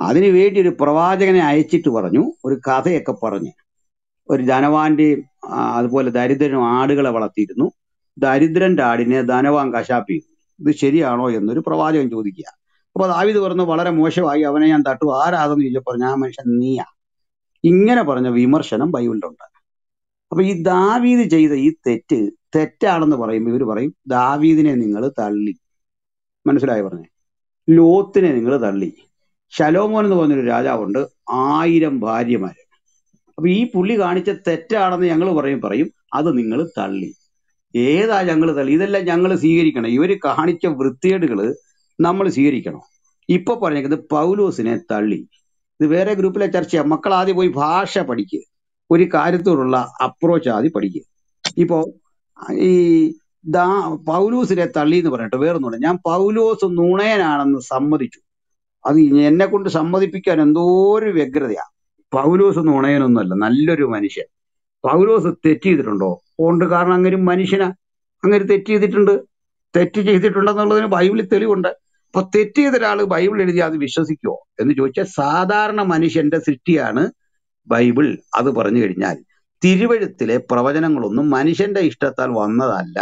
അതിനു വേണ്ടി ഒരു പ്രവാചകനെ അയച്ചിട്ട് പറഞ്ഞു ഒരു കഥയൊക്കെ പറഞ്ഞ് ഒരു ധനവാന്റെയും ആ, അതുപോലെ ദരിദ്രനും ആടുകളെ വളർത്തിയിരുന്നു ദരിദ്രന്റെ ആടിനെ ധനവാൻ കശാപ്പി ചെയ്തു. ഇത് ശരിയാണോ എന്നൊരു പ്രവാചകൻ ചോദിക്കുക അപ്പൊ ദാവിദ് പറഞ്ഞു വളരെ മോശമായി അവനെ ഞാൻ തട്ടു ആരാതെന്ന് ചോദിച്ചപ്പോൾ ഞാൻ മനുഷ്യൻ നീയാ ഇങ്ങനെ പറഞ്ഞ വിമർശനം ബൈബിളിലുണ്ട് അപ്പൊ ഈ ദാവീദ് ചെയ്ത ഈ തെറ്റ് തെറ്റാണെന്ന് പറയുമ്പോൾ ഇവർ പറയും ദാവീദിനെ നിങ്ങൾ തള്ളി മനസ്സിലായി പറഞ്ഞേ ലോത്തിനെ നിങ്ങൾ തള്ളി ശലോമോൻ എന്ന് പറഞ്ഞൊരു രാജാവുണ്ട് ആയിരം ഭാര്യമാര് അപ്പൊ ഈ പുള്ളി കാണിച്ച തെറ്റാണെന്ന് ഞങ്ങൾ പറയും പറയും അത് നിങ്ങൾ തള്ളി ഏതാ ഞങ്ങൾ തള്ളി ഇതെല്ലാം ഞങ്ങൾ സ്വീകരിക്കണം ഇവര് കാണിച്ച വൃത്തികേടുകള് നമ്മൾ സ്വീകരിക്കണം ഇപ്പൊ പറഞ്ഞേക്കുന്നത് പൗലോസിനെ തള്ളി ഇത് വേറെ ഗ്രൂപ്പിലെ ചർച്ചയാ മക്കൾ ആദ്യം പോയി ഭാഷ പഠിക്കുക ഒരു കാര്യത്തോടുള്ള അപ്രോച്ച് ആദ്യം പഠിക്കുക ഇപ്പോ ഈ ദാ പൗലൂസിനെ തള്ളി എന്ന് പറഞ്ഞിട്ട് വേറൊന്നുമില്ല ഞാൻ പൗലോസ് നുണയനാണെന്ന് സമ്മതിച്ചു അത് എന്നെ കൊണ്ട് സമ്മതിപ്പിക്കാൻ എന്തോ ഒരു വ്യഗ്രതയാ പൗലോസ് നുണയനൊന്നുമല്ല നല്ലൊരു മനുഷ്യൻ പൗലോസ് തെറ്റ് ചെയ്തിട്ടുണ്ടോ ഉണ്ട് കാരണം അങ്ങനെ ഒരു മനുഷ്യനാ അങ്ങനെ തെറ്റ് ചെയ്തിട്ടുണ്ട് തെറ്റ് ചെയ്തിട്ടുണ്ടെന്നുള്ളതിന് ബൈബിളിൽ തെളിവുണ്ട് അപ്പൊ തെറ്റ് ചെയ്ത ഒരാൾ ബൈബിൾ എഴുതി അത് വിശ്വസിക്കുമോ എന്ന് ചോദിച്ചാൽ സാധാരണ മനുഷ്യന്റെ സൃഷ്ടിയാണ് ബൈബിൾ അത് പറഞ്ഞു കഴിഞ്ഞാൽ തിരുവഴുത്തിലെ പ്രവചനങ്ങളൊന്നും മനുഷ്യന്റെ ഇഷ്ടത്താൽ വന്നതല്ല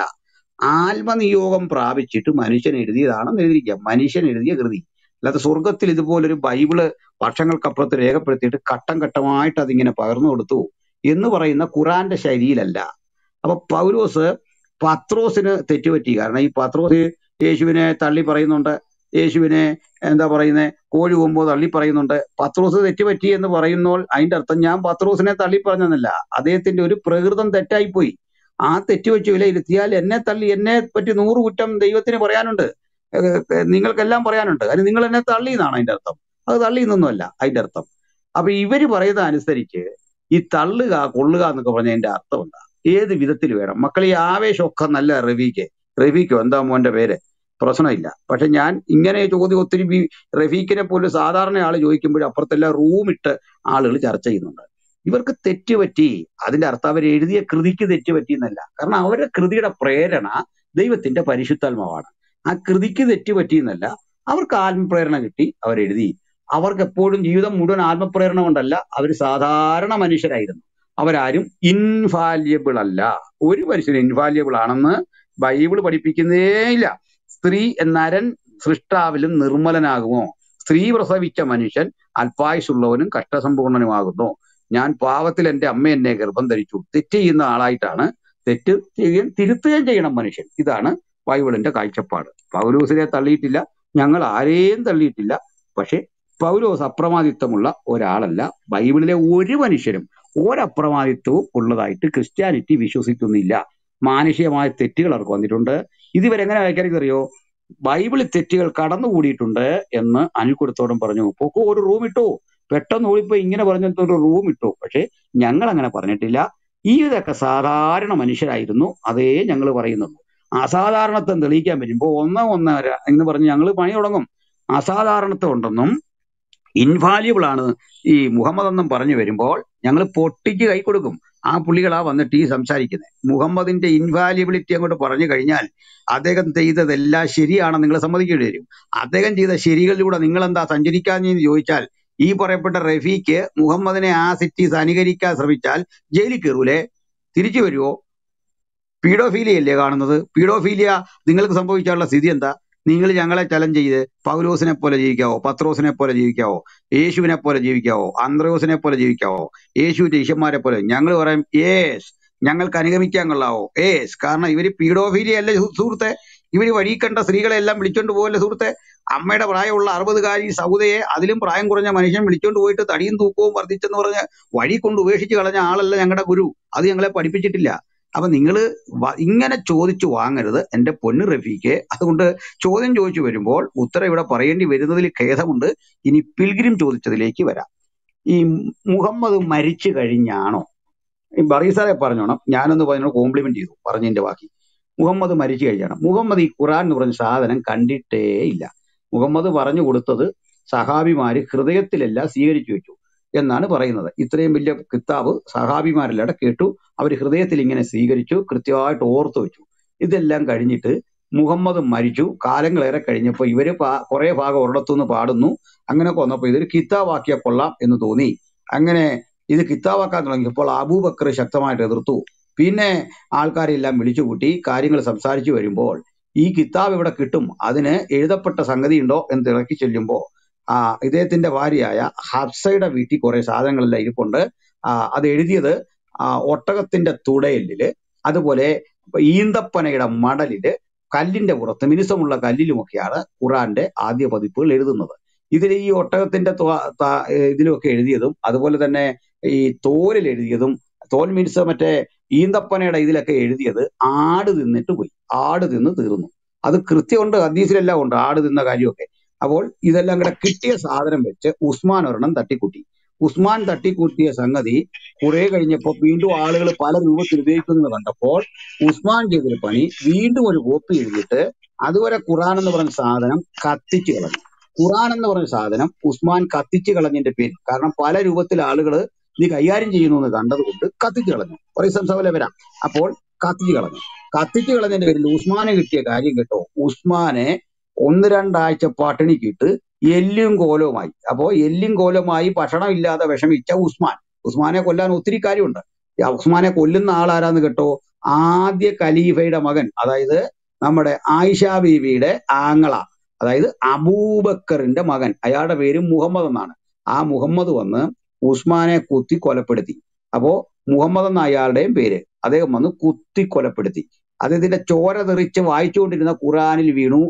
ആത്മനിയോഗം പ്രാപിച്ചിട്ട് മനുഷ്യൻ എഴുതിയതാണെന്ന് എഴുതിയിരിക്കുക മനുഷ്യൻ എഴുതിയ കൃതി അല്ലാതെ സ്വർഗത്തിൽ ഇതുപോലൊരു ബൈബിള് വർഷങ്ങൾക്കപ്പുറത്ത് രേഖപ്പെടുത്തിയിട്ട് ഘട്ടം ഘട്ടമായിട്ട് അതിങ്ങനെ പകർന്നു കൊടുത്തു എന്ന് പറയുന്ന ഖുറാന്റെ ശൈലിയിലല്ല അപ്പൊ പൗലോസ് പത്രോസിന് തെറ്റുപറ്റി കാരണം ഈ പത്രോസ് യേശുവിനെ തള്ളി പറയുന്നുണ്ട് യേശുവിനെ എന്താ പറയുന്നത് കോഴി കൊമ്പോ തള്ളി പറയുന്നുണ്ട് പത്രോസ് തെറ്റുപറ്റി എന്ന് പറയുമ്പോൾ അതിന്റെ അർത്ഥം ഞാൻ പത്രോസിനെ തള്ളി പറഞ്ഞെന്നല്ല അദ്ദേഹത്തിന്റെ ഒരു പ്രകൃതം തെറ്റായിപ്പോയി ആ തെറ്റ് വെച്ച് വിലയിരുത്തിയാൽ എന്നെ തള്ളി എന്നെ പറ്റി നൂറ് കുറ്റം ദൈവത്തിന് പറയാനുണ്ട് ഏഹ് ഏഹ് നിങ്ങൾക്കെല്ലാം പറയാനുണ്ട് കാര്യം നിങ്ങൾ എന്നെ തള്ളി എന്നാണ് അതിന്റെ അർത്ഥം അത് തള്ളി എന്നൊന്നുമല്ല അതിന്റെ അർത്ഥം അപ്പൊ ഇവര് പറയുന്ന അനുസരിച്ച് ഈ തള്ളുക കൊള്ളുക എന്നൊക്കെ പറഞ്ഞതിന്റെ അർത്ഥം എന്താ ഏത് വിധത്തിൽ വേണം മക്കൾ ഈ ആവേശമൊക്കെ നല്ല റഫീക്ക് റഫീക്കോ എന്താ മോന്റെ പേര് പ്രശ്നമില്ല പക്ഷെ ഞാൻ ഇങ്ങനെ ചോദ്യം ഒത്തിരി വി- റഫീഖിനെ പോലെ സാധാരണ ആള് ചോദിക്കുമ്പോൾ അപ്പുറത്തെല്ലാം റൂം ഇട്ട് ആളുകൾ ചർച്ച ചെയ്യുന്നുണ്ട് ഇവർക്ക് തെറ്റ് പറ്റി അതിന്റെ അർത്ഥം അവർ എഴുതിയ കൃതിക്ക് തെറ്റ് പറ്റി എന്നല്ല കാരണം അവരുടെ കൃതിയുടെ പ്രേരണ ദൈവത്തിന്റെ പരിശുദ്ധാത്മാവാണ് ആ കൃതിക്ക് തെറ്റ് പറ്റി എന്നല്ല അവർക്ക് ആത്മപ്രേരണ കിട്ടി അവരെഴുതി അവർക്ക് എപ്പോഴും ജീവിതം മുഴുവൻ ആത്മപ്രേരണ കൊണ്ടല്ല അവർ സാധാരണ മനുഷ്യരായിരുന്നു അവരാരും ഇൻഫാലിയബിൾ അല്ല ഒരു മനുഷ്യനും ഇൻഫാലിയബിൾ ആണെന്ന് ബൈബിൾ പഠിപ്പിക്കുന്നേ ഇല്ല സ്ത്രീ നരൻ സൃഷ്ടാവിലും നിർമ്മലനാകുമോ സ്ത്രീ പ്രസവിച്ച മനുഷ്യൻ അല്പായുസുള്ളവനും കഷ്ടസമ്പൂർണനുമാകുന്നു ഞാൻ പാവത്തിൽ എന്റെ അമ്മ എന്നെ ഗർഭം ധരിച്ചു തെറ്റ് ചെയ്യുന്ന ആളായിട്ടാണ് തെറ്റ് ചെയ്യുകയും തിരുത്തുകയും ചെയ്യണം മനുഷ്യൻ ഇതാണ് ബൈബിളിന്റെ കാഴ്ചപ്പാട് പൗലോസിനെ തള്ളിയിട്ടില്ല ഞങ്ങൾ ആരെയും തള്ളിയിട്ടില്ല പക്ഷെ പൗലോസ് അപ്രമാദിത്വമുള്ള ഒരാളല്ല ബൈബിളിലെ ഒരു മനുഷ്യരും ഒരപ്രമാദിത്വവും ഉള്ളതായിട്ട് ക്രിസ്ത്യാനിറ്റി വിശ്വസിക്കുന്നില്ല മാനുഷികമായ തെറ്റുകൾ അവർക്ക് വന്നിട്ടുണ്ട് ഇതിവരെ എങ്ങനെ വായിക്കാനൊക്കെ അറിയോ ബൈബിളിൽ തെറ്റുകൾ കടന്നുകൂടിയിട്ടുണ്ട് എന്ന് അനിൽക്കുടത്തോടും പറഞ്ഞു പൊക്കോ ഒരു റൂം ഇട്ടു പെട്ടെന്ന് ഓടിപ്പോയി ഇങ്ങനെ പറഞ്ഞിട്ട് ഒരു റൂം ഇട്ടു പക്ഷെ ഞങ്ങൾ അങ്ങനെ പറഞ്ഞിട്ടില്ല ഈ ഇതൊക്കെ സാധാരണ മനുഷ്യരായിരുന്നു അതേ ഞങ്ങൾ പറയുന്നുള്ളൂ അസാധാരണത്വം തെളിയിക്കാൻ വരുമ്പോൾ ഒന്ന് ഒന്നര എന്ന് പറഞ്ഞ് ഞങ്ങൾ പണി തുടങ്ങും അസാധാരണത്വം ഉണ്ടെന്നും ഇൻവാല്യബിൾ ആണ് ഈ മുഹമ്മദ് എന്നും പറഞ്ഞു വരുമ്പോൾ ഞങ്ങൾ പൊട്ടിക്ക് കൈ കൊടുക്കും ആ പുള്ളികളാ വന്നിട്ട് ഈ സംസാരിക്കുന്നത് മുഹമ്മദിന്റെ ഇൻവാല്യബിലിറ്റി അങ്ങോട്ട് പറഞ്ഞു കഴിഞ്ഞാൽ അദ്ദേഹം ചെയ്തതെല്ലാം ശരിയാണെന്ന് നിങ്ങൾ സമ്മതിക്കേണ്ടി വരും അദ്ദേഹം ചെയ്ത ശരികളിലൂടെ നിങ്ങൾ എന്താ സഞ്ചരിക്കാഞ്ഞെന്ന് ചോദിച്ചാൽ ഈ പറയപ്പെട്ട റഫീക്ക് മുഹമ്മദിനെ ആ സിറ്റീസ് അനുകരിക്കാൻ ശ്രമിച്ചാൽ ജയിലിൽ കയറൂലേ തിരിച്ചു വരുമോ പീഡോഫീലിയ അല്ലേ കാണുന്നത് പീഡോഫീലിയ നിങ്ങൾക്ക് സംഭവിക്കാനുള്ള സ്ഥിതി എന്താ നിങ്ങൾ ഞങ്ങളെ ചലഞ്ച് ചെയ്ത് പൗലോസിനെ പോലെ ജീവിക്കാവോ പത്രോസിനെ പോലെ ജീവിക്കാവോ യേശുവിനെ പോലെ ജീവിക്കാവോ അന്ത്രയോസിനെ പോലെ ജീവിക്കാവോ യേശുവിന്റെ ഈശന്മാരെ പോലെ ഞങ്ങൾ പറയും ഏസ് ഞങ്ങൾക്ക് അനുഗമിക്കാൻ കൊള്ളാവോ ഏസ് കാരണം ഇവര് പീഡോഫീലിയ അല്ലേ സു- സുഹൃത്തെ ഇവര് വഴി കണ്ട സ്ത്രീകളെ എല്ലാം വിളിച്ചോണ്ട് പോകല്ലേ സുഹൃത്തെ അമ്മയുടെ പ്രായമുള്ള അറുപതുകാരി സൗദയെ അതിലും പ്രായം കുറഞ്ഞ മനുഷ്യൻ വിളിച്ചോണ്ട് പോയിട്ട് തടിയും തൂക്കവും വർദ്ധിച്ചെന്ന് പറഞ്ഞ് വഴി കൊണ്ട് ഉപേക്ഷിച്ച് കളഞ്ഞ ആളല്ല ഞങ്ങളുടെ ഗുരു അത് ഞങ്ങളെ പഠിപ്പിച്ചിട്ടില്ല അപ്പൊ നിങ്ങൾ ഇങ്ങനെ ചോദിച്ചു വാങ്ങരുത് എന്റെ പൊന്ന് റഫീക്ക് അതുകൊണ്ട് ചോദ്യം ചോദിച്ചു വരുമ്പോൾ ഉത്തരം ഇവിടെ പറയേണ്ടി വരുന്നതിൽ ഖേദമുണ്ട് ഇനി പിൽഗ്രിം ചോദിച്ചതിലേക്ക് വരാം ഈ മുഹമ്മദ് മരിച്ചു കഴിഞ്ഞാണോ ഈ ബറീസാറെ പറഞ്ഞോണം ഞാനൊന്ന് പറഞ്ഞോട് കോംപ്ലിമെന്റ് ചെയ്തു പറഞ്ഞതിന്റെ ബാക്കി മുഹമ്മദ് മരിച്ചു കഴിഞ്ഞാണ് മുഹമ്മദ് ഈ ഖുറാൻ എന്ന് പറഞ്ഞ സാധനം കണ്ടിട്ടേ ഇല്ല മുഹമ്മദ് പറഞ്ഞു കൊടുത്തത് സഹാബിമാര് ഹൃദയത്തിലല്ല സ്വീകരിച്ചു വെച്ചു എന്നാണ് പറയുന്നത് ഇത്രയും വലിയ കിതാബ് സഹാബിമാരെല്ലാം കേട്ടു അവർ ഹൃദയത്തിൽ ഇങ്ങനെ സ്വീകരിച്ചു കൃത്യമായിട്ട് ഓർത്തു വെച്ചു ഇതെല്ലാം കഴിഞ്ഞിട്ട് മുഹമ്മദ് മരിച്ചു കാലങ്ങളേറെ കഴിഞ്ഞപ്പോൾ ഇവര് പാ- കുറെ ഭാഗം ഒരിടത്തുനിന്ന് പാടുന്നു അങ്ങനെ വന്നപ്പോൾ ഇതൊരു കിതാബാക്കിയ കൊള്ളാം എന്ന് തോന്നി അങ്ങനെ ഇത് കിതാബാക്കാൻ തുടങ്ങിയപ്പോൾ അബൂബക്കർ ശക്തമായിട്ട് എതിർത്തു പിന്നെ ആൾക്കാരെല്ലാം വിളിച്ചുകൂട്ടി കാര്യങ്ങൾ സംസാരിച്ചു വരുമ്പോൾ ഈ കിതാബ് ഇവിടെ കിട്ടും അതിന് എഴുതപ്പെട്ട സംഗതി ഉണ്ടോ എന്ന് തിരക്കി ചെല്ലുമ്പോൾ ആ ഇദ്ദേഹത്തിന്റെ ഭാര്യയായ ഹഫ്സയുടെ വീട്ടിൽ കുറെ സാധനങ്ങളെല്ലാം ഇരിപ്പുണ്ട് ആ, അത് എഴുതിയത് ആ, ഒട്ടകത്തിന്റെ തുടയലില് അതുപോലെ ഈന്തപ്പനയുടെ മടലില് കല്ലിന്റെ പുറത്ത് മിനുസമുള്ള കല്ലിലുമൊക്കെയാണ് ഖുറാന്റെ ആദ്യ പതിപ്പുകൾ എഴുതുന്നത് ഇതിൽ ഈ ഒട്ടകത്തിന്റെ ത്വ- ത- ഇതിലുമൊക്കെ എഴുതിയതും അതുപോലെ തന്നെ ഈ തോലിൽ എഴുതിയതും തോൽ മീൻസ് മറ്റേ ഈന്തപ്പനയുടെ ഇതിലൊക്കെ എഴുതിയത് ആട് തിന്നിട്ട് പോയി ആട് തിന്ന് തീർന്നു അത് കൃത്യമുണ്ട് ഹദീസിലെല്ലാം ഉണ്ട് ആട് തിന്ന കാര്യമൊക്കെ അപ്പോൾ ഇതെല്ലാം കൂടെ കിട്ടിയ സാധനം വെച്ച് ഉസ്മാൻ ഒരെണ്ണം തട്ടിക്കൂട്ടി ഉസ്മാൻ തട്ടിക്കൂട്ടിയ സംഗതി കുറെ കഴിഞ്ഞപ്പോൾ വീണ്ടും ആളുകൾ പല രൂപത്തിൽ ഉപയോഗിക്കുന്നത് കണ്ടപ്പോൾ ഉസ്മാൻ ചെയ്തൊരു പണി വീണ്ടും ഒരു കോപ്പി എഴുതിയിട്ട് അതുവരെ ഖുറാൻ എന്ന് പറഞ്ഞ സാധനം കത്തിച്ചു കളഞ്ഞു ഖുറാൻ എന്ന് പറഞ്ഞ സാധനം ഉസ്മാൻ കത്തിച്ചു കളഞ്ഞതിന്റെ പേര് കാരണം പല രൂപത്തിൽ ആളുകൾ ഇത് കൈകാര്യം ചെയ്യുന്നു എന്ന് കണ്ടതുകൊണ്ട് കത്തിച്ചു കളഞ്ഞു കുറേ സംഭവം വരാം അപ്പോൾ കത്തിച്ചു കളഞ്ഞു കത്തിച്ചു കളഞ്ഞതിന്റെ പേരിൽ ഉസ്മാനെ കിട്ടിയ കാര്യം കേട്ടോ ഉസ്മാനെ ഒന്ന് രണ്ടാഴ്ച പട്ടിണിക്കിട്ട് എല്ലും കോലവുമായി അപ്പോ എല്ലും കോലവുമായി ഭക്ഷണം ഇല്ലാതെ വിഷമിച്ച ഉസ്മാൻ ഉസ്മാനെ കൊല്ലാൻ ഒത്തിരി കാര്യമുണ്ട് ഈ ഉസ്മാനെ കൊല്ലുന്ന ആളാരാന്ന് കേട്ടോ ആദ്യ ഖലീഫയുടെ മകൻ അതായത് നമ്മുടെ ആയിഷ ബീവിയുടെ ആങ്ങള അതായത് അബൂബക്കറിന്റെ മകൻ അയാളുടെ പേര് മുഹമ്മദ് എന്നാണ് ആ മുഹമ്മദ് വന്ന് ഉസ്മാനെ കുത്തി കൊലപ്പെടുത്തി അപ്പോ മുഹമ്മദ് എന്ന അയാളുടെയും പേര് അദ്ദേഹം വന്ന് കുത്തി കൊലപ്പെടുത്തി അദ്ദേഹത്തിന്റെ ചോര തെറിച്ച് വായിച്ചുകൊണ്ടിരുന്ന ഖുറാനിൽ വീണു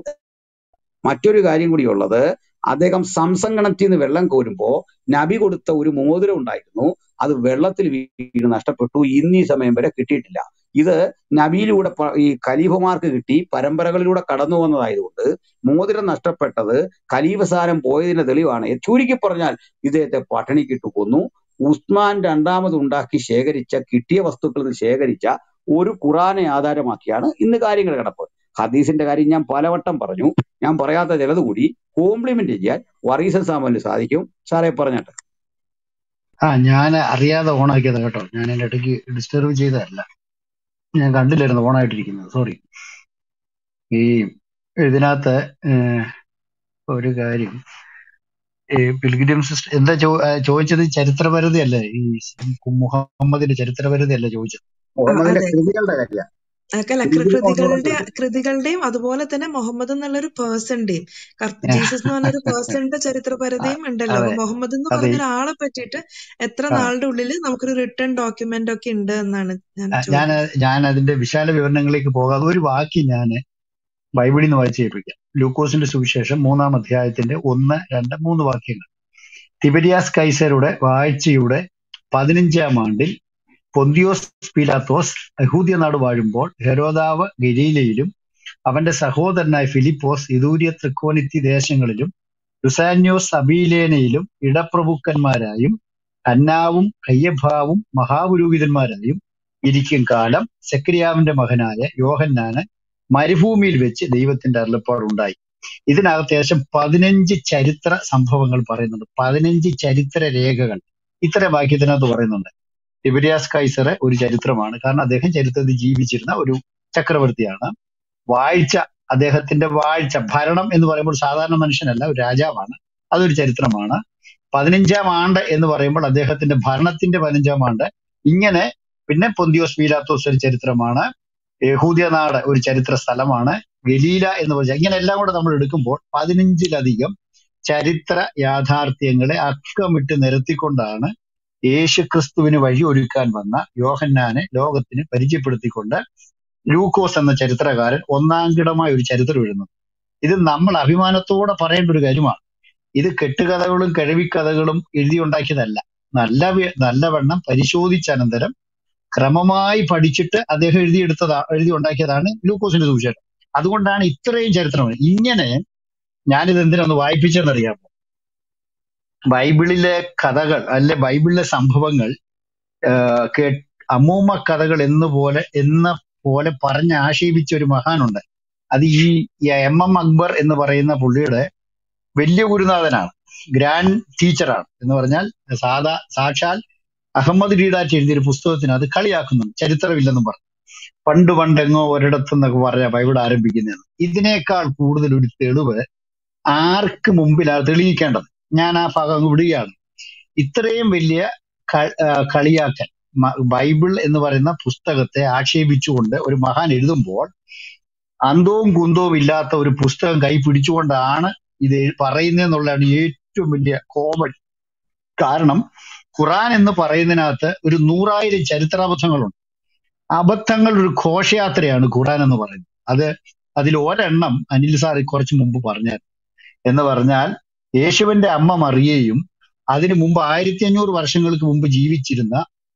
മറ്റൊരു കാര്യം കൂടിയുള്ളത് അദ്ദേഹം സംസംഗണത്തിൽ നിന്ന് വെള്ളം കോരുമ്പോ നബി കൊടുത്ത ഒരു മോതിരം ഉണ്ടായിരുന്നു അത് വെള്ളത്തിൽ വീണ് നഷ്ടപ്പെട്ടു ഇന്ന് ഈ സമയം വരെ കിട്ടിയിട്ടില്ല ഇത് നബിയിലൂടെ പ- ഈ ഖലീഫമാർക്ക് കിട്ടി പരമ്പരകളിലൂടെ കടന്നു വന്നതായതുകൊണ്ട് മോതിരം നഷ്ടപ്പെട്ടത് ഖലീഫസാരം പോയതിന്റെ തെളിവാണ് ചുരുക്കി പറഞ്ഞാൽ ഇദ്ദേഹത്തെ പട്ടിണിക്കിട്ട് കൊന്നു ഉസ്മാൻ രണ്ടാമത് ഉണ്ടാക്കി ശേഖരിച്ച കിട്ടിയ വസ്തുക്കളിൽ നിന്ന് ശേഖരിച്ച ഒരു ഖുറാനെ ആധാരമാക്കിയാണ് ഇന്ന് കാര്യങ്ങൾ കിടപ്പ് ഹദീസിന്റെ കാര്യം ഞാൻ പലവട്ടം പറഞ്ഞു ഞാൻ പറയാത്ത ചിലത് കൂടി കോംപ്ലിമെന്റ് ചെയ്യാൻ വറീസൻ സാമന് സാധിക്കും സാറേ പറഞ്ഞിട്ട് ആ ഞാൻ അറിയാതെ ഓണാക്കിയതാ കേട്ടോ ഞാൻ അതിന്റെ ഇടയ്ക്ക് ഡിസ്റ്റർബ് ചെയ്തതല്ല ഞാൻ കണ്ടില്ലായിരുന്നു ഓണായിട്ടിരിക്കുന്നത് സോറി ഈ ഇതിനകത്ത് ഏഹ്, ഒരു കാര്യം ഈ പിൽഗ്രിം സിസ്റ്റർ എന്താ ചോ ആ, ചോദിച്ചത് ചരിത്രപരതി അല്ലേ ഈ മുഹമ്മദിന്റെ ചരിത്രപരതി അല്ലേ ചോദിച്ചത് ആ, മുഹമ്മദിന്റെ അതെ കൃതികളുടെ കാര്യം അല്ല കൃ- കൃതികൾ കൊണ്ടുള്ള കൃതികളുടെ ചോദിച്ചത് കൃതികളുടെയും അതുപോലെ തന്നെ മുഹമ്മദ് എന്നുള്ളൊരു പേഴ്സന്റെയും ആ, ജീസസ് എന്ന് പറഞ്ഞൊരു പേഴ്സന്റെ ആ, ചരിത്രപരതയും ഉണ്ടല്ലോ അതെ അപ്പൊ മുഹമ്മദ് എന്ന് അതെ പറഞ്ഞ ഒരാളെ പറ്റിയിട്ട് എത്ര ആ നാളുടെ ഉള്ളിൽ നമുക്കൊരു റിട്ടേൺ ഡോക്യുമെന്റ് ഒക്കെ ഉണ്ട് എന്നാണ് ഞാൻ ആ, ഞാൻ ചോദിക്കുന്നത് ഞാൻ അതിന്റെ വിശാല വിവരണങ്ങളിലേക്ക് പോകാതെ ഒരു വാക്യം ഞാൻ ബൈബിളിൽ നിന്ന് വായിച്ചു കേൾപ്പിക്കാം ലൂക്കോസിന്റെ സുവിശേഷം മൂന്നാം അധ്യായത്തിന്റെ ഒന്ന് രണ്ട് മൂന്ന് വാക്യങ്ങൾ തിബരിയാസ് കൈസരുടെ വാഴ്ചയുടെ പതിനഞ്ചാം ആണ്ടിൽ പൊന്തിയോസ് പീലാത്തോസ് യഹൂദ്യ നാട് വാഴുമ്പോൾ ഹെരോദാവ് ഗലീലയിലും അവന്റെ സഹോദരനായ ഫിലിപ്പോസ് ഇതൂര്യ തൃക്കോനിത്തി ദേശങ്ങളിലും ലുസാന്യോസ് അബീലേനയിലും ഇടപ്രഭുക്കന്മാരായും അന്നാവും കയ്യഭാവും മഹാപുരോഹിതന്മാരായും ഇരിക്കും കാലം സെക്രിയാവിന്റെ മകനായ യോഹന്നാന് മരുഭൂമിയിൽ വെച്ച് ദൈവത്തിന്റെ അരുളപ്പാടുണ്ടായി ഇതിനകത്ത് ഏകദേശം പതിനഞ്ച് ചരിത്ര സംഭവങ്ങൾ പറയുന്നുണ്ട് പതിനഞ്ച് ചരിത്ര രേഖകൾ ഇത്തരം വാക്യത്തിനകത്ത് പറയുന്നുണ്ട് ടിബരിയാസ് കൈസർ ഒരു ചരിത്രമാണ് കാരണം അദ്ദേഹം ചരിത്രത്തിൽ ജീവിച്ചിരുന്ന ഒരു ചക്രവർത്തിയാണ് വാഴ്ച അദ്ദേഹത്തിന്റെ വാഴ്ച ഭരണം എന്ന് പറയുമ്പോൾ സാധാരണ മനുഷ്യനല്ല ഒരു രാജാവാണ് അതൊരു ചരിത്രമാണ് പതിനഞ്ചാം ആണ്ട് എന്ന് പറയുമ്പോൾ അദ്ദേഹത്തിന്റെ ഭരണത്തിന്റെ പതിനഞ്ചാം ആണ്ട് ഇങ്ങനെ പിന്നെ പൊന്തിയോസ് പീലാത്തോസ് ഒരു ചരിത്രമാണ് യഹൂദ്യ നാട് ഒരു ചരിത്ര സ്ഥലമാണ് ഗലീല എന്ന് പറഞ്ഞാൽ ഇങ്ങനെ എല്ലാം കൂടെ നമ്മൾ എടുക്കുമ്പോൾ പതിനഞ്ചിലധികം ചരിത്ര യാഥാർത്ഥ്യങ്ങളെ അക്കമിട്ട് നിരത്തിക്കൊണ്ടാണ് യേശു ക്രിസ്തുവിന് വഴി ഒരുക്കാൻ വന്ന യോഹന്നാനെ ലോകത്തിന് പരിചയപ്പെടുത്തിക്കൊണ്ട് ലൂക്കോസ് എന്ന ചരിത്രകാരൻ ഒന്നാംകിടമായ ഒരു ചരിത്രം എഴുതുന്നത് ഇത് നമ്മൾ അഭിമാനത്തോടെ പറയേണ്ട ഒരു കാര്യമാണ് ഇത് കെട്ടുകഥകളും കിഴവിക്കഥകളും എഴുതിയുണ്ടാക്കിയതല്ല നല്ല വി- നല്ലവണ്ണം പരിശോധിച്ച അനന്തരം ക്രമമായി പഠിച്ചിട്ട് അദ്ദേഹം എഴുതിയെടുത്തതാ എഴുതി ഉണ്ടാക്കിയതാണ് ലൂക്കോസിന്റെ സുവിശേഷം അതുകൊണ്ടാണ് ഇത്രയും ചരിത്രം ഇങ്ങനെ ഞാനിത് എന്തിനൊന്ന് വായിപ്പിച്ചെന്നറിയാമോ ബൈബിളിലെ കഥകൾ അല്ലെ ബൈബിളിലെ സംഭവങ്ങൾ ആഹ് കേ അമ്മൂമ്മ കഥകൾ എന്ന് പോലെ എന്ന പോലെ പറഞ്ഞ് ആക്ഷേപിച്ച ഒരു മഹാനുണ്ട് അത് ഈ എം എം അക്ബർ എന്ന് പറയുന്ന പുള്ളിയുടെ വലിയ ഗുരുനാഥനാണ് ഗ്രാൻഡ് ടീച്ചറാണ് എന്ന് പറഞ്ഞാൽ സാധാ സാക്ഷാൽ അഹമ്മദ് ഡീഡാറ്റ് എഴുതിയൊരു പുസ്തകത്തിന് അത് കളിയാക്കുന്നുണ്ട് ചരിത്രമില്ലെന്നും പറഞ്ഞു പണ്ട് പണ്ടെങ്ങോ ഒരിടത്തെന്നൊക്കെ പറഞ്ഞ ബൈബിൾ ആരംഭിക്കുന്നത് ഇതിനേക്കാൾ കൂടുതൽ ഒരു തെളിവ് ആർക്ക് മുമ്പിലാണ് തെളിയിക്കേണ്ടത് ഞാൻ ആ ഭാഗം അങ്ങ് വിടുകയാണ് ഇത്രയും വലിയ ക- ആ, കളിയാക്കൽ മ- ബൈബിൾ എന്ന് പറയുന്ന പുസ്തകത്തെ ആക്ഷേപിച്ചുകൊണ്ട് ഒരു മഹാൻ എഴുതുമ്പോൾ അന്തവും കുന്തവും ഇല്ലാത്ത ഒരു പുസ്തകം കൈ പിടിച്ചുകൊണ്ടാണ് ഇത് പറയുന്നതെന്നുള്ളതാണ് ഏറ്റവും വലിയ കോമഡി കാരണം ഖുറാൻ എന്ന് പറയുന്നതിനകത്ത് ഒരു നൂറായിരം ചരിത്രാബദ്ധങ്ങളുണ്ട് അബദ്ധങ്ങൾ ഒരു ഘോഷയാത്രയാണ് ഖുറാൻ എന്ന് പറയുന്നത് അത് അതിൽ ഒരെണ്ണം അനിൽ സാർ കുറച്ച് മുമ്പ് പറഞ്ഞാൽ എന്ന് പറഞ്ഞാൽ യേശുവിന്റെ അമ്മ മറിയയും അതിനു മുമ്പ് ആയിരത്തി അഞ്ഞൂറ് വർഷങ്ങൾക്ക് മുമ്പ് ജീവിച്ചിരുന്ന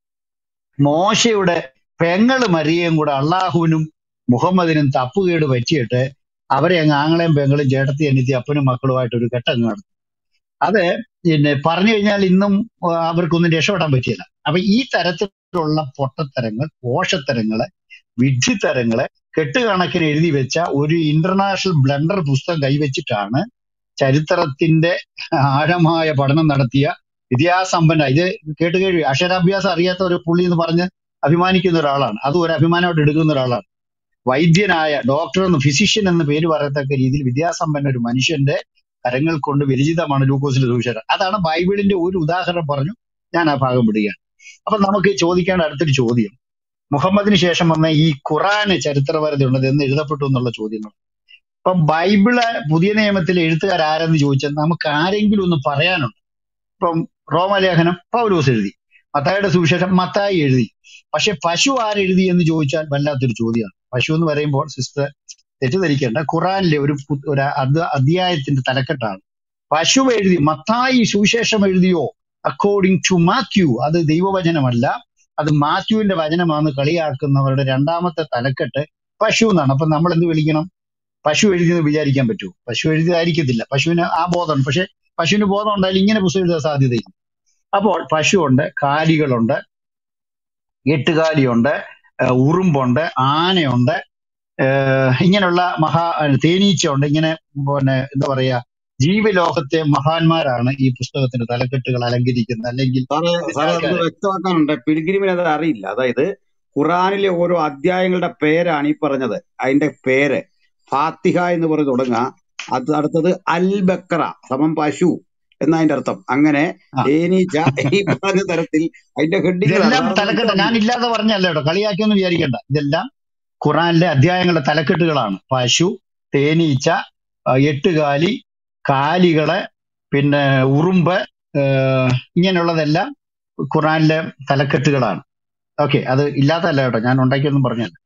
മോശയുടെ പെങ്ങള് മറിയയും കൂടെ അള്ളാഹുവിനും മുഹമ്മദിനും തപ്പുകേട് പറ്റിയിട്ട് അവരെ അങ്ങ് ആങ്ങളെയും പെങ്ങളും ചേട്ടത്തി അനിയത്തി അപ്പനും മക്കളുമായിട്ട് ഒരു കെട്ടങ്ങ് നടത്തി അത് പിന്നെ പറഞ്ഞു കഴിഞ്ഞാൽ ഇന്നും ആ, അവർക്കൊന്നും രക്ഷപ്പെടാൻ പറ്റിയില്ല അപ്പൊ ഈ തരത്തിലുള്ള പൊട്ടത്തരങ്ങൾ പോഷത്തരങ്ങള് വിഡ്ഢിത്തരങ്ങള് കെട്ടുകണക്കിന് എഴുതി വെച്ച ഒരു ഇന്റർനാഷണൽ ബ്ലണ്ടർ പുസ്തകം കൈവച്ചിട്ടാണ് ചരിത്രത്തിന്റെ ആഴമായ പഠനം നടത്തിയ വിദ്യാസമ്പന്ന ഇത് കേട്ട് കേൾവി അക്ഷരാഭ്യാസം അറിയാത്ത ഒരു പുള്ളി എന്ന് പറഞ്ഞ് അഭിമാനിക്കുന്ന ഒരാളാണ് അത് ഒരു അഭിമാനമായിട്ട് എടുക്കുന്ന ഒരാളാണ് വൈദ്യനായ ഡോക്ടർ എന്ന് ഫിസിഷ്യൻ എന്ന പേര് പറയത്തക്ക രീതിയിൽ വിദ്യാസമ്പന്ന ഒരു മനുഷ്യന്റെ കരങ്ങൾ കൊണ്ട് വിരചിതമാണ് ലൂക്കോസിന്റെ സുവിശേഷം അതാണ് ബൈബിളിന്റെ ഒരു ഉദാഹരണം പറഞ്ഞു ഞാൻ ആ ഭാഗം വിടുകയാണ് അപ്പൊ നമുക്ക് ചോദിക്കേണ്ട അടുത്തൊരു ചോദ്യം മുഹമ്മദിന് ശേഷം വന്ന ഈ ഖുറാന് ചരിത്രപരതയുള്ളത് എന്ന് എഴുതപ്പെട്ടു എന്നുള്ള ചോദ്യങ്ങൾ അപ്പൊ ബൈബിള് പുതിയ നിയമത്തിലെ എഴുത്തുകാർ ആരെന്ന് ചോദിച്ചാൽ നമുക്ക് ആരെങ്കിലും ഒന്ന് പറയാനുണ്ട് ഇപ്പം റോമലേഖനം പൗലോസ് എഴുതി മത്തായിയുടെ സുവിശേഷം മത്തായി എഴുതി പക്ഷെ പശു ആരെഴുതി എന്ന് ചോദിച്ചാൽ വല്ലാത്തൊരു ചോദ്യമാണ് പശു എന്ന് പറയുമ്പോൾ സിസ്റ്റർ തെറ്റിദ്ധരിക്കേണ്ട ഖുറാനിലെ ഒരു പു- ഒരു അധ്യ- അധ്യായത്തിന്റെ തലക്കെട്ടാണ് പശു എഴുതി മത്തായി സുവിശേഷം എഴുതിയോ അക്കോർഡിംഗ് ടു മാത്യു അത് ദൈവവചനമല്ല അത് മാത്യുവിന്റെ വചനമാണ് കളിയാക്കുന്നവരുടെ രണ്ടാമത്തെ തലക്കെട്ട് പശു എന്നാണ് അപ്പൊ നമ്മൾ എന്ത് വിളിക്കണം പശു എഴുതിയെന്ന് വിചാരിക്കാൻ പറ്റുമോ പശു എഴുതിയതായിരിക്കത്തില്ല പശുവിന് ആ ബോധമുണ്ട് പക്ഷെ പശുവിന് ബോധം ഉണ്ടായാലും ഇങ്ങനെ പുസ്തകം എഴുതാൻ സാധ്യതയില്ല അപ്പോൾ പശുവുണ്ട് കാലികളുണ്ട് എട്ടുകാലിയുണ്ട് ഏഹ് ഉറുമ്പുണ്ട് ആനയുണ്ട് ഏഹ് ഇങ്ങനെയുള്ള മഹാ തേനീച്ചയുണ്ട് ഇങ്ങനെ പിന്നെ എന്താ പറയാ ജീവലോകത്തെ മഹാന്മാരാണ് ഈ പുസ്തകത്തിന്റെ തലക്കെട്ടുകൾ അലങ്കരിക്കുന്നത് അല്ലെങ്കിൽ സാറേ ഇതിന്റെ സാറേ അതൊന്ന് ആൾക്കാര് വ്യക്തമാക്കാനുണ്ട് പിൽഗ്രിമിന് അത് അറിയില്ല അതായത് ഖുറാനിലെ ഓരോ അധ്യായങ്ങളുടെ പേരാണ് ഈ പറഞ്ഞത് അതിന്റെ പേര് ഫാത്തിഹ എന്ന് പറഞ്ഞ് തുടങ്ങുക അത് അടുത്തത് അൽ ബക്കറ സമം പശു എന്നതിന്റെ അർത്ഥം അങ്ങനെ ആ തേനീച്ച ഈ പറഞ്ഞ തരത്തിൽ അതിന്റെ ഹെഡിങ്ങളാണ് ഇതെല്ലാം സാറൊന്ന് തലക്കെട്ട് ഞാൻ വ്യക്തമാക്കി ഇല്ലാതെ പറഞ്ഞല്ല കേട്ടോ കളിയാക്കിയൊന്നും വിചാരിക്കണ്ട ഇതെല്ലാം ഖുറാനിലെ അധ്യായങ്ങളുടെ തലക്കെട്ടുകളാണ് പശു തേനീച്ച ആ, എട്ടുകാലി കാലികള് പിന്നെ ഉറുമ്പ് ഏഹ് ഇങ്ങനെയുള്ളതെല്ലാം ഖുറാനിലെ തലക്കെട്ടുകളാണ് ഓക്കെ അത് ഇല്ലാത്തല്ല കേട്ടോ ഞാൻ ഉണ്ടാക്കിയൊന്നും പറഞ്ഞല്ല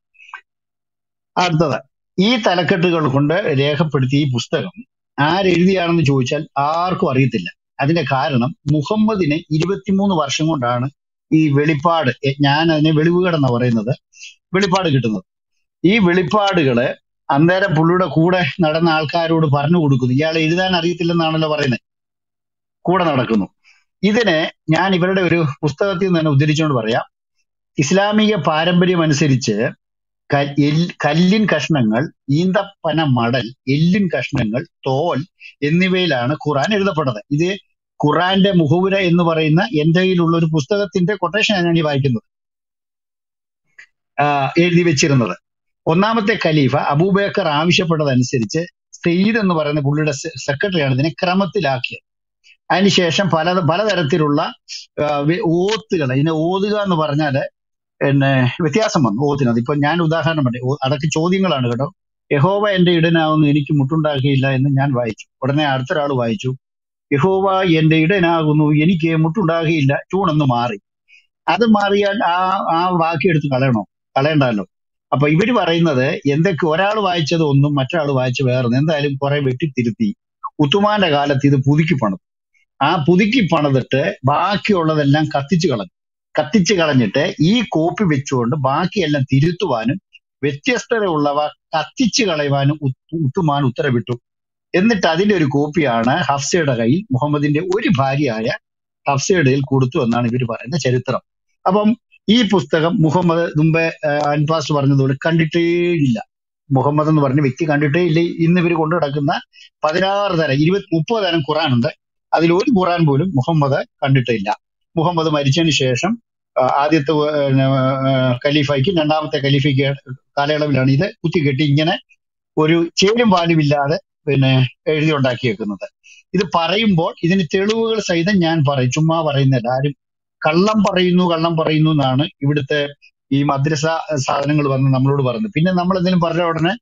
അടുത്തത് ഈ തലക്കെട്ടുകൾ കൊണ്ട് രേഖപ്പെടുത്തിയ ഈ പുസ്തകം ആരെഴുതിയാണെന്ന് ചോദിച്ചാൽ ആർക്കും അറിയത്തില്ല അതിന്റെ കാരണം മുഹമ്മദിന് ഇരുപത്തിമൂന്ന് വർഷം കൊണ്ടാണ് ഈ വെളിപ്പാട് എ- ഞാൻ അതിനെ വെളിവുകേടെന്നാ പറയുന്നത് വെളിപ്പാട് കിട്ടുന്നത് ഈ വെളിപ്പാടുകള് അന്നേരം പുള്ളിയുടെ കൂടെ നടന്ന ആൾക്കാരോട് പറഞ്ഞു കൊടുക്കുന്നു ഇയാളെ എഴുതാൻ അറിയത്തില്ലെന്നാണല്ലോ പറയുന്നത് കൂടെ നടക്കുന്നു ഇതിനെ ഞാൻ ഇവരുടെ ഒരു പുസ്തകത്തിൽ നിന്ന് തന്നെ ഉദ്ധരിച്ചുകൊണ്ട് പറയാം ഇസ്ലാമിക പാരമ്പര്യം അനുസരിച്ച് ക- എൽ- കല്ലിൻ കഷ്ണങ്ങൾ ഈന്തപ്പന മടൽ എല്ലിൻ കഷ്ണങ്ങൾ തോൽ എന്നിവയിലാണ് ഖുറാൻ എഴുതപ്പെട്ടത് ഇത് ഖുറാന്റെ മുഹുര എന്ന് പറയുന്ന എന്റെ കയ്യിലുള്ള ഒരു പുസ്തകത്തിന്റെ കൊട്ടേഷൻ ഞാൻ ഈ വായിക്കുന്നത് ആ, എഴുതി വെച്ചിരുന്നത് ഒന്നാമത്തെ ഖലീഫ അബൂബക്കർ ആവശ്യപ്പെട്ടതനുസരിച്ച് സെയ്ദ് എന്ന് പറയുന്ന പുള്ളിയുടെ സെക്രട്ടറിയാണ് ഇതിനെ ക്രമത്തിലാക്കിയത് അതിനുശേഷം പല പലതരത്തിലുള്ള ആ, വെ- ഓത്തുകൾ ഇതിനെ ഓതുക എന്ന് പറഞ്ഞാല് പിന്നെ വ്യത്യാസം വന്നു ഓത്തിനത് ഇപ്പൊ ഞാൻ ഉദാഹരണം പറഞ്ഞു ഓ- അതൊക്കെ ചോദ്യങ്ങളാണ് കേട്ടോ യഹോവ എന്റെ ഇടനാവുന്നു എനിക്ക് മുട്ടുണ്ടാക്കിയില്ല എന്ന് ഞാൻ വായിച്ചു ഉടനെ അടുത്തൊരാൾ വായിച്ചു യഹോവ എന്റെ ഇടനാകുന്നു എനിക്ക് മുട്ടുണ്ടാകിയില്ല ചൂണെന്ന് മാറി അത് മാറിയാൽ ആ ആ വാക്യം എടുത്ത് കളയണോ കളയണ്ടല്ലോ അപ്പൊ ഇവര് പറയുന്നത് എന്തൊക്കെ ഒരാൾ വായിച്ചത് ഒന്നും മറ്റൊരാൾ വായിച്ച വേറൊന്നും എന്തായാലും കുറെ വെട്ടിത്തിരുത്തി ഉത്തുമാന്റെ കാലത്ത് ഇത് പുതുക്കി പണിതു ആ പുതുക്കി പണിതിട്ട് ബാക്കിയുള്ളതെല്ലാം കത്തിച്ചു കളഞ്ഞു കത്തിച്ചു കളഞ്ഞിട്ട് ഈ കോപ്പി വെച്ചുകൊണ്ട് ബാക്കിയെല്ലാം തിരുത്തുവാനും വ്യത്യസ്തതയുള്ളവ കത്തിച്ചു കളയുവാനും ഉത്ത് ഉത്തുമാൻ ഉത്തരവിട്ടു എന്നിട്ട് അതിന്റെ ഒരു കോപ്പിയാണ് ഹഫ്സയുടെ കയ്യിൽ മുഹമ്മദിന്റെ ഒരു ഭാര്യയായ ഹഫ്സയുടെ കയ്യിൽ കൊടുത്തു എന്നാണ് ഇവർ പറയുന്ന ചരിത്രം അപ്പം ഈ പുസ്തകം മുഹമ്മദ് മുമ്പേ അൻപാസ് പറഞ്ഞതുപോലെ കണ്ടിട്ടേ ഇല്ല മുഹമ്മദ് എന്ന് പറഞ്ഞ വ്യക്തി കണ്ടിട്ടേ ഇല്ല ഇന്ന് ഇവർ കൊണ്ടു നടക്കുന്ന പതിനാറ് തരം ഇരുപത്തി മുപ്പത് തരം ഖുറാൻ ഉണ്ട് അതിൽ ഒരു ഖുറാൻ പോലും മുഹമ്മദ് കണ്ടിട്ടില്ല മുഹമ്മദ് മരിച്ചതിന് ശേഷം ആ, ആദ്യത്തെ പിന്നെ, ആ, ഖലീഫയ്ക്കും രണ്ടാമത്തെ ഖലീഫയ്ക്ക് കാലയളവിലാണ് ഇത് കുത്തിക്കെട്ടി ഇങ്ങനെ ഒരു ചേരും പാലും ഇല്ലാതെ പിന്നെ എഴുതി ഉണ്ടാക്കിയേക്കുന്നത് ഇത് പറയുമ്പോൾ ഇതിന് തെളിവുകൾ സഹിതം ഞാൻ പറയും ചുമ്മാ പറയുന്നില്ല ആരും കള്ളം പറയുന്നു കള്ളം പറയുന്നു എന്നാണ് ഇവിടുത്തെ ഈ മദ്രസ സാധനങ്ങൾ വന്ന് നമ്മളോട് പറയുന്നത് പിന്നെ നമ്മൾ എന്തെങ്കിലും പറഞ്ഞ ഉടനെ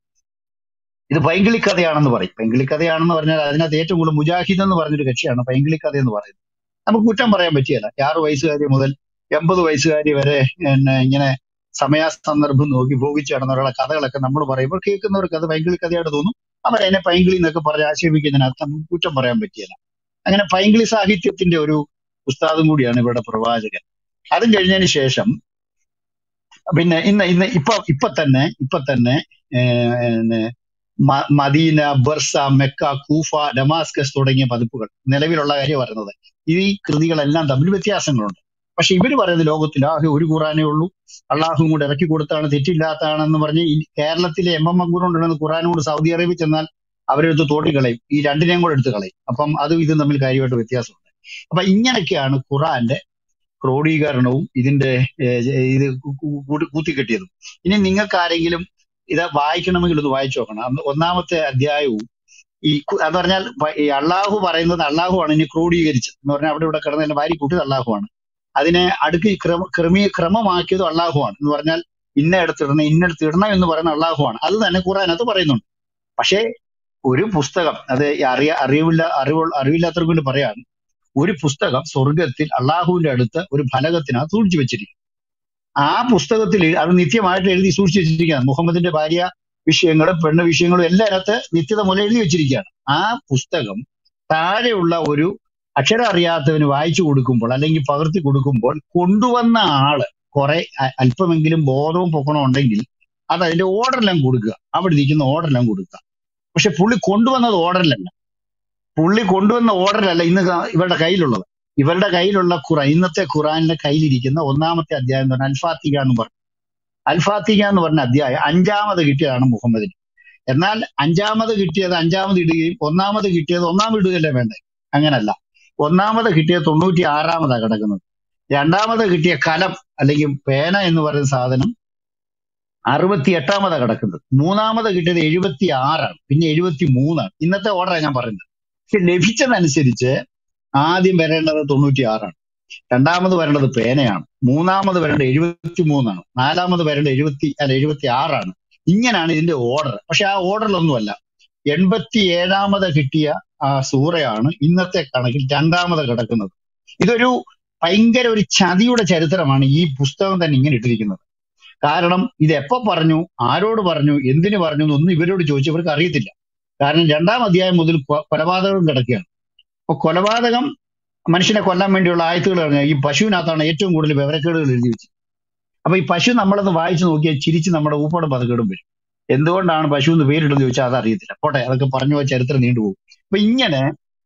ഇത് പൈങ്കിളി കഥയാണെന്ന് പറയും പൈങ്കിളി കഥയാണെന്ന് പറഞ്ഞാൽ അതിനകത്ത് ഏറ്റവും കൂടുതൽ മുജാഹിദ് എന്ന് പറഞ്ഞൊരു കക്ഷിയാണ് പൈങ്കിളി കഥ എന്ന് പറയുന്നത് നമുക്ക് കുറ്റം പറയാൻ പറ്റിയല്ല ആറ് വയസ്സുകാരി മുതൽ എൺപത് വയസ്സുകാരി വരെ പിന്നെ ഇങ്ങനെ സമയാസന്ദർഭം നോക്കി ഭോഗിച്ച് നടന്നവരുടെ കഥകളൊക്കെ നമ്മൾ പറയുമ്പോൾ കേൾക്കുന്നവർക്ക് അത് പൈങ്കിളി കഥയായിട്ട് തോന്നും അവർ അതിനെ പൈങ്കിളി എന്നൊക്കെ പറഞ്ഞ് ആക്ഷേപിക്കുന്നതിനകത്ത് നമുക്ക് കുറ്റം പറയാൻ പറ്റിയല്ല അങ്ങനെ പൈങ്കിളി സാഹിത്യത്തിന്റെ ഒരു ഉസ്താദും കൂടിയാണ് ഇവരുടെ പ്രവാചകൻ അതും കഴിഞ്ഞതിന് ശേഷം പിന്നെ ഇന്ന് ഇന്ന് ഇപ്പൊ ഇപ്പൊ തന്നെ ഇപ്പൊ തന്നെ ഏഹ്, മ- മദീന ബർസ മെക്ക കൂഫ ഡമാസ്കസ് തുടങ്ങിയ പതിപ്പുകൾ നിലവിലുള്ള കാര്യം പറയുന്നത് ഈ കൃതികളെല്ലാം തമ്മിൽ വ്യത്യാസങ്ങളുണ്ട് പക്ഷെ ഇവര് പറയുന്നത് ലോകത്തിൽ ആകെ ഒരു ഖുറാനേ ഉള്ളൂ അള്ളാഹും കൂടെ ഇറക്കി കൊടുത്താണ് തെറ്റില്ലാത്തതാണെന്ന് പറഞ്ഞ് ഈ കേരളത്തിലെ എം എം മങ്കൂർ കൊണ്ടുവരുന്ന ഖുറാനും കൂടെ സൗദി അറേബ്യ ചെന്നാൽ അവരെടുത്ത് തോട്ടി കളയും ഈ രണ്ടിനെയും കൂടെ എടുത്ത് കളയും അപ്പം അതും ഇതും തമ്മിൽ കാര്യമായിട്ട് വ്യത്യാസമുണ്ട് അപ്പൊ ഇങ്ങനെയൊക്കെയാണ് ഖുറാന്റെ ക്രോഡീകരണവും ഇതിന്റെ ഏഹ്, ഇത് കു- കു- കൂട്ടി- കൂത്തിക്കെട്ടിയതും ഇനി നിങ്ങൾക്ക് ആരെങ്കിലും ഇത് വായിക്കണമെങ്കിൽ ഒന്ന് വായിച്ചു നോക്കണം അന്ന് ഒന്നാമത്തെ അധ്യായവും ഈ കു- എന്ന് പറഞ്ഞാൽ പ- ഈ അള്ളാഹു പറയുന്നത് അള്ളാഹുവാണ് ഇനി ക്രോഡീകരിച്ചത് എന്ന് പറഞ്ഞാൽ അവിടെ ഇവിടെ കിടന്ന് വാരി കൂട്ടിയത് അള്ളാഹുവാണ് അതിനെ അടുക്കി ക്രമ ക്രമീ ക്രമമാക്കിയത് അള്ളാഹുവാണ് എന്ന് പറഞ്ഞാൽ ഇന്ന ഇടത്തിടണം ഇന്നടത്ത് ഇടണം എന്ന് പറയുന്ന അള്ളാഹുവാണ് അത് തന്നെ ഖുറാനകത്ത് പറയുന്നുണ്ട് പക്ഷേ ഒരു പുസ്തകം അത് ഈ അറിയ അറിവില്ല അറിവ് അറിവില്ലാത്തവർക്ക് വേണ്ടി പറയാണ് ഒരു പുസ്തകം സ്വർഗത്തിൽ അള്ളാഹുവിന്റെ അടുത്ത് ഒരു ഫലകത്തിനകത്ത് സൂക്ഷിച്ചു വെച്ചിരിക്കും ആ പുസ്തകത്തിൽ അത് നിത്യമായിട്ട് എഴുതി സൂക്ഷിച്ചു വെച്ചിരിക്കുകയാണ് മുഹമ്മദിന്റെ ഭാര്യ വിഷയങ്ങളും പെണ്ണ് വിഷയങ്ങളും എല്ലാം അതിനകത്ത് നിത്യത മുതൽ എഴുതി വെച്ചിരിക്കുകയാണ് ആ പുസ്തകം താഴെയുള്ള ഒരു അക്ഷരം അറിയാത്തവന് വായിച്ചു കൊടുക്കുമ്പോൾ അല്ലെങ്കിൽ പകർത്തി കൊടുക്കുമ്പോൾ കൊണ്ടുവന്ന ആള് കുറെ അ- അല്പമെങ്കിലും ബോധവും പൊക്കണവും ഉണ്ടെങ്കിൽ അത് അതിന്റെ ഓർഡറെല്ലാം കൊടുക്കുക അവിടെ ഇരിക്കുന്ന ഓർഡറെല്ലാം കൊടുക്കുക പക്ഷെ പുള്ളി കൊണ്ടുവന്നത് ഓർഡറിലല്ല പുള്ളി കൊണ്ടുവന്ന ഓർഡറിലല്ല ഇന്ന് കാ- ഇവരുടെ കയ്യിലുള്ളത് ഇവരുടെ കയ്യിലുള്ള ഖുറാൻ ഇന്നത്തെ ഖുറാനിന്റെ കയ്യിലിരിക്കുന്ന ഒന്നാമത്തെ അധ്യായം എന്ന് പറഞ്ഞാൽ അൽഫാത്തിക എന്ന് പറഞ്ഞു അൽഫാത്തിക എന്ന് പറഞ്ഞ അധ്യായം അഞ്ചാമത് കിട്ടിയതാണ് മുഹമ്മദിന് എന്നാൽ അഞ്ചാമത് കിട്ടിയത് അഞ്ചാമത് ഇടുകയും ഒന്നാമത് കിട്ടിയത് ഒന്നാമത് ഇടുകയല്ലേ വേണ്ടേ അങ്ങനല്ല ഒന്നാമത് കിട്ടിയ തൊണ്ണൂറ്റി ആറാമതാ കിടക്കുന്നത് രണ്ടാമത് കിട്ടിയ കലം അല്ലെങ്കിൽ പേന എന്ന് പറയുന്ന സാധനം അറുപത്തി എട്ടാമതാ കിടക്കുന്നത് മൂന്നാമത് കിട്ടിയത് എഴുപത്തി ആറാണ് പിന്നെ എഴുപത്തി മൂന്നാണ് ഇന്നത്തെ ഓർഡറാണ് ഞാൻ പറയുന്നത് പക്ഷെ ലഭിച്ചതനുസരിച്ച് ആദ്യം വരേണ്ടത് തൊണ്ണൂറ്റി ആറാണ് രണ്ടാമത് വരേണ്ടത് പേനയാണ് മൂന്നാമത് വരേണ്ടത് എഴുപത്തി മൂന്നാണ് നാലാമത് വരേണ്ടത് എഴുപത്തി അല്ല എഴുപത്തി ആറാണ് ഇങ്ങനെയാണ് ഇതിന്റെ ഓർഡർ പക്ഷെ ആ ഓർഡറിലൊന്നുമല്ല എൺപത്തി ഏഴാമത് കിട്ടിയ ആ സൂറയാണ് ഇന്നത്തെ കണക്കിൽ രണ്ടാമത് കിടക്കുന്നത് ഇതൊരു ഭയങ്കര ഒരു ചതിയുടെ ചരിത്രമാണ് ഈ പുസ്തകം തന്നെ ഇങ്ങനെ ഇട്ടിരിക്കുന്നത് കാരണം ഇത് എപ്പോ പറഞ്ഞു ആരോട് പറഞ്ഞു എന്തിനു പറഞ്ഞു എന്നൊന്നും ഇവരോട് ചോദിച്ചു ഇവർക്ക് അറിയത്തില്ല കാരണം രണ്ടാം അധ്യായം മുതൽ കൊ- കൊലപാതകം കിടക്കുകയാണ് അപ്പൊ കൊലപാതകം മനുഷ്യനെ കൊല്ലാൻ വേണ്ടിയുള്ള ആയത്തുകൾ ഇറങ്ങുക ഈ പശുവിനകത്താണ് ഏറ്റവും കൂടുതൽ വിവരക്കേടുകൾ എഴുതി വെച്ചത് അപ്പൊ ഈ പശു നമ്മളൊന്ന് വായിച്ചു നോക്കിയാൽ ചിരിച്ച് നമ്മുടെ ഊപ്പോടെ പതക്കേടും വരും എന്തുകൊണ്ടാണ് പശു എന്ന് പേരിട്ടെന്ന് ചോദിച്ചാൽ അതറിയത്തില്ല പോട്ടെ അതൊക്കെ പറഞ്ഞു പോയ ചരിത്രം നീണ്ടുപോകും അപ്പൊ ഇങ്ങനെ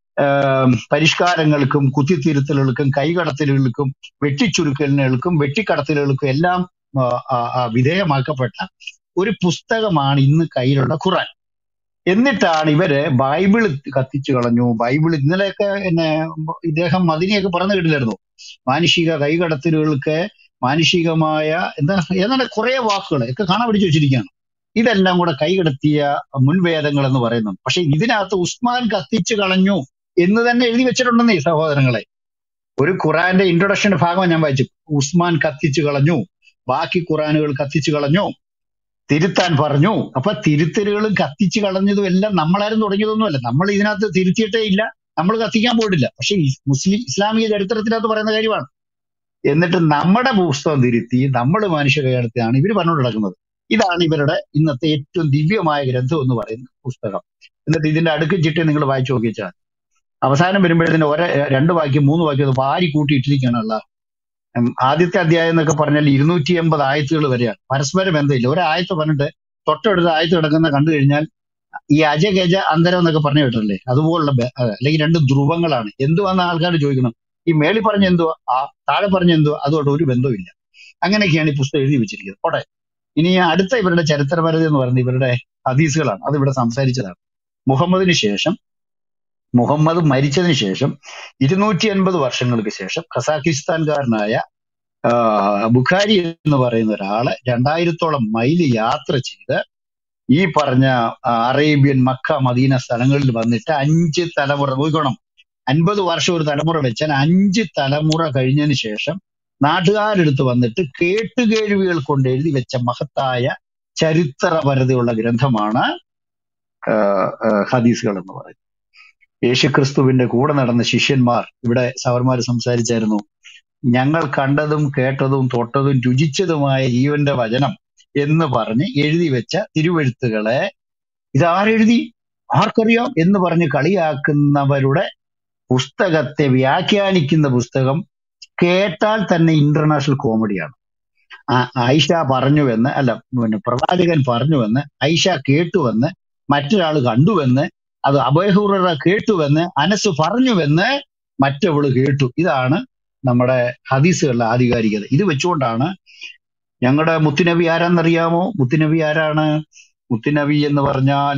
ആം, പരിഷ്കാരങ്ങൾക്കും കുത്തിത്തിരുത്തലുകൾക്കും കൈകടത്തലുകൾക്കും വെട്ടിച്ചുരുക്കലുകൾക്കും വെട്ടിക്കടത്തലുകൾക്കും എല്ലാം ആ, ആ, ആ, വിധേയമാക്കപ്പെട്ട ഒരു പുസ്തകമാണ് ഇന്ന് കയ്യിലുള്ള ഖുറാൻ എന്നിട്ടാണ് ഇവര് ബൈബിൾ കത്തിച്ചു കളഞ്ഞു ബൈബിൾ ഇന്നലെയൊക്കെ എന്നെ ഇദ്ദേഹം മദിനിയൊക്കെ പറഞ്ഞു കേട്ടില്ലായിരുന്നു മാനുഷിക കൈകടത്തലുകൾക്ക് മാനുഷികമായ എന്താ ഏതാണ്ട് കുറെ വാക്കുകൾ ഒക്കെ കാണാൻ പിടിച്ചു വെച്ചിരിക്കുകയാണ് ഇതെല്ലാം കൂടെ കൈകടത്തിയ മുൻവേദങ്ങൾ എന്ന് പറയുന്നു പക്ഷെ ഇതിനകത്ത് ഉസ്മാൻ കത്തിച്ചു കളഞ്ഞു എന്ന് തന്നെ എഴുതി വെച്ചിട്ടുണ്ടെന്നേ സഹോദരങ്ങളെ ഒരു ഖുറാന്റെ ഇൻട്രൊഡക്ഷന്റെ ഭാഗം ഞാൻ വായിച്ചു ഉസ്മാൻ കത്തിച്ചു കളഞ്ഞു ബാക്കി ഖുറാനുകൾ കത്തിച്ചു കളഞ്ഞു തിരുത്താൻ പറഞ്ഞു അപ്പൊ തിരുത്തലുകളും കത്തിച്ചു കളഞ്ഞതും എല്ലാം നമ്മളാരും തുടങ്ങിയതൊന്നുമല്ല നമ്മൾ ഇതിനകത്ത് തിരുത്തിയിട്ടേ ഇല്ല നമ്മൾ കത്തിക്കാൻ പോയിട്ടില്ല പക്ഷെ ഈ മുസ്ലിം ഇസ്ലാമിക ചരിത്രത്തിനകത്ത് പറയുന്ന കാര്യമാണ് എന്നിട്ട് നമ്മുടെ പുസ്തകം തിരുത്തി നമ്മൾ മനുഷ്യ കൈയടത്തിയാണ് ഇവർ പറഞ്ഞുകൊണ്ട് നടക്കുന്നത് ഇതാണ് ഇവരുടെ ഇന്നത്തെ ഏറ്റവും ദിവ്യമായ ഗ്രന്ഥം എന്ന് പറയുന്ന പുസ്തകം എന്നിട്ട് ഇതിന്റെ അടുക്കും ചിട്ടയും നിങ്ങൾ വായിച്ചു നോക്കിച്ചാൽ അവസാനം വരുമ്പോഴത്തേന് ഒരേ രണ്ട് വാക്യം മൂന്ന് വാക്യം അത് വാരി കൂട്ടി ഇട്ടിരിക്കുകയാണ് അള്ളാഹ് ഉം, ആദ്യത്തെ അധ്യായം എന്നൊക്കെ പറഞ്ഞാൽ ഇരുന്നൂറ്റി എൺപത് ആയത്തുകൾ വരെയാണ് പരസ്പര ബന്ധമില്ല ഒരു ആയത്ത് പറഞ്ഞിട്ട് തൊട്ടടുത്ത ആയത്ത് കിടക്കുന്ന കണ്ടു കഴിഞ്ഞാൽ ഈ അജഗജ അന്തരം എന്നൊക്കെ പറഞ്ഞു കേട്ടില്ലേ അതുപോലുള്ള ബ- അഹ് അല്ലെങ്കിൽ രണ്ട് ധ്രുവങ്ങളാണ് എന്തുവാന്ന് ആൾക്കാർ ചോദിക്കണം ഈ മേളി പറഞ്ഞ എന്തുവാ ആ താഴെ പറഞ്ഞ എന്തുവാ അതുകൊണ്ട് ഒരു ബന്ധവുമില്ല അങ്ങനെയൊക്കെയാണ് ഈ പുസ്തകം എഴുതി വെച്ചിരിക്കുന്നത് പോട്ടെ ഇനി അടുത്ത ഇവരുടെ ചരിത്രപരത എന്ന് പറയുന്നത് ഇവരുടെ ഹദീസുകളാണ് അത് ഇവിടെ സംസാരിച്ചതാണ് മുഹമ്മദിന് ശേഷം മുഹമ്മദ് മരിച്ചതിന് ശേഷം ഇരുന്നൂറ്റി അൻപത് വർഷങ്ങൾക്ക് ശേഷം ഖസാക്കിസ്ഥാൻകാരനായ ആ, ബുഖാരി എന്ന് പറയുന്ന ഒരാള് രണ്ടായിരത്തോളം മൈല് യാത്ര ചെയ്ത് ഈ പറഞ്ഞ ആ, അറേബ്യൻ മക്ക മദീന സ്ഥലങ്ങളിൽ വന്നിട്ട് അഞ്ച് തലമുറ നോക്കണം അൻപത് വർഷം ഒരു തലമുറ വെച്ചാൽ അഞ്ച് തലമുറ കഴിഞ്ഞതിന് ശേഷം നാട്ടുകാരെടുത്ത് വന്നിട്ട് കേട്ടുകേഴ്വികൾ കൊണ്ട് എഴുതി വെച്ച മഹത്തായ ചരിത്രപരതയുള്ള ഗ്രന്ഥമാണ് ആ, ആ, ഹദീസുകൾ എന്ന് പറയുന്നത് യേശുക്രിസ്തുവിന്റെ കൂടെ നടന്ന ശിഷ്യന്മാർ ഇവിടെ സവർമാർ സംസാരിച്ചായിരുന്നു ഞങ്ങൾ കണ്ടതും കേട്ടതും തൊട്ടതും രുചിച്ചതുമായ ജീവന്റെ വചനം എന്ന് പറഞ്ഞ് എഴുതി വെച്ച തിരുവെഴുത്തുകളെ ഇതാരെഴുതി ആർക്കറിയാം എന്ന് പറഞ്ഞ് കളിയാക്കുന്നവരുടെ പുസ്തകത്തെ വ്യാഖ്യാനിക്കുന്ന പുസ്തകം കേട്ടാൽ തന്നെ ഇന്റർനാഷണൽ കോമഡിയാണ് ആ ഐഷ പറഞ്ഞുവെന്ന് അല്ല പിന്നെ പ്രവാചകൻ പറഞ്ഞുവെന്ന് ഐഷ കേട്ടുവെന്ന് മറ്റൊരാൾ കണ്ടുവെന്ന് അത് അബേഹുറ കേട്ടുവെന്ന് അനസ് പറഞ്ഞുവെന്ന് മറ്റവള് കേട്ടു ഇതാണ് നമ്മുടെ ഹദീസുകളുടെ ആധികാരികത ഇത് വെച്ചുകൊണ്ടാണ് ഞങ്ങളുടെ മുത്തുനബി ആരാന്നറിയാമോ മുത്തുനബി ആരാണ് മുത്തുനബി എന്ന് പറഞ്ഞാൽ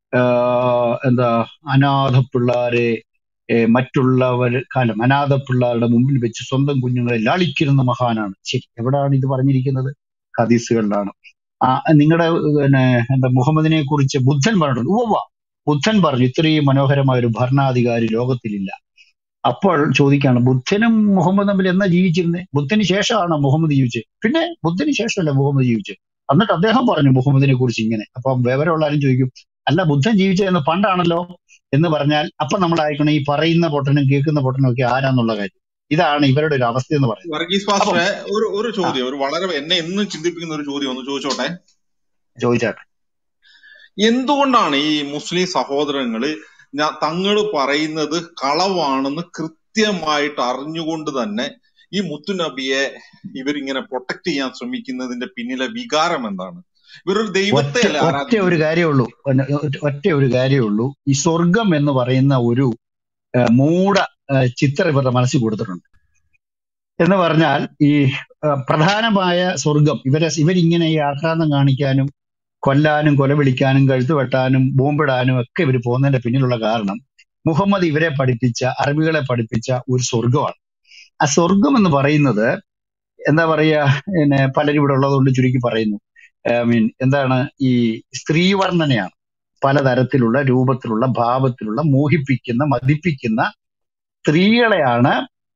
ആഹ് എന്താ അനാഥ പിള്ളാരെ ഏഹ് മറ്റുള്ളവർ കാലം അനാഥ പിള്ളാരുടെ മുമ്പിൽ വെച്ച് സ്വന്തം കുഞ്ഞുങ്ങളെ ലാളിക്കുന്ന മഹാനാണ് ശരി എവിടാണ് ഇത് പറഞ്ഞിരിക്കുന്നത് ഹദീസുകളിലാണ് ആ നിങ്ങളുടെ പിന്നെ എന്താ മുഹമ്മദിനെ കുറിച്ച് ബുദ്ധൻ പറഞ്ഞിട്ടുണ്ട് ഉവ്വ ബുദ്ധൻ പറഞ്ഞു ഇത്രയും മനോഹരമായ ഒരു ഭരണാധികാരി ലോകത്തിലില്ല അപ്പോൾ ചോദിക്കാണ് ബുദ്ധനും മുഹമ്മദ് തമ്മിൽ എന്നാ ജീവിച്ചിരുന്നത് ബുദ്ധന് ശേഷമാണ് മുഹമ്മദ് ജീവിച്ചത് പിന്നെ ബുദ്ധന് ശേഷമല്ല മുഹമ്മദ് ജീവിച്ചത് എന്നിട്ട് അദ്ദേഹം പറഞ്ഞു മുഹമ്മദിനെ കുറിച്ച് ഇങ്ങനെ അപ്പം വിവരമുള്ള ആരും ചോദിക്കും അല്ല ബുദ്ധൻ ജീവിച്ചതെന്ന് പണ്ടാണല്ലോ എന്ന് പറഞ്ഞാൽ അപ്പൊ നമ്മൾ അയക്കണം ഈ പറയുന്ന പൊട്ടനും കേൾക്കുന്ന പൊട്ടനും ഒക്കെ ആരാന്നുള്ള കാര്യം ഇതാണ് ഇവരുടെ ഒരു അവസ്ഥ എന്ന് പറയുന്നത് വർഗീസ് അപ്പം പാസ്റ്ററെ ഒരു ഒരു ആ ചോദ്യം ഒരു വളരെ എന്നെ എന്നും ചിന്തിപ്പിക്കുന്ന ഒരു ചോദ്യം ഒന്ന് ചോദിച്ചോട്ടെ ചോദിച്ചാട്ടെ എന്തുകൊണ്ടാണ് ഈ മുസ്ലിം സഹോദരങ്ങള് ഞാൻ തങ്ങള് പറയുന്നത് കളവാണെന്ന് കൃത്യമായിട്ട് അറിഞ്ഞുകൊണ്ട് തന്നെ ഈ മുത്തുനബിയെ ഇവരിങ്ങനെ പ്രൊട്ടക്ട് ചെയ്യാൻ ശ്രമിക്കുന്നതിന്റെ പിന്നിലെ വികാരം എന്താണ് ഇവരൊരു ദൈവത്തെ ഒറ്റ അല്ലേ ഒറ്റ ആരാധിക്കുന്നത് ഒരു കാര്യമുള്ളൂ ഒറ്റ ഒറ്റ ഒരു കാര്യമുള്ളൂ ഈ സ്വർഗം എന്ന് പറയുന്ന ഒരു ആ, മൂട ആ, ചിത്രം ഇവരുടെ മനസ്സിൽ കൊടുത്തിട്ടുണ്ട് എന്ന് പറഞ്ഞാൽ ഈ ആ, പ്രധാനമായ സ്വർഗം ഇവരെ ഇവരിങ്ങനെ ഈ ആക്രാന്തം കാണിക്കാനും കൊല്ലാനും കൊലവിളിക്കാനും കഴുത്ത് വെട്ടാനും ബോംബിടാനും ഒക്കെ ഇവർ പോകുന്നതിന്റെ പിന്നിലുള്ള കാരണം മുഹമ്മദ് ഇവരെ പഠിപ്പിച്ച അറബികളെ പഠിപ്പിച്ച ഒരു സ്വർഗമാണ് ആ സ്വർഗം എന്ന് പറയുന്നത് എന്താ പറയാ പിന്നെ പലരും ഇവിടെ ഉള്ളതുകൊണ്ട് ചുരുക്കി പറയുന്നു ഐ മീൻ എന്താണ് ഈ സ്ത്രീവർണ്ണനയാണ് പലതരത്തിലുള്ള രൂപത്തിലുള്ള ഭാവത്തിലുള്ള മോഹിപ്പിക്കുന്ന മതിപ്പിക്കുന്ന സ്ത്രീകളെയാണ്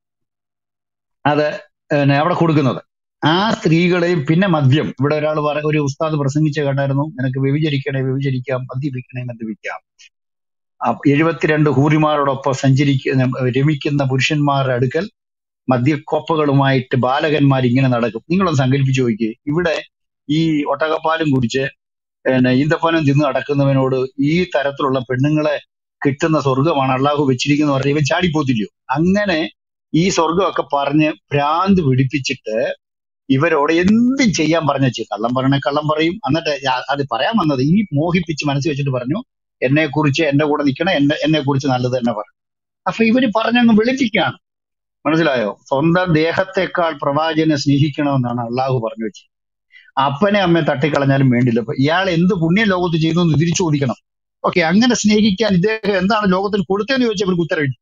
അത് പിന്നെ അവിടെ കൊടുക്കുന്നത് ആ സ്ത്രീകളെയും പിന്നെ മദ്യം ഇവിടെ ഒരാൾ പറ ഒരു ഉസ്താദ് പ്രസംഗിച്ച കേട്ടായിരുന്നു നിനക്ക് വ്യഭിചരിക്കണേ വ്യഭിചരിക്കാം മദ്യപിക്കണേ മദ്യപിക്കാം ആ എഴുപത്തിരണ്ട് ഹൂറിമാരോടൊപ്പം സഞ്ചരിക്കുന്ന രമിക്കുന്ന പുരുഷന്മാരുടെ അടുക്കൽ മദ്യക്കോപ്പകളുമായിട്ട് ബാലകന്മാർ ഇങ്ങനെ നടക്കും നിങ്ങളൊന്ന് സങ്കല്പിച്ച് നോക്കിയേ ഇവിടെ ഈ ഒട്ടകപ്പാലും കുടിച്ച് പിന്നെ ഈന്തപ്പനം തിന്ന് നടക്കുന്നവനോട് ഈ തരത്തിലുള്ള പെണ്ണുങ്ങളെ കിട്ടുന്ന സ്വർഗമാണ് അള്ളാഹു വെച്ചിരിക്കുന്നത് പറഞ്ഞ ഇവൻ ചാടിപ്പോത്തില്ലയോ അങ്ങനെ ഈ സ്വർഗമൊക്കെ പറഞ്ഞ് ഭ്രാന്ത് പിടിപ്പിച്ചിട്ട് ഇവരോട് എന്തും ചെയ്യാൻ പറഞ്ഞ കള്ളം പറയണേ കള്ളം പറയും എന്നിട്ട് ഞാ- അത് പറയാൻ വന്നത് ഈ മോഹിപ്പിച്ച് മനസ്സ് വെച്ചിട്ട് പറഞ്ഞു എന്നെ കുറിച്ച് എന്റെ കൂടെ നിൽക്കണം എന്നെ എന്നെ കുറിച്ച് നല്ലത് തന്നെ പറഞ്ഞു അപ്പൊ ഇവര് പറഞ്ഞങ്ങ് വെളുപ്പിക്കുകയാണ് മനസ്സിലായോ സ്വന്തം ദേഹത്തെക്കാൾ പ്രവാചകനെ സ്നേഹിക്കണമെന്നാണ് അള്ളാഹു പറഞ്ഞു വെച്ചത് അപ്പനെ അമ്മയെ തട്ടിക്കളഞ്ഞാലും വേണ്ടില്ല അപ്പൊ ഇയാൾ എന്ത് പുണ്യം ലോകത്ത് ചെയ്തു എന്ന് തിരിച്ചു ചോദിക്കണം ഓക്കെ അങ്ങനെ സ്നേഹിക്കാൻ ഇദ്ദേഹം എന്താണ് ലോകത്തിൽ കൊടുത്തതെന്ന് ചോദിച്ചാൽ ഇവർക്ക് ഉത്തരവില്ല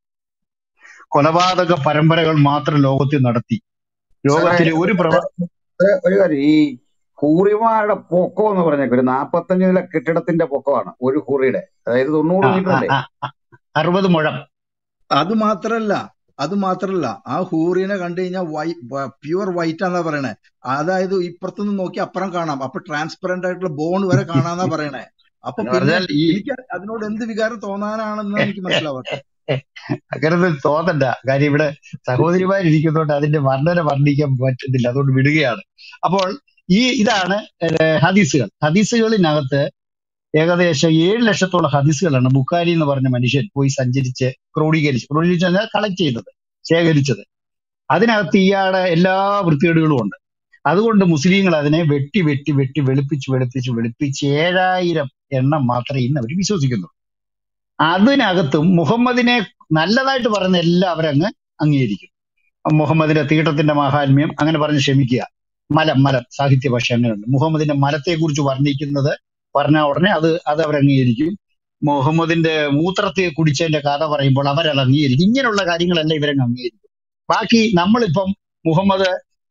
കൊലപാതക പരമ്പരകൾ മാത്രം ലോകത്തിൽ നടത്തി സാറേ ലോകത്തിലെ ഒരു പ്രവ ഒരു ഒരു കാര്യം ഈ ഹൂറിമാരുടെ പൊക്കം എന്ന് പറഞ്ഞേക്കും ഒരു നാപ്പത്തഞ്ച് നില കെട്ടിടത്തിന്റെ പൊക്കമാണ് ഒരു ഹൂറിയുടെ അതായത് തൊണ്ണൂറ് ആ മീറ്റർ ആ അല്ലേ ആ ആ, അറുപത് മുഴം അത് മാത്രല്ല അത് മാത്രല്ല ആ ഹൂറിനെ കണ്ടു കഴിഞ്ഞാൽ വൈ പ്യുവർ വൈറ്റ് ആണെന്നാ പറയണേ അതായത് ഇപ്പുറത്തുനിന്ന് നോക്കി അപ്പുറം കാണാം അപ്പൊ ട്രാൻസ്പെറന്റ് ആയിട്ടുള്ള ബോൺ വരെ കാണാന്നാ പറയണേ അപ്പൊ എന്ന് പിന്നെ പറഞ്ഞാൽ ഈ എനിക്ക് അതിനോട് എന്ത് വികാരം തോന്നാനാണെന്ന് എനിക്ക് മനസ്സിലാവാത്തത് അങ്ങനെ തോന്നണ്ട കാര്യം ഇവിടെ സഹോദരിമാരിയ്ക്കുന്നതുകൊണ്ട് അതിന്റെ വർണ്ണന വർണ്ണിക്കാൻ പറ്റുന്നില്ല അതുകൊണ്ട് വിടുകയാണ് അപ്പോൾ ഈ ഇതാണ് ഏഹ്, ഹദീസുകൾ ഹദീസുകളിനകത്ത് ഏകദേശം ഏഴ് ലക്ഷത്തോളം ഹദീസുകളാണ് ബുക്കാരി എന്ന് പറഞ്ഞ മനുഷ്യൻ പോയി സഞ്ചരിച്ച് ക്രോഡീകരിച്ച് ക്രോഡീകരിച്ച് പറഞ്ഞാൽ കളക്ട് ചെയ്തത് ശേഖരിച്ചത് അതിനകത്ത് ഇയാളുടെ എല്ലാ വൃത്തികേടുകളും ഉണ്ട് അതുകൊണ്ട് മുസ്ലിങ്ങൾ അതിനെ വെട്ടി വെട്ടി വെട്ടി വെളുപ്പിച്ച് വെളുപ്പിച്ച് വെളുപ്പിച്ച് ഏഴായിരം എണ്ണം മാത്രമേ ഇന്ന് അവർ വിശ്വസിക്കുന്നുള്ളൂ അതിനകത്തും മുഹമ്മദിനെ നല്ലതായിട്ട് പറയുന്ന എല്ലാം അവരങ്ങ് അംഗീകരിക്കും മുഹമ്മദിന്റെ തീട്ടത്തിന്റെ മാഹാത്മ്യം അങ്ങനെ പറഞ്ഞ് ക്ഷമിക്കുക മലം മലം സാഹിത്യ ഭാഷ അങ്ങനെയുണ്ട് മുഹമ്മദിന്റെ മലത്തെ കുറിച്ച് വർണ്ണിക്കുന്നത് പറഞ്ഞ ഉടനെ അത് അത് അവർ അംഗീകരിക്കും മുഹമ്മദിന്റെ മൂത്രത്തെ കുടിച്ചതിന്റെ കഥ പറയുമ്പോൾ അവരത് അംഗീകരിക്കും ഇങ്ങനെയുള്ള കാര്യങ്ങളെല്ലാം ഇവരങ്ങ് അംഗീകരിക്കും ബാക്കി നമ്മളിപ്പം മുഹമ്മദ്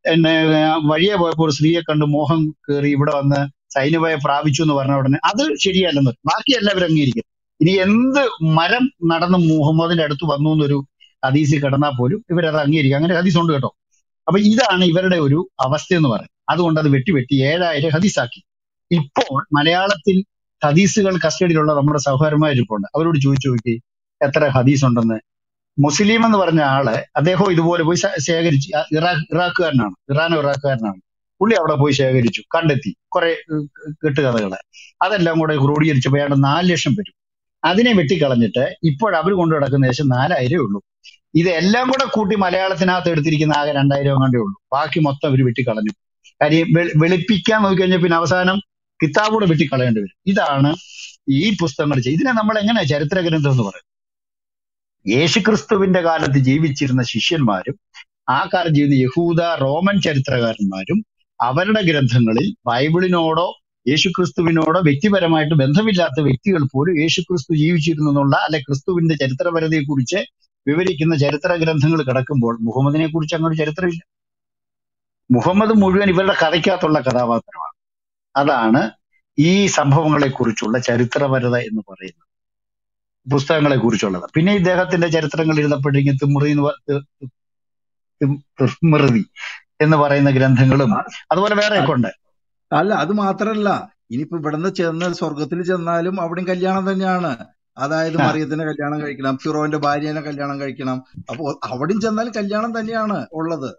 എന്നെ ആ, വഴിയെ പോയപ്പോൾ ഒരു സ്ത്രീയെ കണ്ട് മോഹം കയറി ഇവിടെ വന്ന് സൈന്യവയെ പ്രാപിച്ചു എന്ന് പറഞ്ഞ ഉടനെ അത് ശരിയല്ലെന്ന് ബാക്കി എല്ലാവരും അംഗീകരിക്കും ഇനി എന്ത് മരം നടന്ന് മുഹമ്മദിന്റെ അടുത്ത് വന്നു എന്നൊരു ഹദീസിൽ കിടന്നാൽ പോലും ഇവരത് അംഗീകരിക്കും അങ്ങനെ ഹദീസ് ഉണ്ട് കേട്ടോ അപ്പൊ ഇതാണ് ഇവരുടെ ഒരു അവസ്ഥ എന്ന് പറയുന്നത് അതുകൊണ്ട് അത് വെട്ടി വെട്ടി ഏഴായിരം ഹദീസാക്കി ഇപ്പോൾ മലയാളത്തിൽ ഹദീസുകൾ കസ്റ്റഡിയിലുള്ള നമ്മുടെ സഹോദരന്മാരിപ്പുണ്ട് അവരോട് ചോദിച്ചു നോക്കി എത്ര ഹദീസ് ഉണ്ടെന്ന് മുസ്ലിം എന്ന് പറഞ്ഞ ആള് അദ്ദേഹം ഇതുപോലെ പോയി ശ- ശേഖരിച്ച് ആ ഇറാഖ് ഇറാഖുകാരനാണ് ഇറാനോ ഇറാഖുകാരനാണ് പുള്ളി അവിടെ പോയി ശേഖരിച്ചു കണ്ടെത്തി കുറെ ഏഹ്, കെട്ടുകഥകള് അതെല്ലാം കൂടെ ക്രോഡീകരിച്ചപ്പോൾ ഏതാണ്ട് നാല് ലക്ഷം വരും അതിനെ വെട്ടിക്കളഞ്ഞിട്ട് ഇപ്പോൾ അവർ കൊണ്ടു നടക്കുന്ന ഏകദേശം നാലായിരമേ ഉള്ളൂ ഇതെല്ലാം കൂടെ കൂട്ടി മലയാളത്തിനകത്ത് എടുത്തിരിക്കുന്ന ആകെ രണ്ടായിരം എങ്ങാണ്ടേ ഉള്ളൂ ബാക്കി മൊത്തം അവർ വെട്ടിക്കളഞ്ഞു കാര്യം വെ- വെളുപ്പിക്കാൻ നോക്കിക്കഴിഞ്ഞാൽ പിന്നെ അവസാനം കിതാബൂടെ വെട്ടിക്കളയേണ്ടി വരും ഇതാണ് ഈ പുസ്തകങ്ങൾ ചെയ്യുന്നത് ഇതിനെ നമ്മൾ എങ്ങനെ ചരിത്ര ഗ്രന്ഥം എന്ന് പറയുന്നത് യേശുക്രിസ്തുവിന്റെ കാലത്ത് ജീവിച്ചിരുന്ന ശിഷ്യന്മാരും ആ കാലത്ത് ജീവിച്ച യഹൂദ റോമൻ ചരിത്രകാരന്മാരും അവരുടെ ഗ്രന്ഥങ്ങളിൽ ബൈബിളിനോടോ യേശുക്രിസ്തുവിനോടോ വ്യക്തിപരമായിട്ട് ബന്ധമില്ലാത്ത വ്യക്തികൾ പോലും യേശുക്രിസ്തു ജീവിച്ചിരുന്നു എന്നുള്ള അല്ലെ ക്രിസ്തുവിന്റെ ചരിത്രപരതയെ കുറിച്ച് വിവരിക്കുന്ന ചരിത്ര ഗ്രന്ഥങ്ങൾ കിടക്കുമ്പോൾ മുഹമ്മദിനെ കുറിച്ച് അങ്ങോട്ട് ചരിത്രമില്ല മുഹമ്മദ് മുഴുവൻ ഇവരുടെ കഥയ്ക്കകത്തുള്ള കഥാപാത്രമാണ് അതാണ് ഈ സംഭവങ്ങളെ കുറിച്ചുള്ള ചരിത്രപരത എന്ന് പറയുന്നത് പുസ്തകങ്ങളെ കുറിച്ചുള്ളത് പിന്നെ ഇദ്ദേഹത്തിന്റെ ചരിത്രങ്ങൾ എഴുതപ്പെട്ടിരിക്കുന്ന തിമ്രി എന്ന് പ- തി- തിം- തിർമിറുതി എന്ന് പറയുന്ന ഗ്രന്ഥങ്ങളും അതുപോലെ വേറെയൊക്കെ ഉണ്ട് അല്ല അത് മാത്രല്ല ഇനിയിപ്പോ ഇവിടുന്ന് ചെന്ന് സ്വർഗത്തിൽ ചെന്നാലും അവിടെയും കല്യാണം തന്നെയാണ് അതായത് ആ മറിയത്തിനെ കല്യാണം കഴിക്കണം ഫിറോന്റെ ഭാര്യനെ കല്യാണം കഴിക്കണം അപ്പൊ അവിടെയും ചെന്നാൽ കല്യാണം തന്നെയാണ് ഉള്ളത്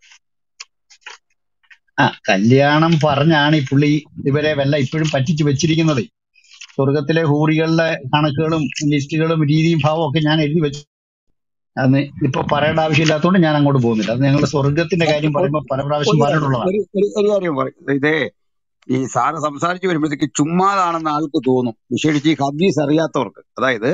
ആ കല്യാണം പറഞ്ഞാണ് ഈ പുള്ളി ഇവരെ വല്ല ഇപ്പോഴും പറ്റിച്ചു വെച്ചിരിക്കുന്നത് സ്വർഗത്തിലെ ഹൂറികളുടെ കണക്കുകളും ലിസ്റ്റുകളും രീതിയും ഭാവവും ഒക്കെ ഞാൻ എഴുതി വെച്ചു അന്ന് ഇപ്പൊ പറയേണ്ട ആവശ്യമില്ലാത്തതുകൊണ്ട് ഞാൻ അങ്ങോട്ട് പോകുന്നില്ല അത് ഞങ്ങൾ സ്വർഗത്തിന്റെ കാര്യം ഒരു പറയുമ്പോൾ പല പ്രാവശ്യം ഒരു കാര്യം പറഞ്ഞിട്ടുള്ളതാണ് ഒരു ഒരു ഒരു കാര്യം പറയും ഇതേ ഈ സാറ് സംസാരിച്ചു വരുമ്പോഴത്തേക്ക് ചുമ്മാതാണെന്ന് ആൾക്ക് തോന്നും വിശേഷിച്ച് ഈ ഹദീസ് അറിയാത്തവർക്ക് അതായത്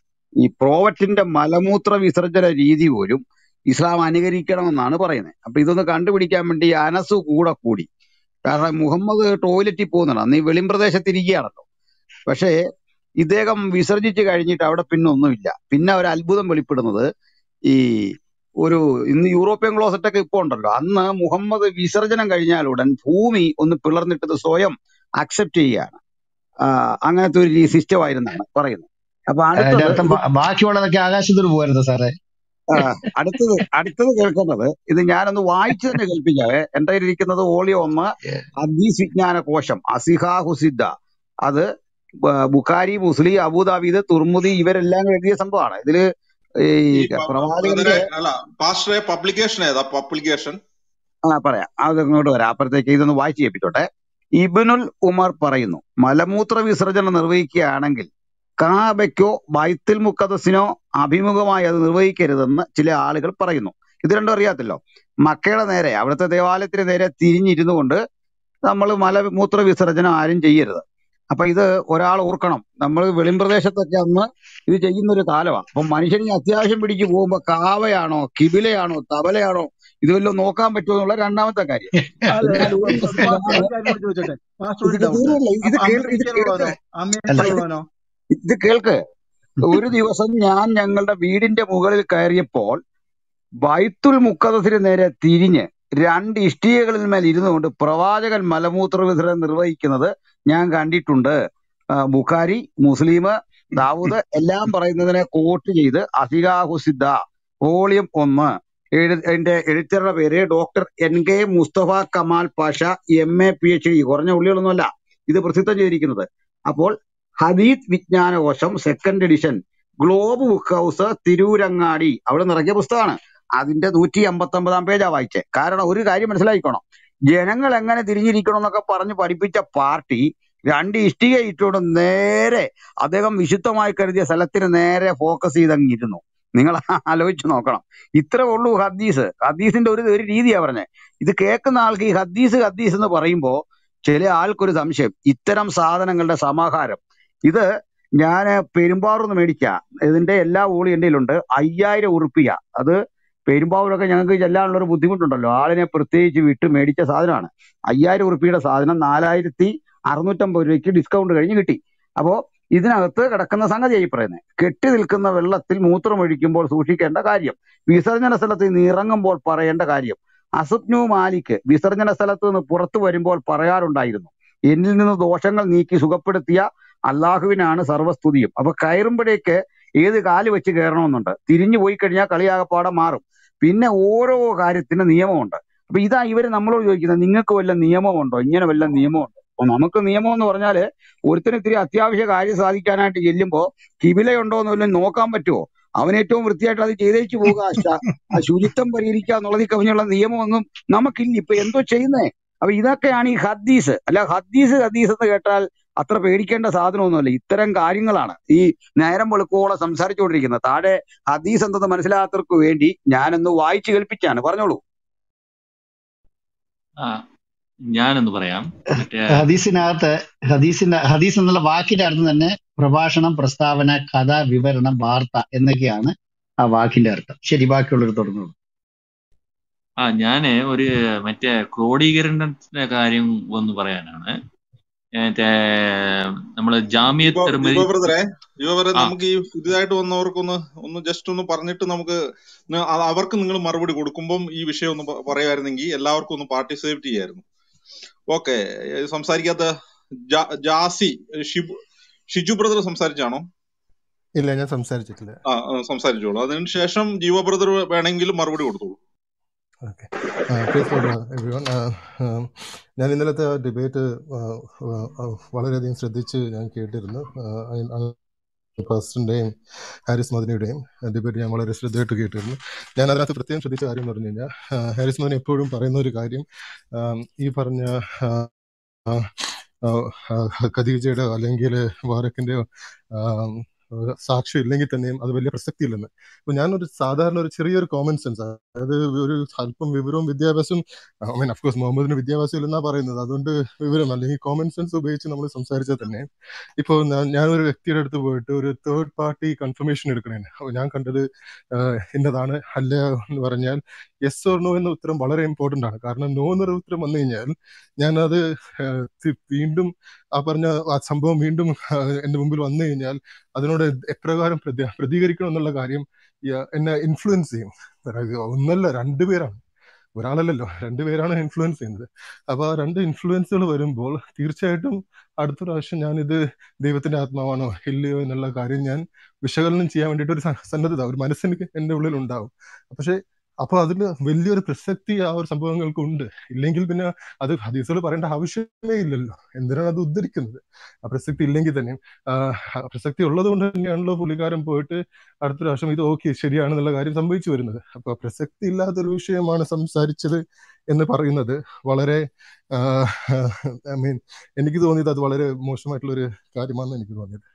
ഈ പ്രോവറ്റിന്റെ മലമൂത്ര വിസർജന രീതി പോലും ഇസ്ലാം അനുകരിക്കണമെന്നാണ് പറയുന്നത് അപ്പൊ ഇതൊന്ന് കണ്ടുപിടിക്കാൻ വേണ്ടി അനസ് കൂടെ കൂടി കാരണം മുഹമ്മദ് ടോയ്ലറ്റിൽ പോകുന്നതാണ് അന്ന് ഈ വെളിമ്പ്രദേശത്ത് ഇരിക്കുകയാണല്ലോ പക്ഷേ ഇദ്ദേഹം വിസർജിച്ച് കഴിഞ്ഞിട്ട് അവിടെ പിന്നെ ഒന്നുമില്ല പിന്നെ ഒരു അത്ഭുതം വെളിപ്പെടുന്നത് ഈ ഒരു ഇന്ന് യൂറോപ്യൻ ക്ലോസറ്റ് ഒക്കെ ഇപ്പൊ ഉണ്ടല്ലോ അന്ന് മുഹമ്മദ് വിസർജനം കഴിഞ്ഞാലുടൻ ഭൂമി ഒന്ന് പിളർന്നിട്ട് ഇത് സ്വയം അക്സെപ്റ്റ് ചെയ്യുകയാണ് ആ, അങ്ങനത്തെ ഒരു സിസ്റ്റം ആയിരുന്നാണ് പറയുന്നത് അപ്പൊ അതിന്റെ അടുത്തത് അർത്ഥം ഇത് ബാ- ബാക്കിയുള്ളതൊക്കെ ആകാശത്തോട് പോകരുത് സാറേ ആ, അടുത്തത് അടുത്തത് കേൾക്കുന്നത് ഇത് ഞാനൊന്ന് വായിച്ചു തന്നെ കേൾപ്പിക്കാവേ എന്റെ കയ്യിൽ ഇരിക്കുന്നത് ഓളിയോ ഒന്ന് ഹദീസ് വിജ്ഞാന കോശം അസിഹ ഹുസിദ്ദ അത് ബ- ബുഖാരി മുസ്ലിം അബുദാബീദ് തുർമുദി ഇവരെല്ലാം കൂടെ എഴുതിയ സംഭവമാണ് ഇതില് ഈ ഈ ബ്രദറെ പ്രവാചകന്റെ അല്ല പാസ്റ്ററെ പബ്ലിക്കേഷൻ ഏതാ പബ്ലിക്കേഷൻ ആ പറയാം അത് ഇങ്ങോട്ട് വരാം അപ്പുറത്തേക്ക് ഇതൊന്ന് വായിച്ചു കേൾപ്പിച്ചോട്ടെ ഇബിനുൽ ഉമർ പറയുന്നു മലമൂത്ര വിസർജനം നിർവഹിക്കുകയാണെങ്കിൽ കാബയ്ക്കോ ബൈത്തുൽ മുക്കദസിനോ അഭിമുഖമായി അത് നിർവഹിക്കരുതെന്ന് ചില ആളുകൾ പറയുന്നു ഇത് രണ്ടും അറിയാത്തല്ലോ മക്കയുടെ നേരെ അവിടുത്തെ ദേവാലയത്തിന് നേരെ തിരിഞ്ഞിരുന്നു കൊണ്ട് നമ്മൾ മലമൂത്ര വിസർജനം ആരും ചെയ്യരുത് അപ്പൊ ഇത് ഒരാൾ ഓർക്കണം നമ്മൾ വെളിമ്പ്രദേശത്തൊക്കെ അന്ന് ഇത് ചെയ്യുന്ന ഒരു കാലമാണ് അപ്പൊ മനുഷ്യന് ഈ അത്യാവശ്യം പിടിച്ച് പോകുമ്പോ കാവയാണോ കിബിലയാണോ തബലയാണോ ഇത് വല്ലതും നോക്കാൻ പറ്റുമോ എന്നുള്ള രണ്ടാമത്തെ കാര്യം അല്ല എന്നാൽ ഒരു പാസ്റ്റർ പുസ്തകമാണ് ഒരു കാര്യം കൂടി ചോദിച്ചോട്ടെ പാസ്റ്റർ ഒരു ഇത് ഡൗട്ട് തീർന്നില്ല ഇത് അപ്പൊ കേൾ ഇത് അമേരിക്കയിലുള്ളവനോ കേൾക്ക് അല്ല ഇത് അമേരിക്കയിലുള്ളവനോ ഇത് കേൾക്ക് ഒരു ദിവസം ഞാൻ ഞങ്ങളുടെ വീടിന്റെ മുകളിൽ കയറിയപ്പോൾ ബൈത്തുൽ മുക്കദസിന് നേരെ തിരിഞ്ഞ് രണ്ട് ഇഷ്ടികകളിൽ മേൽ ഇരുന്നു കൊണ്ട് പ്രവാചകൻ മലമൂത്ര വിസർജനം നിർവഹിക്കുന്നത് ഞാൻ കണ്ടിട്ടുണ്ട് ആ, ബുഖാരി മുസ്ലിം ദാവൂദ് എല്ലാം പറയുന്നതിനെ കോട്ട് ചെയ്ത് അസികാ ഹുസിദ്ദ വോളിയം ഒന്ന് എഴു എന്റെ എഴുത്തരുടെ പേര് doctor N K Mustafa Kamal Pasha M A P H D കുറഞ്ഞ ഉള്ളികളൊന്നുമല്ല ഇത് പ്രസിദ്ധം ചെയ്തിരിക്കുന്നത് അപ്പോൾ ഹദീത് വിജ്ഞാനകോശം second edition Globe Book House Tirurangadi അവിടെ നിറങ്ങിയ പുസ്തകമാണ് അതിന്റെ നൂറ്റി അമ്പത്തി ഒമ്പതാം പേജാ വായിച്ചേ കാരണം ഒരു കാര്യം മനസ്സിലാക്കിക്കോണം ജനങ്ങൾ എങ്ങനെ തിരിഞ്ഞിരിക്കണം എന്നൊക്കെ പറഞ്ഞ് പഠിപ്പിച്ച പാർട്ടി രണ്ട് ഇഷ്ടിക ഇട്ടുകൊണ്ട് നേരെ അദ്ദേഹം വിശുദ്ധമായി കരുതിയ സ്ഥലത്തിന് നേരെ ഫോക്കസ് ചെയ്തങ്ങിരുന്നു നിങ്ങൾ ആലോചിച്ച് നോക്കണം ഇത്രേ ഉള്ളൂ ഹദീസ് ഹദീസിന്റെ ഒരു ഒരു രീതിയാ പറഞ്ഞത് ഇത് കേൾക്കുന്ന ആൾക്ക് ഈ ഹദീസ് ഹദീസ് എന്ന് പറയുമ്പോൾ ചില ആൾക്കൊരു സംശയം ഇത്തരം സാധനങ്ങളുടെ സമാഹാരം ഇത് ഞാൻ പെരുമ്പാവൂർന്ന് മേടിച്ച ഇതിന്റെ എല്ലാ ഓളി എൻ്റെ കയ്യിലുണ്ട് അയ്യായിരം ഉറുപ്പിക അത് പെരുമ്പാവൂരൊക്കെ ഞങ്ങൾക്ക് ചെല്ലാനുള്ള ഒരു ബുദ്ധിമുട്ടുണ്ടല്ലോ ആളിനെ പ്രത്യേകിച്ച് വിട്ട് മേടിച്ച സാധനമാണ് അയ്യായിരം ഉറുപ്പിയുടെ സാധനം നാലായിരത്തി അറുന്നൂറ്റമ്പത് രൂപയ്ക്ക് ഡിസ്കൗണ്ട് കഴിഞ്ഞ് കിട്ടി അപ്പോ ഇതിനകത്ത് കിടക്കുന്ന സംഗതിയായി പറയുന്നത് കെട്ടി നിൽക്കുന്ന വെള്ളത്തിൽ മൂത്രമൊഴിക്കുമ്പോൾ സൂക്ഷിക്കേണ്ട കാര്യം വിസർജന സ്ഥലത്ത് നിന്ന് ഇറങ്ങുമ്പോൾ പറയേണ്ട കാര്യം അസുബ്നു മാലിക് വിസർജന സ്ഥലത്ത് നിന്ന് പുറത്തു വരുമ്പോൾ പറയാറുണ്ടായിരുന്നു എന്നിൽ നിന്ന് ദോഷങ്ങൾ നീക്കി സുഖപ്പെടുത്തിയ അള്ളാഹുവിനാണ് സർവസ്തുതിയും അപ്പൊ കയറുമ്പോഴേക്ക് ഏത് കാല് വെച്ച് കയറണമെന്നുണ്ട് തിരിഞ്ഞു പോയി കഴിഞ്ഞാൽ കളിയാകപ്പാടെ മാറും പിന്നെ ഓരോ കാര്യത്തിന് നിയമമുണ്ട് അപ്പൊ ഇതാ ഇവര് നമ്മളോട് ചോദിക്കുന്നത് നിങ്ങൾക്ക് വല്ല നിയമമുണ്ടോ ഇങ്ങനെ വല്ല നിയമമുണ്ടോ അപ്പൊ നമുക്ക് നിയമം എന്ന് പറഞ്ഞാല് ഒരുത്തിന് ഇത്തിരി അത്യാവശ്യ കാര്യം സാധിക്കാനായിട്ട് ചെല്ലുമ്പോ കിബിലയുണ്ടോ എന്ന് വല്ലതും നോക്കാൻ പറ്റുമോ അവൻ ഏറ്റവും വൃത്തിയായിട്ട് അത് ചെയ്തേച്ചു പോവുക ആ ശ- ആ ശുചിത്വം പരിഹരിക്കുക എന്നുള്ളതിൽ കവിഞ്ഞുള്ള നിയമമൊന്നും നമുക്കില്ല ഇപ്പൊ എന്തോ ചെയ്യുന്നേ അപ്പൊ ഇതൊക്കെയാണ് ഈ ഹദീസ് അല്ല ഹദീസ് ഹദീസ് എന്ന് കേട്ടാൽ അത്ര പേടിക്കേണ്ട സാധനമൊന്നുമല്ല ഇത്തരം കാര്യങ്ങളാണ് ഈ നേരം വെളുക്കോളം സംസാരിച്ചുകൊണ്ടിരിക്കുന്നത് താഴെ ഹദീസ് എന്തെന്ന് മനസ്സിലാത്തവർക്ക് വേണ്ടി ഞാനൊന്ന് വായിച്ചു കേൾപ്പിച്ചാണ് പറഞ്ഞോളൂ ആ ഞാനൊന്ന് പറയാം മറ്റേ ഹദീസിനകത്ത് ഹദീസിന്റെ ഹദീസ് എന്നുള്ള വാക്കിന്റെ അർത്ഥം തന്നെ പ്രഭാഷണം പ്രസ്താവന കഥ വിവരണം വാർത്ത എന്നൊക്കെയാണ് ആ വാക്കിന്റെ അർത്ഥം ശരി ബാക്കിയുള്ളവർ തുടർന്നോളൂ ആ ഞാന് ഒരു മറ്റേ ക്രോഡീകരണത്തിന്റെ കാര്യം ഒന്ന് പറയാനാണ് മറ്റേ നമ്മള് ജാമിയത്ത് യുവ തിരുമതി യുവ ബ്രദറെ യുവ ബ്രദറെ ആ നമുക്ക് ഈ പുതിയതായിട്ട് വന്നവർക്കൊന്ന് ഒന്ന് ജസ്റ്റ് ഒന്ന് പറഞ്ഞിട്ട് നമുക്ക് ന- അത് അവർക്ക് നിങ്ങൾ മറുപടി കൊടുക്കുമ്പം ഈ വിഷയം ഒന്ന് പ- പറയുമായിരുന്നെങ്കിൽ എല്ലാവർക്കും ഒന്ന് പാർട്ടിസിപ്പേറ്റ് ചെയ്യായിരുന്നു ഓക്കെ സംസാരിക്കാത്ത ജാ- ജാസി ഷിബു ഷിജു ബ്രദർ സംസാരിച്ചാണോ ഇല്ല ഞാൻ സംസാരിച്ചിട്ടില്ല ആ ആ, സംസാരിച്ചോളൂ അതിനുശേഷം ജീവ ബ്രദർ വേണമെങ്കിൽ മറുപടി കൊടുത്തോളൂ ഓക്കെ എവ്രി വൺ ഞാൻ ഇന്നലത്തെ ഡിബേറ്റ് വളരെയധികം ശ്രദ്ധിച്ച് ഞാൻ കേട്ടിരുന്നു ഫസ്റ്റിൻ്റെയും ഹാരിസ് മദനിയുടെയും ഡിബേറ്റ് ഞാൻ വളരെ ശ്രദ്ധയായിട്ട് കേട്ടിരുന്നു ഞാൻ അതിനകത്ത് പ്രത്യേകം ശ്രദ്ധിച്ച കാര്യം എന്ന് പറഞ്ഞു കഴിഞ്ഞാൽ ആ, ഹാരിസ് മദനി എപ്പോഴും പറയുന്ന ഒരു കാര്യം ആ, ഈ പറഞ്ഞ ആ, ആ, ആ, ആ, ഖദീജയുടെ അല്ലെങ്കിൽ വാരക്കിൻ്റെയോ സാക്ഷ്യം ഇല്ലെങ്കിൽ തന്നെയും അത് വലിയ പ്രസക്തിയില്ലെന്ന് അപ്പൊ ഞാനൊരു സാധാരണ ഒരു ചെറിയൊരു കോമൺ സെൻസ് അതായത് ഒരു അല്പം വിവരവും വിദ്യാഭ്യാസവും ഐ മീൻ അഫ്കോഴ്സ് മുഹമ്മദിന് വിദ്യാഭ്യാസം ഇല്ലെന്നാ പറയുന്നത് അതുകൊണ്ട് വിവരം അല്ലെങ്കിൽ കോമൺ സെൻസ് ഉപയോഗിച്ച് നമ്മൾ സംസാരിച്ചാൽ തന്നെ ഇപ്പോൾ ഞാനൊരു വ്യക്തിയുടെ അടുത്ത് പോയിട്ട് ഒരു തേർഡ് പാർട്ടി കൺഫർമേഷൻ എടുക്കണേ അപ്പോൾ ഞാൻ കണ്ടത് ആഹ് ഇന്നതാണ് അല്ല എന്ന് പറഞ്ഞാൽ യെസ് ഓർ നോ എന്ന ഉത്തരം വളരെ ഇമ്പോർട്ടന്റ് ആണ് കാരണം നോ എന്നൊരു ഉത്തരം വന്നു കഴിഞ്ഞാൽ ഞാനത് ആഹ് തി- വീണ്ടും ആ പറഞ്ഞ ആ സംഭവം വീണ്ടും ആഹ് എന്റെ മുമ്പിൽ വന്നു കഴിഞ്ഞാൽ അതിനോട് എപ്രകാരം പ്രതി പ്രതികരിക്കണം എന്നുള്ള കാര്യം യ- എന്നെ ഇൻഫ്ലുവൻസ് ചെയ്യും അതായത് ഒന്നല്ല രണ്ടുപേരാണ് ഒരാളല്ലല്ലോ രണ്ടുപേരാണ് ഇൻഫ്ലുവൻസ് ചെയ്യുന്നത് അപ്പൊ ആ രണ്ട് ഇൻഫ്ലുവൻസുകൾ വരുമ്പോൾ തീർച്ചയായിട്ടും അടുത്ത പ്രാവശ്യം ഞാനിത് ദൈവത്തിന്റെ ആത്മാവാണോ ഇല്ലയോ എന്നുള്ള കാര്യം ഞാൻ വിശകലനം ചെയ്യാൻ വേണ്ടിയിട്ട് ഒരു സ- സന്നദ്ധത ഒരു മനസ്സിന് എന്റെ ഉള്ളിൽ ഉണ്ടാവും പക്ഷെ അപ്പൊ അതിന് വലിയൊരു പ്രസക്തി ആ ഒരു സംഭവങ്ങൾക്ക് ഉണ്ട് ഇല്ലെങ്കിൽ പിന്നെ അത് ഹദീസുകൾ പറയേണ്ട ആവശ്യമേ ഇല്ലല്ലോ എന്തിനാണ് അത് ഉദ്ധരിക്കുന്നത് ആ പ്രസക്തി ഇല്ലെങ്കിൽ തന്നെ ആ പ്രസക്തി ഉള്ളത് കൊണ്ട് തന്നെയാണല്ലോ പുള്ളിക്കാരൻ പോയിട്ട് അടുത്ത പ്രാവശ്യം ഇത് ഓക്കെ ശരിയാണെന്നുള്ള കാര്യം സംഭവിച്ചു വരുന്നത് അപ്പൊ പ്രസക്തി ഇല്ലാത്തൊരു വിഷയമാണ് സംസാരിച്ചത് എന്ന് പറയുന്നത് വളരെ ഐ മീൻ എനിക്ക് തോന്നിയത് അത് വളരെ മോശമായിട്ടുള്ള ഒരു കാര്യമാണെന്ന് എനിക്ക് തോന്നിയത്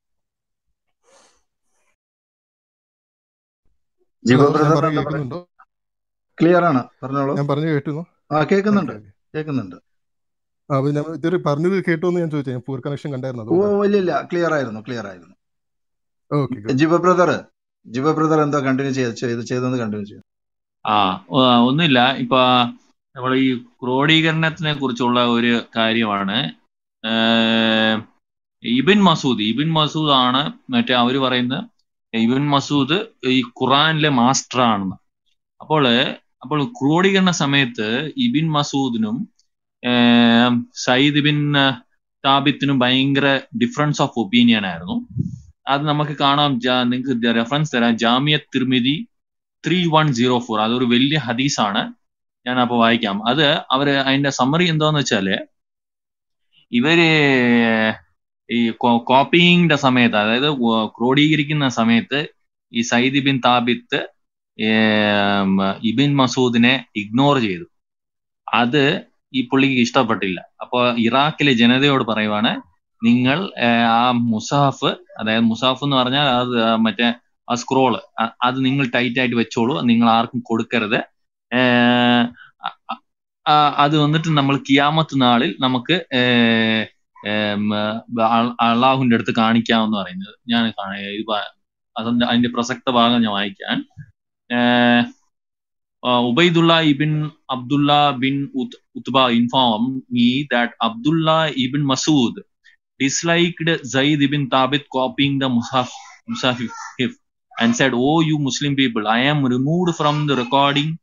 ജീവ ഹലോ ഞാൻ ബ്രദർ പറഞ്ഞു എന്താ പറയുക കേൾക്കുന്നുണ്ടോ ക്ലിയർ ആണ് പറഞ്ഞോളൂ ഞാൻ പറഞ്ഞു കേട്ടുന്നു ആ കേൾക്കുന്നുണ്ട് ഓക്കെ ഓക്കെ കേൾക്കുന്നുണ്ട് ആ അപ്പൊ ഞാൻ ഇതൊരു പറഞ്ഞത് കേട്ടോ എന്ന് ഞാൻ ചോദിച്ചു ഞാൻ പൂർ കണക്ഷൻ കണ്ടായിരുന്നു ഓ അതുകൊണ്ടാണ് ഇല്ല ഇല്ല ക്ലിയർ ആയിരുന്നു ക്ലിയർ ആയിരുന്നു okay good Jeeva brother Jeeva brother എന്തോ കണ്ടിന്യൂ ചെയ്ത് ചെയ്ത് ചെയ്തെന്ന് കണ്ടിന്യൂ ചെയ്തു ആ ആ, ഒന്നുമില്ല ഇപ്പൊ നമ്മൾ ഈ ക്രോഡീകരണത്തിനെ കുറിച്ചുള്ള ഒരു കാര്യമാണ് ഏഹ്, ഇബിൻ മസൂദ് ഇബിൻ മസൂദ് ആണ് മറ്റേ അവര് പറയുന്നത് ഇബിൻ മസൂദ് ഈ ഖുറാനിലെ മാസ്റ്റർ ആണെന്ന് അപ്പോൾ അപ്പോൾ ക്രോഡീകരണ സമയത്ത് ഇബിൻ മസൂദിനും ഏഹ്, സയ്യിദ് ബിൻ താബിത്തിനും ഭയങ്കര ഡിഫറൻസ് ഓഫ് ഒപ്പീനിയൻ ആയിരുന്നു അത് നമുക്ക് കാണാം ജാ- നിങ്ങൾക്ക് റെഫറൻസ് തരാം Jamia Tirmidhi three one zero four അതൊരു വലിയ ഹദീസാണ് ഞാൻ അപ്പൊ വായിക്കാം അത് അവര് അതിന്റെ സമ്മറി എന്താന്ന് വെച്ചാല് ഇവര് ഈ കോപ്പിയിങ്ങിന്റെ സമയത്ത് അതായത് വ- ക്രോഡീകരിക്കുന്ന സമയത്ത് ഈ സയ്യിദ് ബിൻ താബിത്ത് ഏം, ഇബിൻ മസൂദിനെ ഇഗ്നോർ ചെയ്തു അത് ഈ പുള്ളിക്ക് ഇഷ്ടപ്പെട്ടില്ല അപ്പൊ ഇറാഖിലെ ജനതയോട് പറയുവാണ് നിങ്ങൾ ഏർ, ആ മുസാഫ് അതായത് മുസാഫ് എന്ന് പറഞ്ഞാൽ അത് ആ മറ്റേ ആ സ്ക്രോള് അത് നിങ്ങൾ ടൈറ്റ് ആയിട്ട് വെച്ചോളൂ നിങ്ങൾ ആർക്കും കൊടുക്കരുത് ഏർ, അ- അ- ആ, അത് വന്നിട്ട് നമ്മൾ കിയാമത്ത് നാളിൽ നമുക്ക് ഏർ, ഏം, അ- അള്ളാഹുവിന്റെ അടുത്ത് കാണിക്കാമെന്ന് പറയുന്നത് ഞാൻ കാണ- ഇത് പ- അതിന്റെ അതിന്റെ പ്രസക്ത ഭാഗം ഞാൻ വായിക്കാൻ ഏർ, uh, Ubaidullah ibn Abdullah bin Ut- Utbah informed me that Abdullah ibn Masud disliked Zaid ibn Thabit copying the Musaf, Musafif and said, Oh, you Muslim people, I am removed from the recording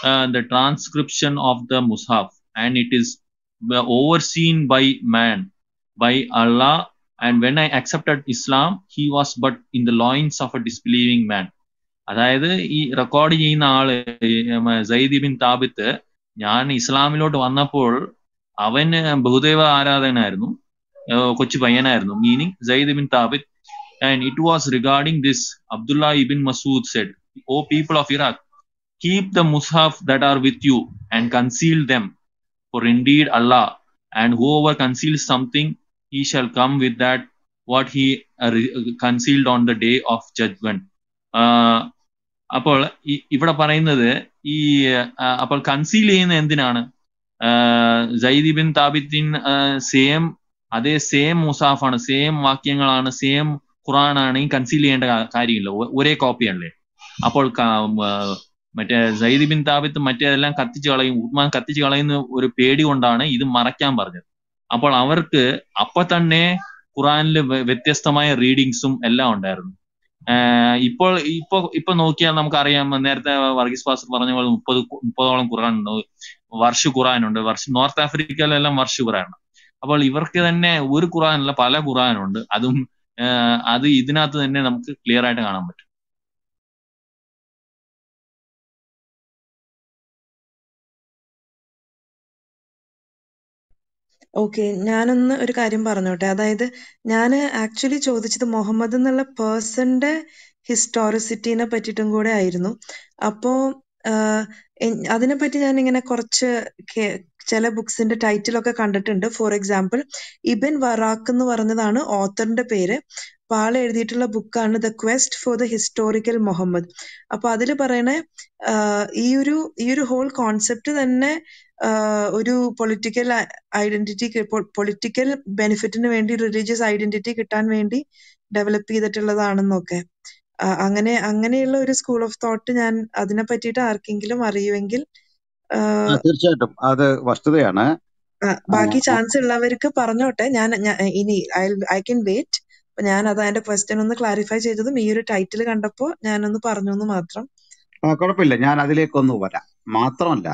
uh, the transcription of the Mus'haf, and it is uh, overseen by man, by Allah. And when I accepted Islam, he was but in the loins of a disbelieving man. അതായത് ഈ record ചെയ്യുന്ന ആള് Sayyid bin താബിത്ത് ഞാൻ ഇസ്ലാമിലോട്ട് വന്നപ്പോൾ അവൻ ബഹുദൈവ ആരാധകനായിരുന്നു ഏഹ് കൊച്ചു പയ്യനായിരുന്നു meaning Zaid bin Thabit and it was regarding this Abdullah Ibn Masood said O people of Iraq keep the mushaf that are with you and conceal them for indeed allah and whoever conceals something he shall come with that what he uh, re- concealed on the day of judgment ആഹ് അപ്പോൾ ഈ- ഇവിടെ പറയുന്നത് ഈ ആഹ് അപ്പോൾ conceal ചെയ്യുന്ന എന്തിനാണ് Zaid bin താബിത്തിൻ സെയിം അതേ സെയിം മുസാഫാണ് സെയിം വാക്യങ്ങളാണ് സെയിം ഖുറാൻ ആണ് കൺസീൽ ചെയ്യേണ്ട കാ- കാര്യമില്ല ഒ- ഒരേ കോപ്പിയാണല്ലേ അപ്പോൾ ക- ആഹ് മറ്റേ സൈദ് ബിൻ താബിത്ത് മറ്റേതെല്ലാം കത്തിച്ച് കളയും ഉസ്മാൻ കത്തിച്ച് കളയുന്ന ഒരു പേടി കൊണ്ടാണ് ഇത് മറയ്ക്കാൻ പറഞ്ഞത് അപ്പോൾ അവർക്ക് അപ്പൊ തന്നെ ഖുറാനിൽ വ്യത്യസ്തമായ റീഡിങ്സും എല്ലാം ഉണ്ടായിരുന്നു ആഹ് ഇപ്പോൾ ഇപ്പൊ ഇപ്പൊ നോക്കിയാൽ നമുക്കറിയാം നേരത്തെ വർഗീസ് പാസ്റ്റർ പറഞ്ഞ പോലെ മുപ്പത് കു- മുപ്പതോളം ഖുറാൻ ഉണ്ട് വർഷ ഖുറാൻ ഉണ്ട് വർഷ നോർത്ത് ആഫ്രിക്കയിലെല്ലാം വർഷ ഖുറാൻ അപ്പോൾ ഇവർക്ക് തന്നെ ഒരു ഖുറാനല്ല പല ഖുറാനുണ്ട് അതും ആഹ് അത് ഇതിനകത്ത് തന്നെ നമുക്ക് ക്ലിയർ ആയിട്ട് കാണാൻ പറ്റും ഓക്കെ ഞാനൊന്ന് ഒരു കാര്യം പറഞ്ഞോട്ടെ അതായത് ഞാൻ ആക്ച്വലി ചോദിച്ചത് മുഹമ്മദ് എന്നുള്ള പേഴ്സന്റെ ഹിസ്റ്റോറിസിറ്റിനെ പറ്റിയിട്ടും കൂടെ ആയിരുന്നു അപ്പോ ആഹ് എൻ- അതിനെപ്പറ്റി ഞാൻ ഇങ്ങനെ കുറച്ച് കേ- ചില ബുക്സിന്റെ ടൈറ്റിൽ ഒക്കെ കണ്ടിട്ടുണ്ട് ഫോർ എക്സാമ്പിൾ ഇബിൻ വറാഖ് എന്ന് പറഞ്ഞതാണ് ഓത്തറിന്റെ പേര് അപ്പൊ ആള് എഴുതിയിട്ടുള്ള ബുക്കാണ് the quest for the historical Muhammad അപ്പൊ അതിൽ പറയണേ ആഹ് ഈ ഒരു ഈ ഒരു ഹോൾ കോൺസെപ്റ്റ് തന്നെ ആഹ് ഒരു പൊളിറ്റിക്കൽ ഐഡന്റിറ്റി പൊളിറ്റിക്കൽ ബെനിഫിറ്റിന് വേണ്ടി റിലീജിയസ് ഐഡന്റിറ്റി കിട്ടാൻ വേണ്ടി ഡെവലപ്പ് ചെയ്തിട്ടുള്ളതാണെന്നൊക്കെ ആ, അങ്ങനെ അങ്ങനെയുള്ള ഒരു സ്കൂൾ ഓഫ് തോട്ട് ഞാൻ അതിനെ പറ്റിയിട്ട് ആർക്കെങ്കിലും അറിയുമെങ്കിൽ ആ, ആഹ് തീർച്ചയായിട്ടും അത് വസ്തുതയാണ് ആ, ആ, ബാക്കി ചാൻസ് ഉള്ളവർക്ക് പറഞ്ഞോട്ടെ ഞാൻ ഞാൻ- ഇനി ഐ ഐ കൻ വെയിറ്റ് അപ്പൊ ഞാൻ അത് അതിന്റെ ക്വസ്റ്റ്യൻ ഒന്ന് ക്ലാരിഫൈ ചെയ്തതും ഈ ഒരു ടൈറ്റിൽ കണ്ടപ്പോ ഞാനൊന്ന് പറഞ്ഞു എന്ന് മാത്രം ആ, കുഴപ്പമില്ല ഞാൻ അതിലേക്കൊന്ന് വരാം മാത്രമല്ല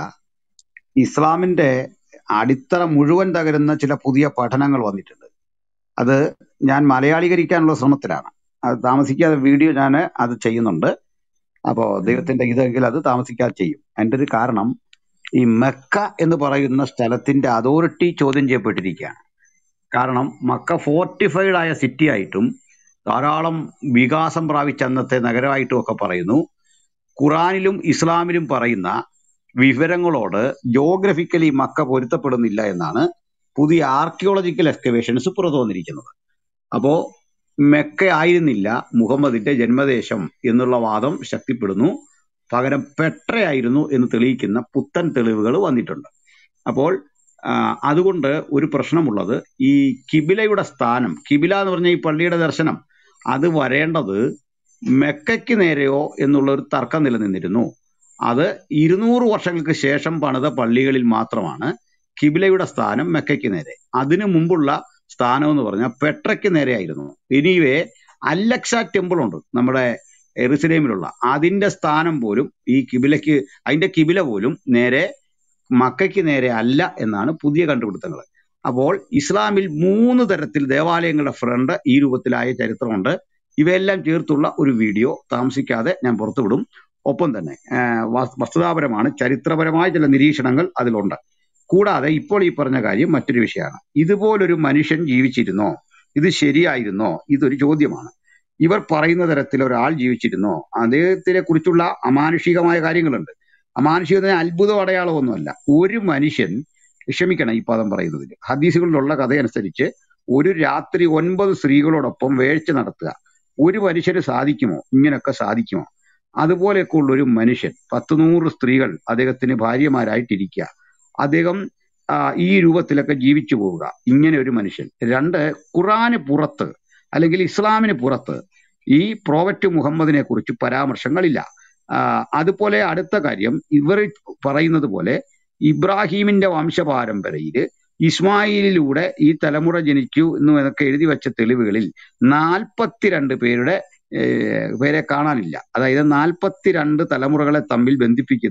ഇസ്ലാമിന്റെ അടിത്തറ മുഴുവൻ തകരുന്ന ചില പുതിയ പഠനങ്ങൾ വന്നിട്ടുണ്ട് അത് ഞാൻ മലയാളീകരിക്കാനുള്ള ശ്രമത്തിലാണ് അത് താമസിക്കാതെ വീഡിയോ ഞാൻ അത് ചെയ്യുന്നുണ്ട് അപ്പോൾ ദൈവത്തിന്റെ ഇതെങ്കിൽ അത് താമസിക്കാതെ ചെയ്യും അതിന്റെ ഒരു കാരണം ഈ മെക്ക എന്ന് പറയുന്ന സ്ഥലത്തിന്റെ അതോറിറ്റി ചോദ്യം ചെയ്യപ്പെട്ടിരിക്കുകയാണ് കാരണം മക്ക ഫോർട്ടിഫൈഡ് ആയ സിറ്റി ആയിട്ടും ധാരാളം വികാസം പ്രാപിച്ച അന്നത്തെ നഗരമായിട്ടും ഒക്കെ പറയുന്നു ഖുറാനിലും ഇസ്ലാമിലും പറയുന്ന വിവരങ്ങളോട് ജോഗ്രഫിക്കലി മക്ക പൊരുത്തപ്പെടുന്നില്ല എന്നാണ് പുതിയ ആർക്കിയോളജിക്കൽ എക്സ്കവേഷൻസ് പുറത്തു വന്നിരിക്കുന്നത് അപ്പോ മെക്ക ആയിരുന്നില്ല മുഹമ്മദിന്റെ ജന്മദേശം എന്നുള്ള വാദം ശക്തിപ്പെടുന്നു പകരം പെട്രയായിരുന്നു എന്ന് തെളിയിക്കുന്ന പുത്തൻ തെളിവുകൾ വന്നിട്ടുണ്ട് അപ്പോൾ ആ, അതുകൊണ്ട് ഒരു പ്രശ്നമുള്ളത് ഈ കിബിലയുടെ സ്ഥാനം കിബില എന്ന് പറഞ്ഞ ഈ പള്ളിയുടെ ദർശനം അത് വരേണ്ടത് മെക്കയ്ക്ക് നേരെയോ എന്നുള്ള ഒരു തർക്കം നിലനിന്നിരുന്നു അത് ഇരുന്നൂറ് വർഷങ്ങൾക്ക് ശേഷം പണിത പള്ളികളിൽ മാത്രമാണ് കിബിലയുടെ സ്ഥാനം മെക്കയ്ക്ക് നേരെ അതിനു മുമ്പുള്ള സ്ഥാനം എന്ന് പറഞ്ഞാൽ പെട്രയ്ക്ക് നേരെയായിരുന്നു എനിവേ അല്ലക്സ ടെമ്പിൾ ഉണ്ട് നമ്മുടെ എറുസലേമിലുള്ള അതിന്റെ സ്ഥാനം പോലും ഈ കിബിലയ്ക്ക് അതിന്റെ കിബില പോലും നേരെ മക്കയ്ക്ക് നേരെ അല്ല എന്നാണ് പുതിയ കണ്ടുപിടുത്തങ്ങൾ അപ്പോൾ ഇസ്ലാമിൽ മൂന്ന് തരത്തിൽ ദേവാലയങ്ങളുടെ ഫ്രണ്ട് ഈ രൂപത്തിലായ ചരിത്രമുണ്ട് ഇവയെല്ലാം ചേർത്തുള്ള ഒരു വീഡിയോ താമസിക്കാതെ ഞാൻ പുറത്തുവിടും ഒപ്പം തന്നെ ആ, വസ്- വസ്തുതാപരമാണ് ചരിത്രപരമായ ചില നിരീക്ഷണങ്ങൾ അതിലുണ്ട് കൂടാതെ ഇപ്പോൾ ഈ പറഞ്ഞ കാര്യം മറ്റൊരു വിഷയമാണ് ഇതുപോലൊരു മനുഷ്യൻ ജീവിച്ചിരുന്നോ ഇത് ശരിയായിരുന്നോ ഇതൊരു ചോദ്യമാണ് ഇവർ പറയുന്ന തരത്തിൽ ഒരാൾ ജീവിച്ചിരുന്നോ അദ്ദേഹത്തിനെ കുറിച്ചുള്ള അമാനുഷികമായ കാര്യങ്ങളുണ്ട് അമാനുഷികത്തിന് അത്ഭുത അടയാളമൊന്നുമല്ല ഒരു മനുഷ്യൻ ക്ഷമിക്കണം ഈ പദം പറയുന്നതിൽ ഹദീസുകളിലുള്ള കഥയനുസരിച്ച് ഒരു രാത്രി ഒൻപത് സ്ത്രീകളോടൊപ്പം വേഴ്ച നടത്തുക ഒരു മനുഷ്യന് സാധിക്കുമോ ഇങ്ങനെയൊക്കെ സാധിക്കുമോ അതുപോലെയൊക്കെ ഉള്ള ഒരു മനുഷ്യൻ പത്ത് നൂറ് സ്ത്രീകൾ അദ്ദേഹത്തിന് ഭാര്യമാരായിട്ടിരിക്കുക അദ്ദേഹം ആ, ഈ രൂപത്തിലൊക്കെ ജീവിച്ചു പോവുക ഇങ്ങനെ ഒരു മനുഷ്യൻ രണ്ട് ഖുറാന് പുറത്ത് അല്ലെങ്കിൽ ഇസ്ലാമിന് പുറത്ത് ഈ പ്രോവറ്റ് മുഹമ്മദിനെ കുറിച്ച് പരാമർശങ്ങളില്ല ആ, അതുപോലെ അടുത്ത കാര്യം ഇവർ പറയുന്നത് പോലെ ഇബ്രാഹീമിന്റെ വംശപാരമ്പരയില് ഇസ്മായിലിലൂടെ ഈ തലമുറ ജനിച്ചു എന്നൊക്കെ എഴുതി വെച്ച തെളിവുകളിൽ നാൽപ്പത്തിരണ്ട് പേരുടെ ഏർ, പേരെ കാണാനില്ല അതായത് നാൽപ്പത്തിരണ്ട് തലമുറകളെ തമ്മിൽ ബന്ധിപ്പിക്കുന്ന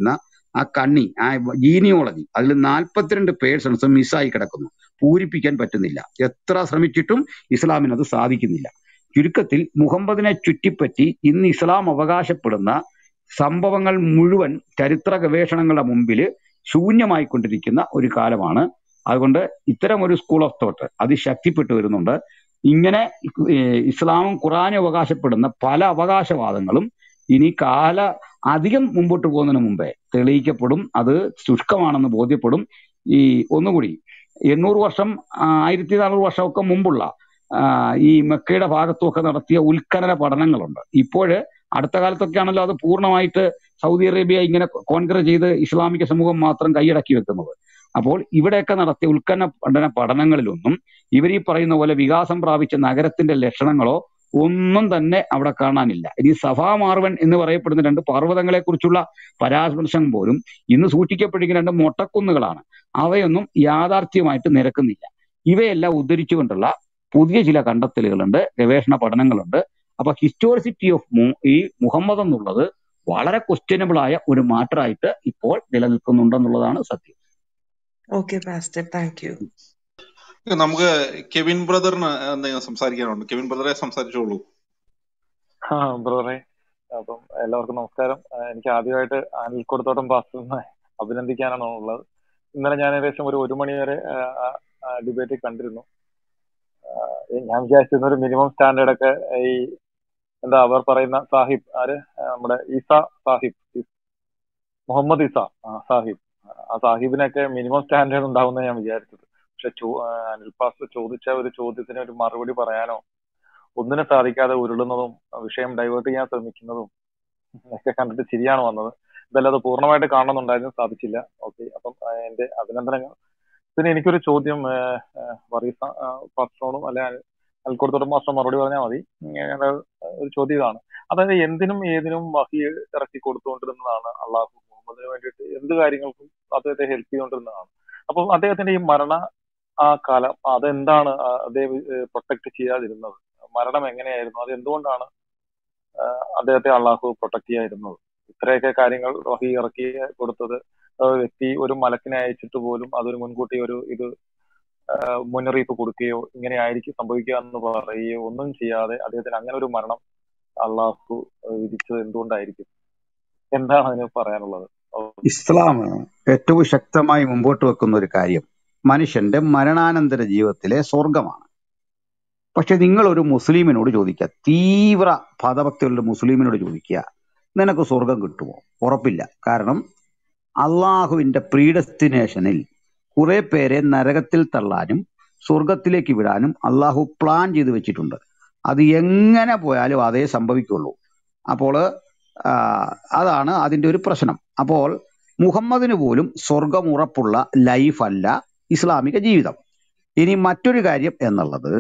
ആ കണ്ണി ആ ജീനിയോളജി അതിൽ നാൽപ്പത്തിരണ്ട് പേഴ്സൺസ് മിസ്സായി കിടക്കുന്നു പൂരിപ്പിക്കാൻ പറ്റുന്നില്ല എത്ര ശ്രമിച്ചിട്ടും ഇസ്ലാമിന് അത് സാധിക്കുന്നില്ല ചുരുക്കത്തിൽ മുഹമ്മദിനെ ചുറ്റിപ്പറ്റി ഇന്ന് ഇസ്ലാം അവകാശപ്പെടുന്ന സംഭവങ്ങൾ മുഴുവൻ ചരിത്ര ഗവേഷണങ്ങളുടെ മുമ്പിൽ ശൂന്യമായിക്കൊണ്ടിരിക്കുന്ന ഒരു കാലമാണ് അതുകൊണ്ട് ഇത്തരം ഒരു സ്കൂൾ ഓഫ് തോട്ട് അത് ശക്തിപ്പെട്ടു വരുന്നുണ്ട് ഇങ്ങനെ ഏഹ് ഇസ്ലാമും ഖുറാനും അവകാശപ്പെടുന്ന പല അവകാശവാദങ്ങളും ഇനി കാല അധികം മുമ്പോട്ട് പോകുന്നതിന് മുമ്പേ തെളിയിക്കപ്പെടും അത് ശുഷ്കമാണെന്ന് ബോധ്യപ്പെടും ഈ ഒന്നുകൂടി എണ്ണൂറ് വർഷം ആ, ആയിരത്തി നാനൂറ് വർഷമൊക്കെ മുമ്പുള്ള ആ, ഈ മെക്കയുടെ ഭാഗത്തുമൊക്കെ നടത്തിയ ഉത്ഖനന പഠനങ്ങളുണ്ട് ഇപ്പോഴ് അടുത്ത കാലത്തൊക്കെ ആണല്ലോ അത് പൂർണ്ണമായിട്ട് സൗദി അറേബ്യ ഇങ്ങനെ കോൺഗ്രസ് ചെയ്ത് ഇസ്ലാമിക സമൂഹം മാത്രം കൈയടക്കി വെക്കുന്നത് അപ്പോൾ ഇവിടെയൊക്കെ നടത്തിയ ഉത്ഖനന പഠന പഠനങ്ങളിലൊന്നും ഇവർ ഈ പറയുന്ന പോലെ വികാസം പ്രാപിച്ച നഗരത്തിന്റെ ലക്ഷണങ്ങളോ ഒന്നും തന്നെ അവിടെ കാണാനില്ല ഇനി സഭാ മാർവൻ എന്ന് പറയപ്പെടുന്ന രണ്ട് പർവ്വതങ്ങളെ കുറിച്ചുള്ള പരാമർശം പോലും ഇന്ന് സൂക്ഷിക്കപ്പെട്ടിരിക്കുന്ന രണ്ട് മൊട്ടക്കുന്നുകളാണ് അവയൊന്നും യാഥാർത്ഥ്യമായിട്ട് നിരക്കുന്നില്ല ഇവയെല്ലാം ഉദ്ധരിച്ചുകൊണ്ടുള്ള പുതിയ ചില കണ്ടെത്തലുകളുണ്ട് ഗവേഷണ പഠനങ്ങളുണ്ട് അപ്പൊ ഹിസ്റ്റോറിസിറ്റി ഓഫ് ഈ മുഹമ്മദ് എന്നുള്ളത് വളരെ ക്വസ്റ്റ്യനബിൾ ആയ ഒരു മാറ്ററായിട്ട് ഇപ്പോൾ നിലനിൽക്കുന്നുണ്ടെന്നുള്ളതാണ് സത്യം ഓക്കെ പാസ്റ്റർ താങ്ക് യു നമുക്ക് കെവിൻ ബ്രദറിന് എന്തെങ്കിലും സംസാരിക്കാനുണ്ട് കെവിൻ ബ്രദറെ സംസാരിച്ചോളൂ ആ ബ്രോറെ അപ്പം എല്ലാവർക്കും നമസ്കാരം ആ, എനിക്ക് ആദ്യമായിട്ട് അനിൽക്കൊടുത്തോട്ടം പാസ്റ്ററിനെ അഭിനന്ദിക്കാനാണ് ഉള്ളത് ഇന്നലെ ഞാൻ ഏകദേശം ഒരു ഒരു മണി വരെ ഡിബേറ്റ് കണ്ടിരുന്നു ആ, ഞാൻ വിചാരിച്ചിരുന്ന ഒരു മിനിമം സ്റ്റാൻഡേർഡ് ഒക്കെ ഈ എന്താ അവർ പറയുന്ന സാഹിബ് ആര് ആ, നമ്മുടെ ഈസ സാഹിബ് ഈ- മുഹമ്മദ് ഈസ ആ, സാഹിബ് ആ സാഹിബിനൊക്കെ മിനിമം സ്റ്റാൻഡേർഡ് ഉണ്ടാവുന്ന ഞാൻ വിചാരിച്ചത് പക്ഷെ ചോ- ആ, അനിൽ പാസ്റ്റർ ചോദിച്ച ഒരു ചോദ്യത്തിന് ഒരു മറുപടി പറയാനോ ഒന്നിനും സാധിക്കാതെ ഉരുളുന്നതും വിഷയം ഡൈവേർട്ട് ചെയ്യാൻ ശ്രമിക്കുന്നതും ഒക്കെ കണ്ടിട്ട് ചിരിയാണ് വന്നത് എന്തായാലും അത് പൂർണ്ണമായിട്ട് കാണണമെന്നുണ്ടായിരുന്നു സാധിച്ചില്ല ഓക്കെ അപ്പം ആ, എന്റെ അഭിനന്ദനങ്ങൾ പിന്നെ എനിക്കൊരു ചോദ്യം ആ, ആ, വറീസ ആ, പാസ്റ്ററോടും അല്ലെ അൽക്കൊടുത്തോടും മാസ്റ്റർ മറുപടി പറഞ്ഞാൽ മതി ഞാൻ ഒരു ചോദ്യം ഇതാണ് അതായത് എന്തിനും ഏതിനും വഹി ഇറക്കി കൊടുത്തുകൊണ്ടിരുന്നതാണ് അള്ളാഹു മുഹമ്മദിന് വേണ്ടിയിട്ട് എന്ത് കാര്യങ്ങൾക്കും അദ്ദേഹത്തെ ഹെൽപ്പ് ചെയ്തുകൊണ്ടിരുന്നതാണ് അപ്പം അദ്ദേഹത്തിന്റെ ഈ മരണ ആ കാലം അതെന്താണ് ആ, അദ്ദേഹം പ്രൊട്ടക്ട് ചെയ്യാതിരുന്നത് മരണം എങ്ങനെയായിരുന്നു അത് എന്തുകൊണ്ടാണ് ആ, അദ്ദേഹത്തെ അള്ളാഹു പ്രൊട്ടക്ട് ചെയ്യാതിരുന്നത് ഇത്രയൊക്കെ കാര്യങ്ങൾ വഹി ഇറക്കി കൊടുത്തത് ആ വ്യക്തി ഒരു മലക്കിനെ അയച്ചിട്ട് പോലും അതൊരു മുൻകൂട്ടി ഒരു ഇത് ആ, മുന്നറിയിപ്പ് കൊടുക്കുകയോ ഇങ്ങനെ ആയിരിക്കും സംഭവിക്കുക എന്ന് പറയുകയോ ഒന്നും ചെയ്യാതെ അദ്ദേഹത്തിന് അങ്ങനെ ഒരു മരണം അള്ളാഹു വിധിച്ചത് എന്തുകൊണ്ടായിരിക്കും എന്താണ് അതിന് പറയാനുള്ളത് ഓ, ഇസ്ലാം ഏറ്റവും ശക്തമായി മുമ്പോട്ട് വെക്കുന്ന ഒരു കാര്യം മനുഷ്യന്റെ മരണാനന്തര ജീവിതത്തിലെ സ്വർഗമാണ് പക്ഷെ നിങ്ങൾ ഒരു മുസ്ലിമിനോട് ചോദിക്കുക തീവ്ര പദഭക്തിയുള്ള മുസ്ലിമിനോട് ചോദിക്കുക നിനക്ക് സ്വർഗം കിട്ടുമോ ഉറപ്പില്ല കാരണം അള്ളാഹുവിന്റെ പ്രീഡസ്റ്റിനേഷനിൽ കുറെ പേരെ നരകത്തിൽ തള്ളാനും സ്വർഗത്തിലേക്ക് വിടാനും അള്ളാഹു പ്ലാൻ ചെയ്ത് വെച്ചിട്ടുണ്ട് അത് എങ്ങനെ പോയാലും അതേ സംഭവിക്കുള്ളൂ അപ്പോൾ ആ, അതാണ് അതിന്റെ ഒരു പ്രശ്നം അപ്പോൾ മുഹമ്മദിന് പോലും സ്വർഗം ഉറപ്പുള്ള ലൈഫ് അല്ല ഇസ്ലാമിക ജീവിതം ഇനി മറ്റൊരു കാര്യം എന്നുള്ളത്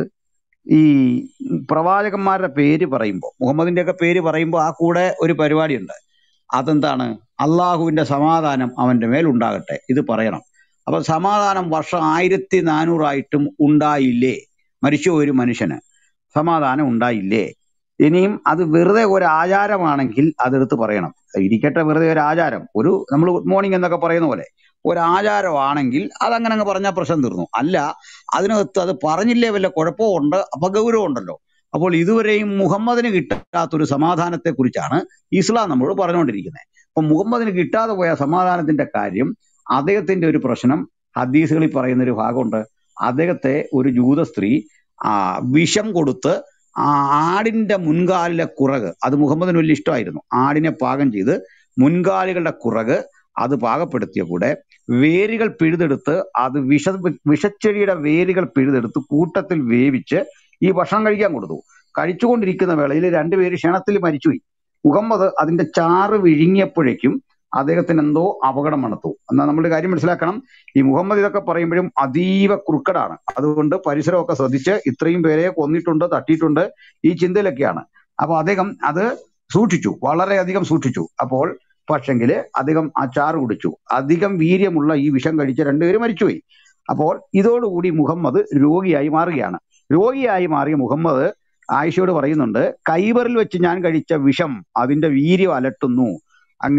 ഈ പ്രവാചകന്മാരുടെ പേര് പറയുമ്പോൾ മുഹമ്മദിന്റെ ഒക്കെ പേര് പറയുമ്പോൾ ആ കൂടെ ഒരു പരിപാടിയുണ്ട് അതെന്താണ് അള്ളാഹുവിന്റെ സമാധാനം അവന്റെ മേൽ ഉണ്ടാകട്ടെ ഇത് പറയണം അപ്പൊ സമാധാനം വർഷം ആയിരത്തി നാനൂറായിട്ടും ഉണ്ടായില്ലേ മരിച്ച ഒരു മനുഷ്യന് സമാധാനം ഉണ്ടായില്ലേ ഇനിയും അത് വെറുതെ ഒരു ആചാരമാണെങ്കിൽ അതെടുത്ത് പറയണം ഇരിക്കട്ടെ വെറുതെ ഒരു ആചാരം ഒരു നമ്മൾ ഗുഡ് മോർണിംഗ് എന്നൊക്കെ പറയുന്ന പോലെ ഒരു ആചാരമാണെങ്കിൽ അതങ്ങനെ അങ്ങ് പറഞ്ഞാൽ പ്രശ്നം തീർന്നു അല്ല അതിനകത്ത് അത് പറഞ്ഞില്ലേ വല്ല കുഴപ്പമുണ്ട് അപഗൗരവം ഉണ്ടല്ലോ അപ്പോൾ ഇതുവരെയും മുഹമ്മദിന് കിട്ടാത്തൊരു സമാധാനത്തെ കുറിച്ചാണ് ഇസ്ലാം നമ്മളോട് പറഞ്ഞുകൊണ്ടിരിക്കുന്നത് അപ്പൊ മുഹമ്മദിന് കിട്ടാതെ പോയ സമാധാനത്തിന്റെ കാര്യം അദ്ദേഹത്തിന്റെ ഒരു പ്രശ്നം ഹദീസുകളിൽ പറയുന്ന ഒരു ഭാഗമുണ്ട് അദ്ദേഹത്തെ ഒരു ജൂത സ്ത്രീ ആ വിഷം കൊടുത്ത് ആ ആടിന്റെ മുൻകാലിലെ കുറക് അത് മുഹമ്മദിന് വലിയ ഇഷ്ടമായിരുന്നു ആടിനെ പാകം ചെയ്ത് മുൻകാലുകളുടെ കുറക് അത് പാകപ്പെടുത്തിയ കൂടെ വേരുകൾ പിഴുതെടുത്ത് അത് വിഷ വിഷച്ചെടിയുടെ വേരുകൾ പിഴുതെടുത്ത് കൂട്ടത്തിൽ വേവിച്ച് ഈ ഭക്ഷണം കഴിക്കാൻ കൊടുത്തു കഴിച്ചുകൊണ്ടിരിക്കുന്ന വേളയിൽ രണ്ടുപേര് ക്ഷണത്തിൽ മരിച്ചുപോയി മുഹമ്മദ് അതിന്റെ ചാറ് വിഴുങ്ങിയപ്പോഴേക്കും അദ്ദേഹത്തിന് എന്തോ അപകടം മണത്തു എന്നാൽ നമ്മൾ കാര്യം മനസ്സിലാക്കണം ഈ മുഹമ്മദ് ഇതൊക്കെ പറയുമ്പോഴും അതീവ കുറുക്കടാണ് അതുകൊണ്ട് പരിസരമൊക്കെ ശ്രദ്ധിച്ച് ഇത്രയും പേരെ കൊന്നിട്ടുണ്ട് തട്ടിയിട്ടുണ്ട് ഈ ചിന്തയിലൊക്കെയാണ് അപ്പൊ അദ്ദേഹം അത് സൂക്ഷിച്ചു വളരെയധികം സൂക്ഷിച്ചു അപ്പോൾ പക്ഷെങ്കിൽ അദ്ദേഹം ആ ചാറ് കുടിച്ചു അധികം വീര്യമുള്ള ഈ വിഷം കഴിച്ച രണ്ടുപേര് മരിച്ചുപോയി അപ്പോൾ ഇതോടുകൂടി മുഹമ്മദ് രോഗിയായി മാറുകയാണ് രോഗിയായി മാറിയ മുഹമ്മദ് ആയിഷയോട് പറയുന്നുണ്ട് കൈവറിൽ വെച്ച് ഞാൻ കഴിച്ച വിഷം അതിന്റെ വീര്യം അലട്ടുന്നു അങ്ങനെ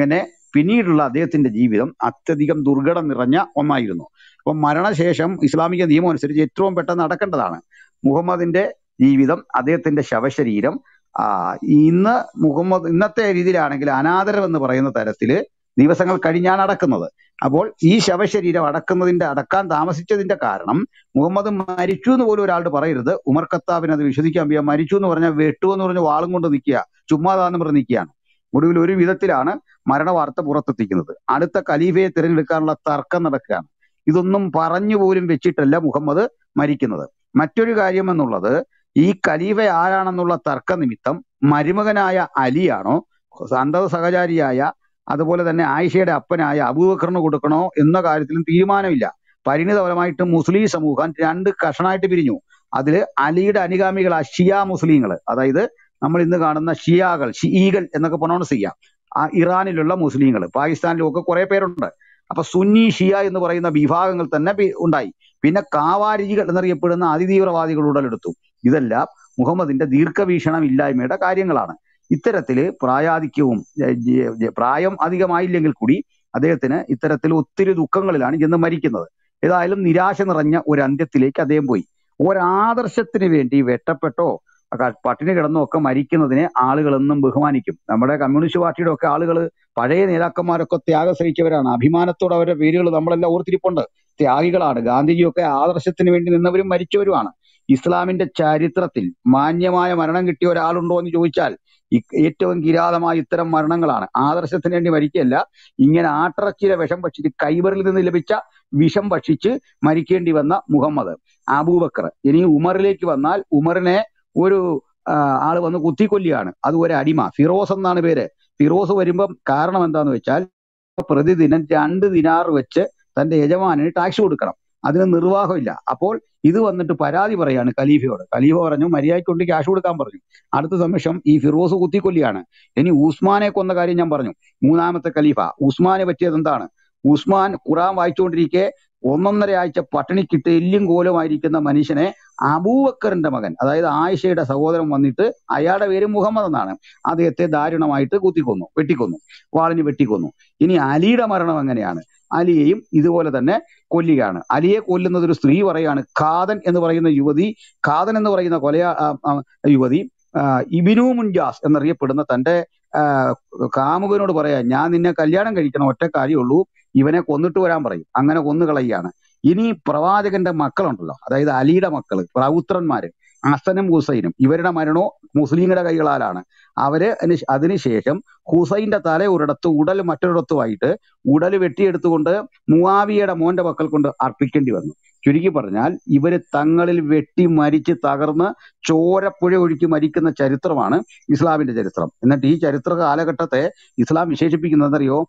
പിന്നീടുള്ള അദ്ദേഹത്തിന്റെ ജീവിതം അത്യധികം ദുർഘടം നിറഞ്ഞ ഒന്നായിരുന്നു അപ്പം മരണശേഷം ഇസ്ലാമിക നിയമം അനുസരിച്ച് ഏറ്റവും പെട്ടെന്ന് നടക്കേണ്ടതാണ് മുഹമ്മദിന്റെ ജീവിതം അദ്ദേഹത്തിന്റെ ശവശരീരം ആ, ഇന്ന് മുഹമ്മദ് ഇന്നത്തെ രീതിയിലാണെങ്കിൽ അനാദരം എന്ന് പറയുന്ന തരത്തില് ദിവസങ്ങൾ കഴിഞ്ഞാണ് അടക്കുന്നത് അപ്പോൾ ഈ ശവശരീരം അടക്കുന്നതിന്റെ അടക്കാൻ താമസിച്ചതിന്റെ കാരണം മുഹമ്മദ് മരിച്ചു എന്ന് പോലും ഒരാളോട് പറയരുത് ഉമർ ഖത്താബിന് അത് വിശ്വസിക്കാൻ വയ്യ മരിച്ചു എന്ന് പറഞ്ഞാൽ വെട്ടു എന്ന് പറഞ്ഞ് വാളും കൊണ്ട് നിൽക്കുക ചുമ്മാതാന്ന് പറഞ്ഞ് നിൽക്കുകയാണ് ഒടുവിൽ ഒരു വിധത്തിലാണ് മരണ വാർത്ത പുറത്തെത്തിക്കുന്നത് അടുത്ത ഖലീഫയെ തിരഞ്ഞെടുക്കാനുള്ള തർക്കം നടക്കുകയാണ് ഇതൊന്നും പറഞ്ഞു പോലും വെച്ചിട്ടല്ല മുഹമ്മദ് മരിക്കുന്നത് മറ്റൊരു കാര്യം എന്നുള്ളത് ഈ ഖലീഫ ആരാണെന്നുള്ള തർക്ക നിമിത്തം മരുമകനായ അലിയാണോ സന്തത സഹചാരിയായ അതുപോലെ തന്നെ ആയിഷയുടെ അപ്പനായ അബൂബക്കറിന് കൊടുക്കണോ എന്ന കാര്യത്തിലും തീരുമാനമില്ല പരിണിതഫലമായിട്ട് മുസ്ലിം സമൂഹം രണ്ട് കഷണായിട്ട് പിരിഞ്ഞു അതിൽ അലിയുടെ അനുഗാമികളായ ഷിയ മുസ്ലിങ്ങൾ അതായത് നമ്മൾ ഇന്ന് കാണുന്ന ഷിയാകൾ ഷിഈകൾ എന്നൊക്കെ പ്രൊണൗൺസ് ചെയ്യാം ആ ഇറാനിലുള്ള മുസ്ലിങ്ങൾ പാകിസ്ഥാനിലും ഒക്കെ കുറെ പേരുണ്ട് അപ്പൊ സുന്നി ഷിയ എന്ന് പറയുന്ന വിഭാഗങ്ങൾ തന്നെ പി- ഉണ്ടായി പിന്നെ കാവാരിജികൾ എന്നറിയപ്പെടുന്ന അതിതീവ്രവാദികൾ ഉടലെടുത്തു ഇതെല്ലാം മുഹമ്മദിന്റെ ദീർഘവീക്ഷണം ഇല്ലായ്മയുടെ കാര്യങ്ങളാണ് ഇത്തരത്തില് പ്രായാധിക്യവും ഏർ ജ- ജ- പ്രായം അധികമായില്ലെങ്കിൽ കൂടി അദ്ദേഹത്തിന് ഇത്തരത്തിൽ ഒത്തിരി ദുഃഖങ്ങളിലാണ് ചെന്ന് മരിക്കുന്നത് ഏതായാലും നിരാശ നിറഞ്ഞ ഒരു അന്ത്യത്തിലേക്ക് അദ്ദേഹം പോയി ഒരാദർശത്തിന് വേണ്ടി വെട്ടപ്പെട്ടോ ക- പട്ടിണി കിടന്നോ ഒക്കെ മരിക്കുന്നതിനെ ആളുകൾ എന്നും ബഹുമാനിക്കും നമ്മുടെ കമ്മ്യൂണിസ്റ്റ് പാർട്ടിയുടെ ഒക്കെ ആളുകൾ പഴയ നേതാക്കന്മാരൊക്കെ ത്യാഗം സഹിച്ചവരാണ് അഭിമാനത്തോടെ അവരുടെ പേരുകൾ നമ്മളെല്ലാം ഓർത്തിരിപ്പുണ്ട് ത്യാഗികളാണ് ഗാന്ധിജിയൊക്കെ ആദർശത്തിന് വേണ്ടി നിന്നവരും മരിച്ചവരുമാണ് ഇസ്ലാമിന്റെ ചരിത്രത്തിൽ മാന്യമായ മരണം കിട്ടിയ ഒരാളുണ്ടോ എന്ന് ചോദിച്ചാൽ ഇ- ഏറ്റവും കിരാതമായ ഇത്തരം മരണങ്ങളാണ് ആദർശത്തിന് വേണ്ടി മരിക്കുകയല്ല ഇങ്ങനെ ആട്ടിറച്ചിയുടെ വിഷം ഭക്ഷിച്ച് കൈബറിൽ നിന്ന് ലഭിച്ച വിഷം ഭക്ഷിച്ച് മരിക്കേണ്ടി വന്ന മുഹമ്മദ് അബൂബക്കർ ഇനി ഉമറിലേക്ക് വന്നാൽ ഉമറിനെ ഒരു ആ, ആള് വന്ന് കുത്തിക്കൊല്ലിയാണ് അത് ഒരു അടിമ ഫിറോസ് എന്നാണ് പേര് ഫിറോസ് വരുമ്പം കാരണം എന്താന്ന് വെച്ചാൽ പ്രതിദിനം രണ്ട് ദിനാർ വെച്ച് തന്റെ യജമാനന് ടാക്സ് കൊടുക്കണം അതിന് നിർവാഹമില്ല അപ്പോൾ ഇത് വന്നിട്ട് പരാതി പറയാണ് ഖലീഫയോട് ഖലീഫ പറഞ്ഞു മര്യാദയ്ക്ക് കൊണ്ട് ക്യാഷ് കൊടുക്കാൻ പറഞ്ഞു അടുത്ത നിമിഷം ഈ ഫിറോസ് കുത്തിക്കൊല്ലിയാണ് ഇനി ഉസ്മാനെ കൊന്ന കാര്യം ഞാൻ പറഞ്ഞു മൂന്നാമത്തെ ഖലീഫ ഉസ്മാനെ പറ്റിയത് എന്താണ് ഉസ്മാൻ ഖുറാൻ വായിച്ചുകൊണ്ടിരിക്കെ ഒന്നൊന്നര ആഴ്ച പട്ടിണിക്കിട്ട് എല്ലും കോലുമായിരിക്കുന്ന മനുഷ്യനെ അബൂബക്കറിന്റെ മകൻ അതായത് ആയിഷയുടെ സഹോദരൻ വന്നിട്ട് അയാളുടെ പേര് മുഹമ്മദ് എന്നാണ് അദ്ദേഹത്തെ ദാരുണമായിട്ട് കുത്തിക്കൊന്നു വെട്ടിക്കൊന്നു വാളിന് വെട്ടിക്കൊന്നു ഇനി അലിയുടെ മരണം എങ്ങനെയാണ് അലിയെയും ഇതുപോലെ തന്നെ കൊല്ലുകയാണ് അലിയെ കൊല്ലുന്നത് ഒരു സ്ത്രീ പറയാണ് ഖാദൻ എന്ന് പറയുന്ന യുവതി ഖാദൻ എന്ന് പറയുന്ന കൊലയാ ആ, ആ, യുവതി ആ, ഇബിനു മുൻജാസ് എന്നറിയപ്പെടുന്ന തന്റെ ആ, കാമുകനോട് പറയാ ഞാൻ നിന്നെ കല്യാണം കഴിക്കണം ഒറ്റ കാര്യമുള്ളൂ ഇവനെ കൊന്നിട്ട് വരാൻ പറയും അങ്ങനെ കൊന്നു കളയുകയാണ് ഇനി പ്രവാചകന്റെ മക്കളുണ്ടല്ലോ അതായത് അലിയുടെ മക്കള് പ്രൗത്രന്മാര് ഹസനും ഹുസൈനും ഇവരുടെ മരണോ മുസ്ലിങ്ങളുടെ കൈകളാലാണ് അവര് അതിന് അതിനുശേഷം ഹുസൈന്റെ തല ഒരിടത്ത് ഉടൽ മറ്റൊരിടത്തുമായിട്ട് ഉടൽ വെട്ടിയെടുത്തുകൊണ്ട് മുവാവിയുടെ മോന്റെ മക്കൾ കൊണ്ട് അർപ്പിക്കേണ്ടി വന്നു ചുരുക്കി പറഞ്ഞാൽ ഇവര് തങ്ങളിൽ വെട്ടി മരിച്ച് തകർന്ന് ചോരപ്പുഴ ഒഴുക്കി മരിക്കുന്ന ചരിത്രമാണ് ഇസ്ലാമിന്റെ ചരിത്രം എന്നിട്ട് ഈ ചരിത്ര കാലഘട്ടത്തെ ഇസ്ലാം വിശേഷിപ്പിക്കുന്നതറിയോ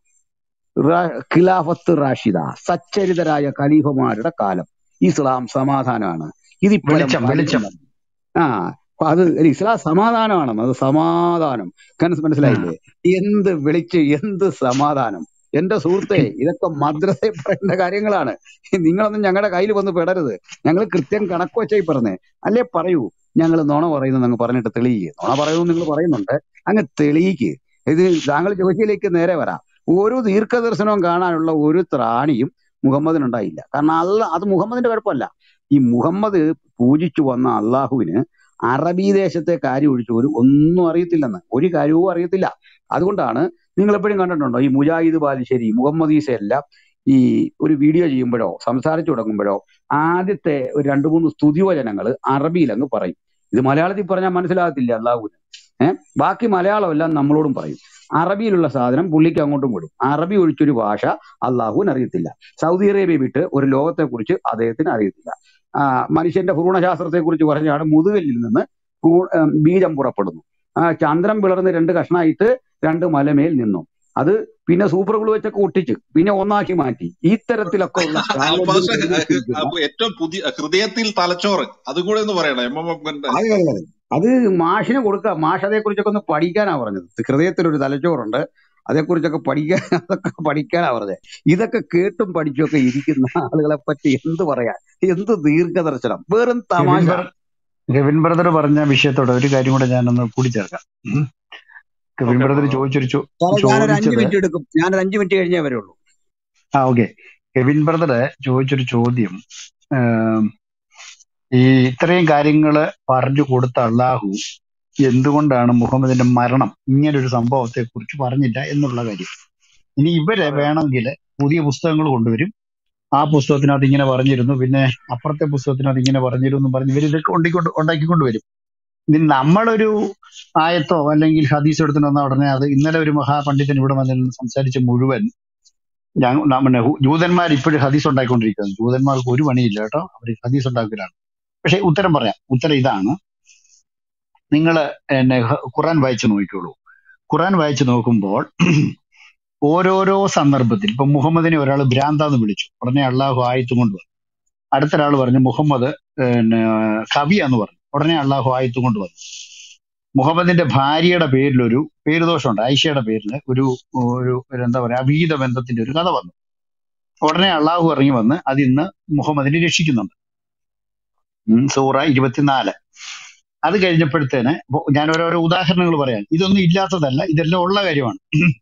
റാ- ഖിലാഫത്ത് റാഷിദ സച്ചരിതരായ ഖലീഫമാരുടെ കാലം ഇസ്ലാം സമാധാനമാണ് ഇതിപ്പോഴും വെളിച്ചം വെളിച്ചം പറയുന്നുണ്ട് ആ അപ്പൊ അത് അല്ല, ഇസ്ലാം സമാധാനമാണ് അത് സമാധാനം കാരണം ആ. മനസ്സിലായില്ലേ എന്ത് വിളിച്ച് എന്ത് സമാധാനം എന്റെ സുഹൃത്തെ ഇതൊക്കെ മദ്രസയിൽ പറയേണ്ട കാര്യങ്ങളാണ് നിങ്ങളൊന്നും ഞങ്ങളുടെ കയ്യിൽ വന്ന് പെടരുത് ഞങ്ങൾ കൃത്യം കണക്ക് വെച്ചായി പറഞ്ഞേ അല്ലേ പറയൂ ഞങ്ങൾ നുണ പറയുന്നു അങ്ങ് പറഞ്ഞിട്ട് തെളിയിക്കുക നുണ പറയുന്നു നിങ്ങൾ പറയുന്നുണ്ട് അങ്ങ് തെളിയിക്ക് ഇത് താങ്കൾ ചോദ്യത്തിലേക്ക് നേരെ വരാം ഒരു ദീർഘദർശനവും കാണാനുള്ള ഒരു ത്രാണിയും മുഹമ്മദിനുണ്ടായില്ല കാരണം അല്ല അത് മുഹമ്മദിന്റെ കുഴപ്പമല്ല ഈ മുഹമ്മദ് പൂജിച്ചു വന്ന അള്ളാഹുവിന് അറബി ദേശത്തെ കാര്യം ഒഴിച്ച് ഒരു ഒന്നും അറിയത്തില്ലെന്ന് ഒരു കാര്യവും അറിയത്തില്ല അതുകൊണ്ടാണ് നിങ്ങൾ എപ്പോഴും കണ്ടിട്ടുണ്ടോ ഈ മുജാഹിദ് ബാലുശ്ശേരി മുഹമ്മദ് ഈസ എല്ലാം ഈ ഒരു വീഡിയോ ചെയ്യുമ്പോഴോ സംസാരിച്ചു തുടങ്ങുമ്പോഴോ ആദ്യത്തെ ഒരു രണ്ട് മൂന്ന് സ്തുതിവചനങ്ങൾ അറബിയിൽ അങ്ങ് പറയും ഇത് മലയാളത്തിൽ പറഞ്ഞാൽ മനസ്സിലാകത്തില്ല അള്ളാഹുവിന് ഏഹ് ബാക്കി മലയാളം എല്ലാം നമ്മളോടും പറയും അറബിയിലുള്ള സാധനം പുള്ളിക്ക് അങ്ങോട്ടും വിടും അറബി ഒഴിച്ചൊരു ഭാഷ അള്ളാഹുവിന് അറിയത്തില്ല സൗദി അറേബ്യ വിട്ട് ഒരു ലോകത്തെ കുറിച്ച് അദ്ദേഹത്തിന് അറിയത്തില്ല ആ, മനുഷ്യന്റെ ഭ്രൂണശാസ്ത്രത്തെ കുറിച്ച് പറഞ്ഞാണ് മുതുകല്ലിൽ നിന്ന് ഭ്രൂ- ഏം, ബീജം പുറപ്പെടുന്നു ആ, ചന്ദ്രൻ പിളർന്ന് രണ്ട് കഷ്ണമായിട്ട് രണ്ട് മലമേൽ നിന്നു അത് പിന്നെ സൂപ്പർ ഗ്ലൂ വെച്ചൊക്കെ ഒട്ടിച്ച് പിന്നെ ഒന്നാക്കി മാറ്റി ഈ തരത്തിലൊക്കെ ഉള്ള കാലത്തിന് പക്ഷെ പരിഹരിച്ചിരിക്കുന്ന ഏറ്റവും പുതിയ ഹൃദയത്തിൽ തലച്ചോറ് അതും കൂടെ ഒന്ന് പറയണം എം എം എമ്മിന്റെ അത് അത് അത് മാഷിന് കൊടുക്കുക മാഷ് അതേക്കുറിച്ചൊക്കെ ഒന്ന് പഠിക്കാനാ പറഞ്ഞത് ഹൃദയത്തിൽ ഒരു തലച്ചോറുണ്ട് അതേക്കുറിച്ചൊക്കെ പഠിക്കാൻ അതൊക്കെ പഠിക്കാനാ പറഞ്ഞത് ഇതൊക്കെ കേട്ടും പഠിച്ചുമൊക്കെ ഇരിക്കുന്ന ആളുകളെ പറ്റി എന്ത് പറയാ എന്ത് ദീർഘദർശനം വെറും കെവിൻ തമാശ ബ്ര കെവിൻ ബ്രദർ പറഞ്ഞ വിഷയത്തോടെ ഒരു കാര്യം കൂടെ ഞാനൊന്ന് കൂട്ടിച്ചേർക്കാം ഉം. കെവിൻ ഓക്കെ ബ്രദർ ബ്രദർ ചോദിച്ചൊരു ചോ- സാറേ ഞാനൊരു അഞ്ച് ചോദിച്ചത് മിനിറ്റ് എടുക്കും ഞാനൊരു അഞ്ച് മിനിറ്റ് കഴിഞ്ഞേ വരുള്ളൂ ആ ഓക്കെ കെവിൻ ബ്രദർ ചോദിച്ചൊരു ചോദ്യം ആം, ഈ ഇത്രയും കാര്യങ്ങള് പറഞ്ഞു കൊടുത്ത അള്ളാഹു എന്തുകൊണ്ടാണ് മുഹമ്മദിന്റെ മരണം ഇങ്ങനെ ഒരു സംഭവത്തെ കുറിച്ച് പറഞ്ഞില്ല എന്നുള്ള കാര്യം ഇനി ഇവരെ അതെ വേണമെങ്കിൽ പുതിയ പുസ്തകങ്ങൾ കൊണ്ടുവരും ആ പുസ്തകത്തിനകത്ത് ഇങ്ങനെ പറഞ്ഞിരുന്നു പിന്നെ അപ്പുറത്തെ പുസ്തകത്തിനകത്ത് ഇങ്ങനെ പറഞ്ഞിരുന്നു എന്ന് പറഞ്ഞ് ഇവർ ഇതൊക്കെ ഉണ്ടാക്കിക്കൊണ്ട് ഉണ്ടാക്കിക്കൊണ്ട് വരും ഇനി നമ്മളൊരു ആയത്തോ അല്ലെങ്കിൽ ഹദീസ് എടുത്തിട്ട് വന്ന ഉടനെ അത് ഇന്നലെ ഒരു മഹാപണ്ഡിതൻ ഇവിടെ വന്നിരുന്ന് സംസാരിച്ച മുഴുവൻ ഞങ്ങ നമ്മുടെ ജൂതന്മാർ ഇപ്പോഴും ഹദീസ് ഉണ്ടാക്കിക്കൊണ്ടിരിക്കുന്നത് ജൂതന്മാർക്ക് ഒരു പണിയില്ല കേട്ടോ അവർ ഹദീസ് ഉണ്ടാക്കലാണ് പക്ഷെ ഉത്തരം പറയാം ഉത്തരം ഇതാണ് നിങ്ങൾ എന്നെ ഹ- ഖുറാൻ വായിച്ചു നോക്കിക്കോളൂ ഖുറാൻ വായിച്ചു നോക്കുമ്പോൾ ഓരോരോ സന്ദർഭത്തിൽ ഇപ്പൊ മുഹമ്മദിനെ ഒരാൾ ഭ്രാന്താന്ന് വിളിച്ചു ഉടനെ അള്ളാഹു ആയത്തും കൊണ്ട് വന്നു അടുത്ത ഒരാൾ പറഞ്ഞു മുഹമ്മദ് പിന്നെ കവിയാന്ന് പറഞ്ഞു ഉടനെ അള്ളാഹു ആയത്തും കൊണ്ട് വന്നു മുഹമ്മദിന്റെ ഭാര്യയുടെ പേരിൽ ഒരു പേര് ദോഷമുണ്ട് ആയിഷയുടെ പേരിൽ ഒരു ഒരു ഒരു എന്താ പറയാ അഭീത ബന്ധത്തിന്റെ ഒരു കഥ വന്നു ഉടനെ അള്ളാഹു ഇറങ്ങി വന്ന് അത് ഇന്ന് മുഹമ്മദിനെ രക്ഷിക്കുന്നുണ്ട് ഉം, സൂറ ഇരുപത്തിനാല് അത് കഴിഞ്ഞപ്പോഴത്തേന് ഇപ്പൊ ഞാൻ ഓരോരോ ഉദാഹരണങ്ങൾ പറയാം ഇതൊന്നും ഇല്ലാത്തതല്ല ഇതെല്ലാം ഉള്ള കാര്യമാണ്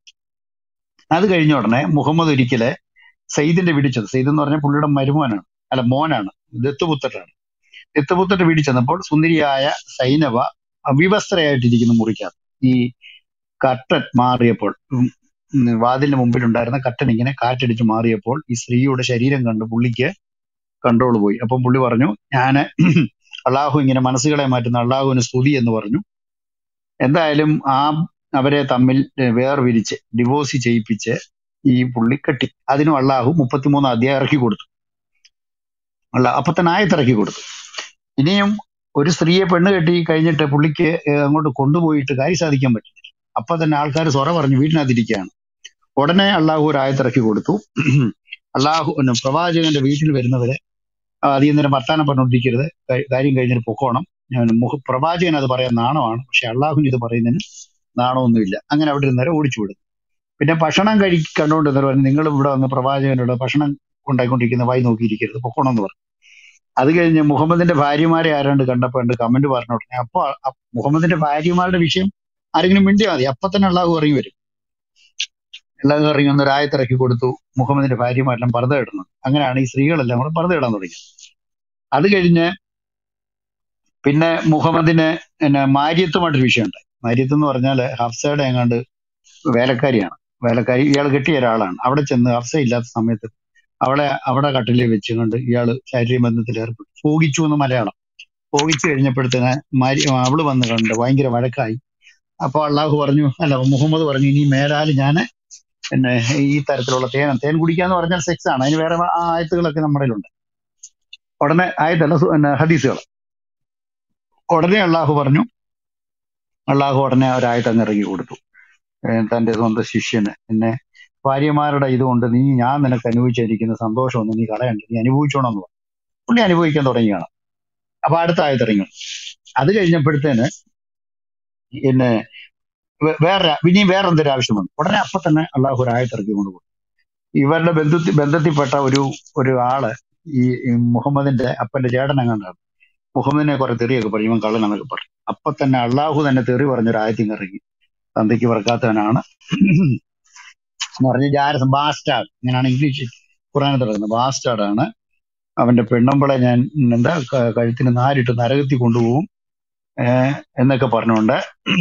അത് കഴിഞ്ഞ ഉടനെ മുഹമ്മദ് ഒരിക്കലെ സയ്യിദിന്റെ പിടിച്ചത് സയ്യിദ് എന്ന് പറഞ്ഞാൽ പുള്ളിയുടെ മരുമോനാണ് അല്ല മോനാണ് ദത്തുപുത്രനാണ് ദത്തുപുത്രന്റെ വീട്ടിൽ ചെന്നപ്പോൾ സുന്ദരിയായ സൈനവ അവിവസ്ത്രയായിട്ടിരിക്കുന്ന മുറിക്കകത്ത് ഈ കർട്ടൻ മാറിയപ്പോൾ ഉം, ഉം, വാതിലിന് മുമ്പിലുണ്ടായിരുന്ന കർട്ടൻ ഇങ്ങനെ കാറ്റടിച്ച് മാറിയപ്പോൾ ഈ സ്ത്രീയുടെ ശരീരം കണ്ട് പുള്ളിക്ക് കൺട്രോൾ പോയി അപ്പം പുള്ളി പറഞ്ഞു ഞാന് അള്ളാഹു ഇങ്ങനെ മനസ്സുകളെ മാറ്റുന്ന അള്ളാഹുവിന് സ്തുതി എന്ന് പറഞ്ഞു എന്തായാലും ആ അവരെ തമ്മിൽ ഏഹ്, വേർപിരിച്ച് ഡിവോഴ്സ് ചെയ്യിപ്പിച്ച് ഈ പുള്ളി കെട്ടി അതിനും അള്ളാഹു മുപ്പത്തിമൂന്ന് അധ്യായം ഇറക്കി കൊടുത്തു അല്ല അപ്പൊ തന്നെ ആയത്തിറക്കി കൊടുത്തു ഇനിയും ഒരു സ്ത്രീയെ പെണ്ണ് കെട്ടി കഴിഞ്ഞിട്ട് പുള്ളിക്ക് ഏഹ്, അങ്ങോട്ട് കൊണ്ടുപോയിട്ട് കാര്യം സാധിക്കാൻ പറ്റില്ല അപ്പൊ തന്നെ ആൾക്കാർ സ്വറ പറഞ്ഞു വീട്ടിനകത്തിരിക്കുകയാണ് ഉടനെ അള്ളാഹു ഒരു ആയത്തിറക്കി കൊടുത്തു അള്ളാഹു പിന്നെ പ്രവാചകന്റെ വീട്ടിൽ വരുന്നവരെ ആ, അധികം നേരം വർത്താനം പറഞ്ഞുകൊണ്ടിരിക്കരുത് കാ- കാര്യം കഴിഞ്ഞിട്ട് പൊക്കോണം ഞാൻ മുഖ പ്രവാചകൻ അത് പറയാൻ നാണമാണ് പക്ഷെ അള്ളാഹുവിന് ഇത് പറയുന്നതിന് നാണമൊന്നുമില്ല അങ്ങനെ അവിടെ ഇരുന്നേരം ഓടിച്ചു വിടും പിന്നെ ഭക്ഷണം കഴി കണ്ടുകൊണ്ടിരുന്നവർ പറഞ്ഞു നിങ്ങൾ ഇവിടെ വന്ന് പ്രവാചകനോട് ഭക്ഷണം ഉണ്ടായിക്കൊണ്ടിരിക്കുന്ന വായി നോക്കിയിരിക്കരുത് പൊക്കോണം എന്ന് പറഞ്ഞു അത് കഴിഞ്ഞ് മുഹമ്മദിന്റെ ഭാര്യമാരെ ആരാണ്ട് കണ്ടപ്പോ ഉണ്ട് കമന്റ് പറഞ്ഞ ഉടനെ അപ്പൊ അ- മുഹമ്മദിന്റെ ഭാര്യമാരുടെ വിഷയം ആരെങ്കിലും മിണ്ടിയാൽ മതി അപ്പൊ തന്നെ അള്ളാഹു ഇറങ്ങി വരും അള്ളാഹു ഇറങ്ങി വന്ന് ഒരു ആയത്തിറക്കി കൊടുത്തു മുഹമ്മദിന്റെ ഭാര്യമാരെല്ലാം പർദ്ദ ഇടുന്നു അങ്ങനെയാണ് ഈ സ്ത്രീകളെല്ലാം കൂടെ പർദ്ദ ഇടാൻ തുടങ്ങി അത് കഴിഞ്ഞ് പിന്നെ മുഹമ്മദിന് പിന്നെ മാര്യത്തുമായിട്ടൊരു വിഷയമുണ്ട് മാര്യത്ത് എന്ന് പറഞ്ഞാൽ ഹഫ്സയുടെ എങ്ങാണ്ട് വേലക്കാരിയാണ് വേലക്കാരി ഇയാൾ കെട്ടിയ ഒരാളാണ് അവിടെ ചെന്ന് ഹഫ്സ ഇല്ലാത്ത സമയത്ത് അവളെ അവിടെ കട്ടിലിൽ വെച്ചുകൊണ്ട് ഇയാള് ശാരീരിക ബന്ധത്തിൽ ഏർപ്പെട്ടു ഭോഗിച്ചു എന്ന് മലയാളം ഭോഗിച്ചു കഴിഞ്ഞപ്പോഴത്തേന് മാരി അവള് വന്ന് കണ്ട് ഭയങ്കര വഴക്കായി അപ്പൊ അള്ളാഹു പറഞ്ഞു അല്ല മുഹമ്മദ് പറഞ്ഞു ഇനി മേലാൽ ഞാൻ പിന്നെ ഈ തരത്തിലുള്ള തേൻ തേൻ കുടിക്കാന്ന് പറഞ്ഞാൽ സെക്സ് ആണ് അതിന് വേറെ ആ ആയത്തുകളൊക്കെ നമ്മുടെ കയ്യിലുണ്ട് ഉടനെ ആയത്തല്ല സു- പിന്നെ ഹദീസുകൾ ഉടനെ അള്ളാഹു പറഞ്ഞു അള്ളാഹു ഉടനെ ഒരായത്ത് അങ്ങ് ഇറങ്ങി കൊടുത്തു ഏഹ് തന്റെ സ്വന്തം ശിഷ്യന് എന്നെ ഭാര്യമാരുടെ ഇതുകൊണ്ട് നീ ഞാൻ നിനക്ക് അനുഭവിച്ചിരിക്കുന്ന സന്തോഷമൊന്നും നീ കളയണ്ട നീ അനുഭവിച്ചോണം എന്ന് പറഞ്ഞു പുള്ളി അനുഭവിക്കാൻ തുടങ്ങിയാണ് അപ്പൊ അടുത്ത ആയത്ത് ഇറങ്ങി അത് കഴിഞ്ഞപ്പോഴത്തേന് പിന്നെ വേ- വേറെ ഇനി വേറെ എന്തൊരു ആവശ്യം വന്നു ഉടനെ അപ്പൊ തന്നെ അള്ളാഹു ഒരു ആയത്ത് ഇറക്കി കൊണ്ടുപോകും ഇവരുടെ ബന്ധത്തിൽ ബന്ധത്തിൽപ്പെട്ട ഒരു ഒരു ആള് ഈ ഈ മുഹമ്മദിന്റെ അപ്പന്റെ ചേട്ടനെങ്ങാണ്ടാണ് മുഹമ്മദിനെ കുറെ തെറിയൊക്കെ പറയും ഇവൻ കള്ളനെന്നൊക്കെ പറയും അപ്പൊ തന്നെ അള്ളാഹു തന്നെ തെറി പറഞ്ഞൊരു ആയത്തിങ് ഇറങ്ങി തന്തയ്ക്ക് പറക്കാത്തവനാണ് എന്ന് പറഞ്ഞ ജാരസം ബാസ്റ്റാർഡ് ഇങ്ങനെയാണ് ഇംഗ്ലീഷ് ഖുറാനിൽ തുടങ്ങുന്നത് ബാസ്റ്റാർഡ് ആണ് അവന്റെ പെണ്ണുമ്പളെ ഞാൻ ഉം, എന്താ ക- കഴുത്തിന് നാരിട്ട് നരകത്തിൽ കൊണ്ടുപോകും ഏഹ് എന്നൊക്കെ പറഞ്ഞുകൊണ്ട്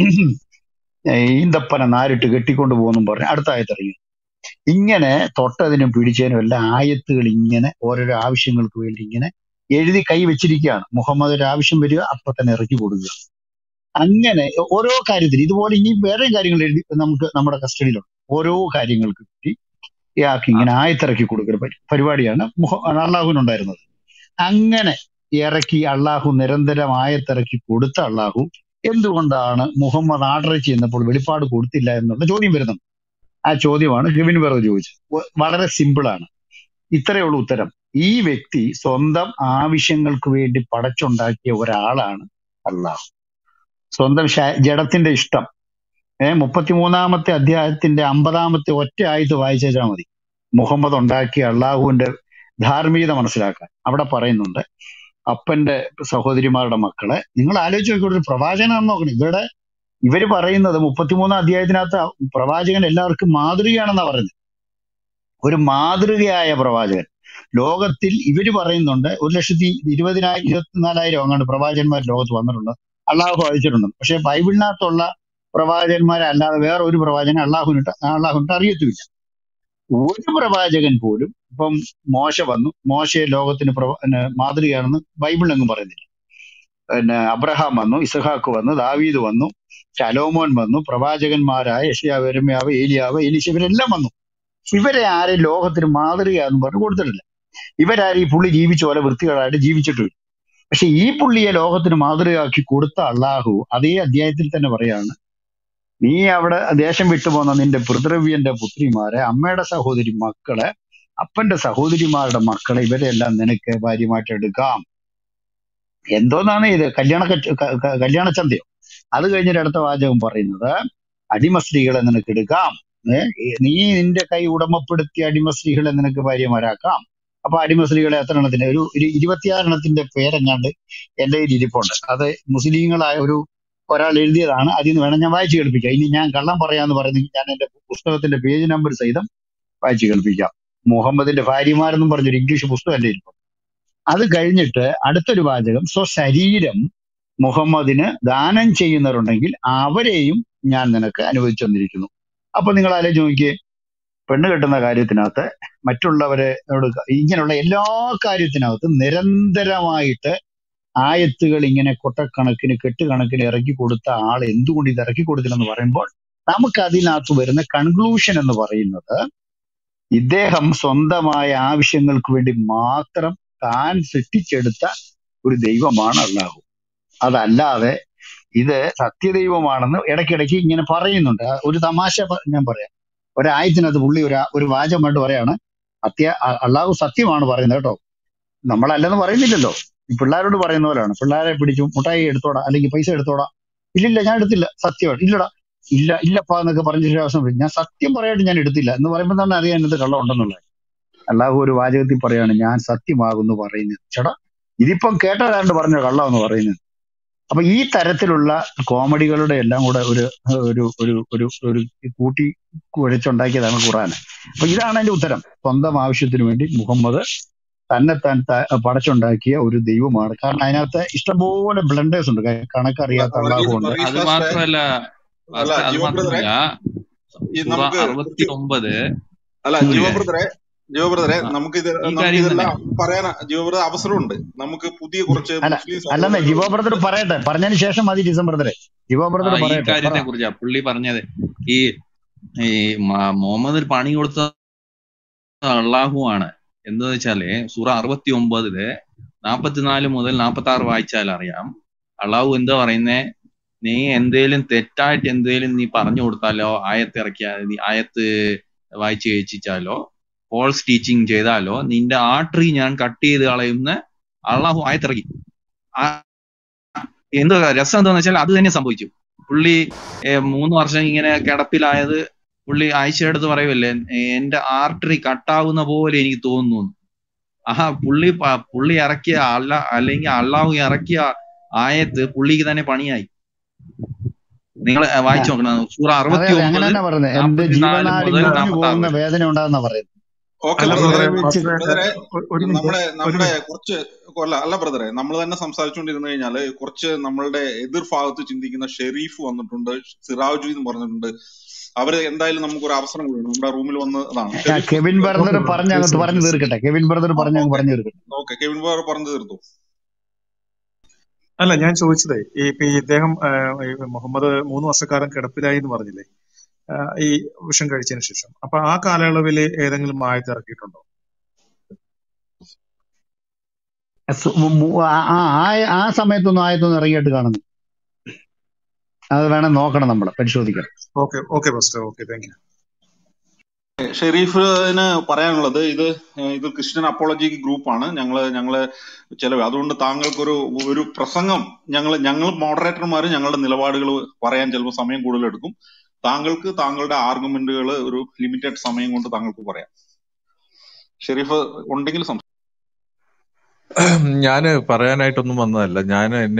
ഈന്തപ്പന നാരിട്ട് കെട്ടിക്കൊണ്ടു പോകുന്നു പറഞ്ഞ് അടുത്ത ആയത്ത് ഇറങ്ങി ഇങ്ങനെ തൊട്ടതിനും പിടിച്ചതിനും എല്ലാ ആയത്തുകൾ ഇങ്ങനെ ഓരോരോ ആവശ്യങ്ങൾക്ക് വേണ്ടി ഇങ്ങനെ എഴുതി കൈ വെച്ചിരിക്കുകയാണ് മുഹമ്മദ് ഒരു ആവശ്യം വരിക അപ്പൊ തന്നെ ഇറക്കി കൊടുക്കുക അങ്ങനെ ഓരോ കാര്യത്തിൽ ഇതുപോലെ ഇനി വേറെ കാര്യങ്ങൾ എഴുതി നമുക്ക് നമ്മുടെ കസ്റ്റഡിയിലുണ്ട് ഓരോ കാര്യങ്ങൾക്ക് വേണ്ടി ഇയാൾക്ക് ഇങ്ങനെ ആയത്തിറക്കി കൊടുക്കുന്ന പരി- പരിപാടിയാണ് മുഹ- അള്ളാഹുവിനുണ്ടായിരുന്നത് അങ്ങനെ ഇറക്കി അള്ളാഹു നിരന്തരം ആയത്തിറക്കി കൊടുത്ത അള്ളാഹു എന്തുകൊണ്ടാണ് മുഹമ്മദ് ആർഡർ ചെയ്യുന്നപ്പോൾ വെളിപ്പാട് കൊടുത്തില്ല എന്നുള്ള ചോദ്യം വരുന്നുണ്ട് ആ ചോദ്യമാണ് ഹിബിൻ വെറുതെ ചോദിച്ചത് വ- വളരെ സിമ്പിൾ ആണ് ഇത്രയേ ഉള്ളൂ ഉത്തരം ഈ വ്യക്തി സ്വന്തം ആവശ്യങ്ങൾക്ക് വേണ്ടി പടച്ചുണ്ടാക്കിയ ഒരാളാണ് അള്ളാഹു സ്വന്തം ശ- ജഡത്തിന്റെ ഇഷ്ടം ഏഹ് മുപ്പത്തിമൂന്നാമത്തെ അധ്യായത്തിന്റെ അമ്പതാമത്തെ ഒറ്റ ആയത്ത് വായിച്ചാൽ മതി മുഹമ്മദ് ഉണ്ടാക്കിയ അള്ളാഹുവിന്റെ ധാർമ്മികത മനസ്സിലാക്കാൻ അവിടെ പറയുന്നുണ്ട് അപ്പന്റെ സഹോദരിമാരുടെ മക്കളെ നിങ്ങൾ ആലോചിച്ച് നോക്കിയ ഒരു പ്രവാചകനാണെന്ന് നോക്കണം ഇവിടെ ഇവര് പറയുന്നത് മുപ്പത്തിമൂന്നാം അധ്യായത്തിനകത്ത് പ്രവാചകൻ എല്ലാവർക്കും മാതൃകയാണെന്നാ പറയുന്നത് ഒരു മാതൃകയായ പ്രവാചകൻ ലോകത്തിൽ ഇവര് പറയുന്നുണ്ട് ഒരു ലക്ഷത്തി ഇരുപതിനായിരം ഇരുപത്തിനാലായിരം അങ്ങാണ്ട് പ്രവാചകന്മാർ ലോകത്ത് വന്നിട്ടുണ്ട് അള്ളാഹു അയച്ചിട്ടുണ്ട് പക്ഷെ ബൈബിളിനകത്തുള്ള പ്രവാചകന്മാരെ അല്ലാതെ വേറെ ഒരു പ്രവാചകൻ അള്ളാഹുവിനിട്ട് അള്ളാഹുവിനിട്ട് അറിയത്തുമില്ല ഒരു പ്രവാചകൻ പോലും ഇപ്പം മോശ വന്നു മോശയെ ലോകത്തിന് പ്രവ- പിന്നെ മാതൃകയാണെന്ന് ബൈബിളിലെങ്ങും പറയുന്നില്ല പിന്നെ അബ്രഹാം വന്നു ഇസഹാക്ക് വന്നു ദാവീദ് വന്നു ശലോമോൻ വന്നു പ്രവാചകന്മാരായ യഷ്യാവ് എരമ്യാവ് ഏലിയാവ് എലീശ ഇവരെല്ലാം വന്നു ഇവരെ ആരെയും ലോകത്തിന് മാതൃകയാന്ന് പറഞ്ഞു കൊടുത്തിട്ടില്ല ഇവരാരും ഈ പുള്ളി ജീവിച്ച പോലെ വൃത്തികളായിട്ട് ജീവിച്ചിട്ടില്ല പക്ഷെ ഈ പുള്ളിയെ ലോകത്തിന് മാതൃകയാക്കി കൊടുത്ത അള്ളാഹു അതേ അധ്യായത്തിൽ തന്നെ പറയാണ് നീ അവിടെ ദേശം വിട്ടുപോന്ന നിന്റെ പിതൃവ്യന്റെ പുത്രിമാരെ അമ്മയുടെ സഹോദരി മക്കളെ അപ്പന്റെ സഹോദരിമാരുടെ മക്കളെ ഇവരെല്ലാം നിനക്ക് ഭാര്യമായിട്ട് എടുക്കാം എന്തോന്നാണ് ഇത് കല്യാണ കച്ച- ക- ക- കല്യാണച്ചന്തയോ അത് കഴിഞ്ഞിട്ട് അടുത്ത വാചകം പറയുന്നത് അടിമ സ്ത്രീകളെ നിനക്ക് എടുക്കാം ഏ, നീ നിന്റെ കൈ ഉടമപ്പെടുത്തിയ അടിമ സ്ത്രീകളെ നിനക്ക് ഭാര്യമാരാക്കാം അപ്പൊ അടിമ സ്ത്രീകളെ എത്ര എണ്ണത്തിന് ഒരു ഒരു ഇരുപത്തിയാറെണ്ണത്തിന്റെ പേരെങ്ങാണ്ട് എന്റെ കയ്യിൽ ഇരിപ്പുണ്ട് അത് മുസ്ലിങ്ങളായ ഒരു ഒരാൾ എഴുതിയതാണ് അതിൽ നിന്ന് വേണം ഞാൻ വായിച്ചു കേൾപ്പിക്കാം ഇനി ഞാൻ കള്ളം പറയാന്ന് പറയുന്നെങ്കിൽ ഞാൻ എന്റെ പുസ്തകത്തിന്റെ പേജ് നമ്പർ സഹിതം വായിച്ചു കേൾപ്പിക്കാം മുഹമ്മദിന്റെ ഭാര്യമാരെന്നും പറഞ്ഞൊരു ഇംഗ്ലീഷ് പുസ്തകമല്ലേ ഇരിപ്പുണ്ട് അത് കഴിഞ്ഞിട്ട് അടുത്തൊരു വാചകം സ്വശരീരം മുഹമ്മദിന് ദാനം ചെയ്യുന്നവരുണ്ടെങ്കിൽ അവരെയും ഞാൻ നിനക്ക് അനുവദിച്ചു തന്നിരിക്കുന്നു അപ്പൊ നിങ്ങൾ ആലോചിച്ച് നോക്കിയേ പെണ്ണ് കെട്ടുന്ന കാര്യത്തിനകത്ത് മറ്റുള്ളവരെ ഇങ്ങനെയുള്ള എല്ലാ കാര്യത്തിനകത്തും നിരന്തരമായിട്ട് ആയത്തുകൾ ഇങ്ങനെ കൊട്ടക്കണക്കിന് കെട്ടുകണക്കിന് ഇറക്കി കൊടുത്ത ആൾ എന്തുകൊണ്ട് ഇത് ഇറക്കി കൊടുത്തില്ലെന്ന് പറയുമ്പോൾ നമുക്ക് അതിനകത്ത് വരുന്ന കൺക്ലൂഷൻ എന്ന് പറയുന്നത് ഇദ്ദേഹം സ്വന്തമായ ആവശ്യങ്ങൾക്ക് വേണ്ടി മാത്രം താൻ സൃഷ്ടിച്ചെടുത്ത ഒരു ദൈവമാണ് അള്ളാഹു അതല്ലാതെ ഇത് സത്യദൈവമാണെന്ന് ഇടയ്ക്കിടയ്ക്ക് ഇങ്ങനെ പറയുന്നുണ്ട് ആ ഒരു തമാശ പ- ഞാൻ പറയാം ഒരായത്തിനകത്ത് പുള്ളി ഒരു ഒരു വാചകമായിട്ട് പറയാണ് അത്യ അ- അള്ളാഹു സത്യമാണ് പറയുന്നത് കേട്ടോ നമ്മളല്ലെന്ന് പറയുന്നില്ലല്ലോ ഈ പിള്ളേരോട് പറയുന്ന പോലെയാണ് പിള്ളേരെ പിടിച്ചു മുട്ടായി എടുത്തോടാ അല്ലെങ്കിൽ പൈസ എടുത്തോടാ ഇല്ലില്ല ഞാൻ എടുത്തില്ല സത്യമാണ് ഇല്ലടാ ഇല്ല ഇല്ലപ്പാ എന്നൊക്കെ പറഞ്ഞ ശേഷം പറയും, ഞാൻ സത്യം പറയായിട്ട് ഞാൻ എടുത്തില്ല എന്ന് പറയുമ്പോൾ തന്നെ അറിയാൻ ഇത് കള്ളം ഉണ്ടെന്നുള്ളത് അള്ളാഹു ഒരു വാചകത്തിൽ പറയാണ് ഞാൻ സത്യമാകുന്നു പറയുന്നത് ചേട്ടാ ഇതിപ്പം കേട്ടതാണ്ട് പറഞ്ഞ കള്ളം എന്ന് പറയുന്നത് അപ്പൊ ഈ തരത്തിലുള്ള കോമഡികളുടെ എല്ലാം കൂടെ ഒരു ഒരു ഒരു ഒരു ഒരു കൂട്ടി കുഴച്ചുണ്ടാക്കിയതാണ് ഖുറാൻ അപ്പൊ ഇതാണ് അതിന്റെ ഉത്തരം സ്വന്തം ആവശ്യത്തിന് വേണ്ടി മുഹമ്മദ് തന്നെത്താൻ ത- പടച്ചുണ്ടാക്കിയ ഒരു ദൈവമാണ് കാരണം അതിനകത്ത് ഇഷ്ടംപോലെ ബ്ലണ്ടേഴ്സ് ഉണ്ട് ക- കണക്കറിയാത്ത അള്ളാഹു വർഗീസ് ഉണ്ട് വർഗീസ് അത് ഫാസ്റ്റ് മാത്രമല്ല അല്ല ഫാസ്റ്റ് അത് ജീവ ബ്രദറെ മാത്രമല്ല ഈ സൂറ നമുക്ക് അറുപത്തി കൃത്യം ഒമ്പത് അല്ല ഒരു ജീവ കാര്യം ബ്രദറെ ജീവ ബ്രദറെ ആ, നമുക്ക് ഇത് ഈ നമുക്ക് കാര്യം തന്നെ ഇതെല്ലാം പറയാൻ ജീവ ബ്രദർ അവസരമുണ്ട് നമുക്ക് പുതിയ കുറച്ച് അല്ല മുസ്ലിം അല്ലെന്നേ ജിവോ സഹോദരങ്ങൾ ബ്രദർ പറയട്ടെ പറഞ്ഞതിന് ശേഷം മതി ഡിസം ബ്രദറെ ജിവോ ആ ബ്രദർ ഈ പറയട്ടെ പറ കാര്യത്തെ കുറിച്ചാ പുള്ളി പറഞ്ഞത് ഈ ഈ മ- മുഹമ്മദ് പണി കൊടുത്ത അള്ളാഹു ആണ് എന്ന് വെച്ചാല് സൂറ അറുപത്തി ഒമ്പതില് നാപ്പത്തിനാല് മുതൽ നാപ്പത്തി ആറ് വായിച്ചാൽ അറിയാം അള്ളാഹു എന്താ പറയുന്നേ നീ എന്തേലും തെറ്റായിട്ട് എന്തേലും നീ പറഞ്ഞു കൊടുത്താലോ ആയത്ത് ഇറക്കിയാ നീ ആയത്ത് വായിച്ച് കേൾപ്പിച്ചാലോ ഫോൾസ് ടീച്ചിങ് ചെയ്താലോ നിന്റെ ആട്രി ഞാൻ കട്ട് ചെയ്ത് കളയുന്ന അള്ളാഹു ആയത്തിറക്കി ആ എന്തോ രസം എന്താന്ന് വെച്ചാൽ അത് തന്നെ സംഭവിച്ചു പുള്ളി ഏ, മൂന്ന് വർഷം ഇങ്ങനെ കിടപ്പിലായത് പുള്ളി ആഴ്ചയുടെ അടുത്ത് പറയുമല്ലേ "ഏ, എന്റെ ആർട്ടറി കട്ടാവുന്ന പോലെ എനിക്ക് തോന്നുന്നു ആ പുള്ളി പ- പുള്ളി ഇറക്കിയ അല്ല അല്ലെങ്കിൽ അള്ളാഹു ഇറക്കിയ ആയത്ത് പുള്ളിക്ക് തന്നെ പണിയായി നിങ്ങൾ വായിച്ചു നോക്കണം സൂറ അതെ അറുപത്തി അതെ അങ്ങനെ ഒമ്പത് തന്നെ പറയുന്നത് എന്റെ നാപ്പത്തിനാല് ജീവനാടി മുതൽ മുറിഞ്ഞു നാപ്പത്തി ആറ് പോകുന്ന വരെ വേദന ഉണ്ടാകുന്ന പറയുന്നത് ഓക്കെ അല്ല ബ്രദറെ ബ്രദറെ വെച്ച് ബ്രദറെ ഒരു മിനിറ്റ് നമ്മുടെ ഒരു നമ്മുടെ മിനിറ്റ് കുറച്ച് അല്ല അല്ല ബ്രദറെ നമ്മൾ തന്നെ സംസാരിച്ചുകൊണ്ടിരുന്നു കഴിഞ്ഞാല് കുറച്ച് നമ്മളുടെ എതിർ ഭാഗത്ത് ചിന്തിക്കുന്ന ഷെരീഫ് വന്നിട്ടുണ്ട് സിറാജു എന്ന് പറഞ്ഞിട്ടുണ്ട് അവര് എന്തായാലും നമുക്ക് ഒരു അവസരം കൊടുക്കണം നമ്മുടെ റൂമിൽ വന്നതാണ് ആ, Sharif Kevin okay brother brother പറഞ്ഞ് പ്ലീസ് അങ്ങ് പറഞ്ഞു പ്ലീസ് തീർക്കട്ടെ കെവിൻ ബ്രദർ പറഞ്ഞ് അങ്ങ് ഓക്കെ പറഞ്ഞു തീർക്കട്ടെ ഓക്കെ കെവിൻ ബാർ പറഞ്ഞു തീർത്തു അല്ല ഞാൻ ചോദിച്ചതേ ഈ ഇപ്പൊ ഈ ഇദ്ദേഹം ആ, ഈ മുഹമ്മദ് മൂന്ന് വർഷക്കാലം കിടപ്പിലായി എന്ന് പറഞ്ഞില്ലേ ആ, ഈ വിഷം കഴിച്ചതിന് ശേഷം അപ്പൊ ആ കാലയളവിൽ ഏതെങ്കിലും ആയത്ത് ഇറക്കിയിട്ടുണ്ടോ സു- മു- മു- ആ ആ- ആ- ആ സമയത്തൊന്നും ആയത്തൊന്നും ഇറങ്ങിയിട്ട് കാണുന്നു അത് വേണം നോക്കണം നമ്മൾ പരിശോധിക്കണം okay okay pastor okay thank you ഷെരീഫിന് പറയാനുള്ളത് ഇത് ഏഹ് ഇത് ക്രിസ്ത്യൻ അപ്പോളജി ഗ്രൂപ്പാണ് ഞങ്ങള് ഞങ്ങള് ചില അതുകൊണ്ട് താങ്കൾക്കൊരു ഒരു പ്രസംഗം ഞങ്ങൾ ഞങ്ങൾ മോഡറേറ്റർമാർ ഞങ്ങളുടെ നിലപാടുകൾ പറയാൻ ചിലപ്പോൾ സമയം കൂടുതൽ എടുക്കും താങ്കൾക്ക് താങ്കളുടെ ആർഗ്യുമെന്റുകൾ ഒരു ലിമിറ്റഡ് സമയം കൊണ്ട് താങ്കൾക്ക് പറയാം ഷെരീഫ് ഉണ്ടെങ്കിൽ സംസാരിക്കാം ഞാന് പറയാനായിട്ടൊന്നും വന്നതല്ല ഞാൻ എന്നെ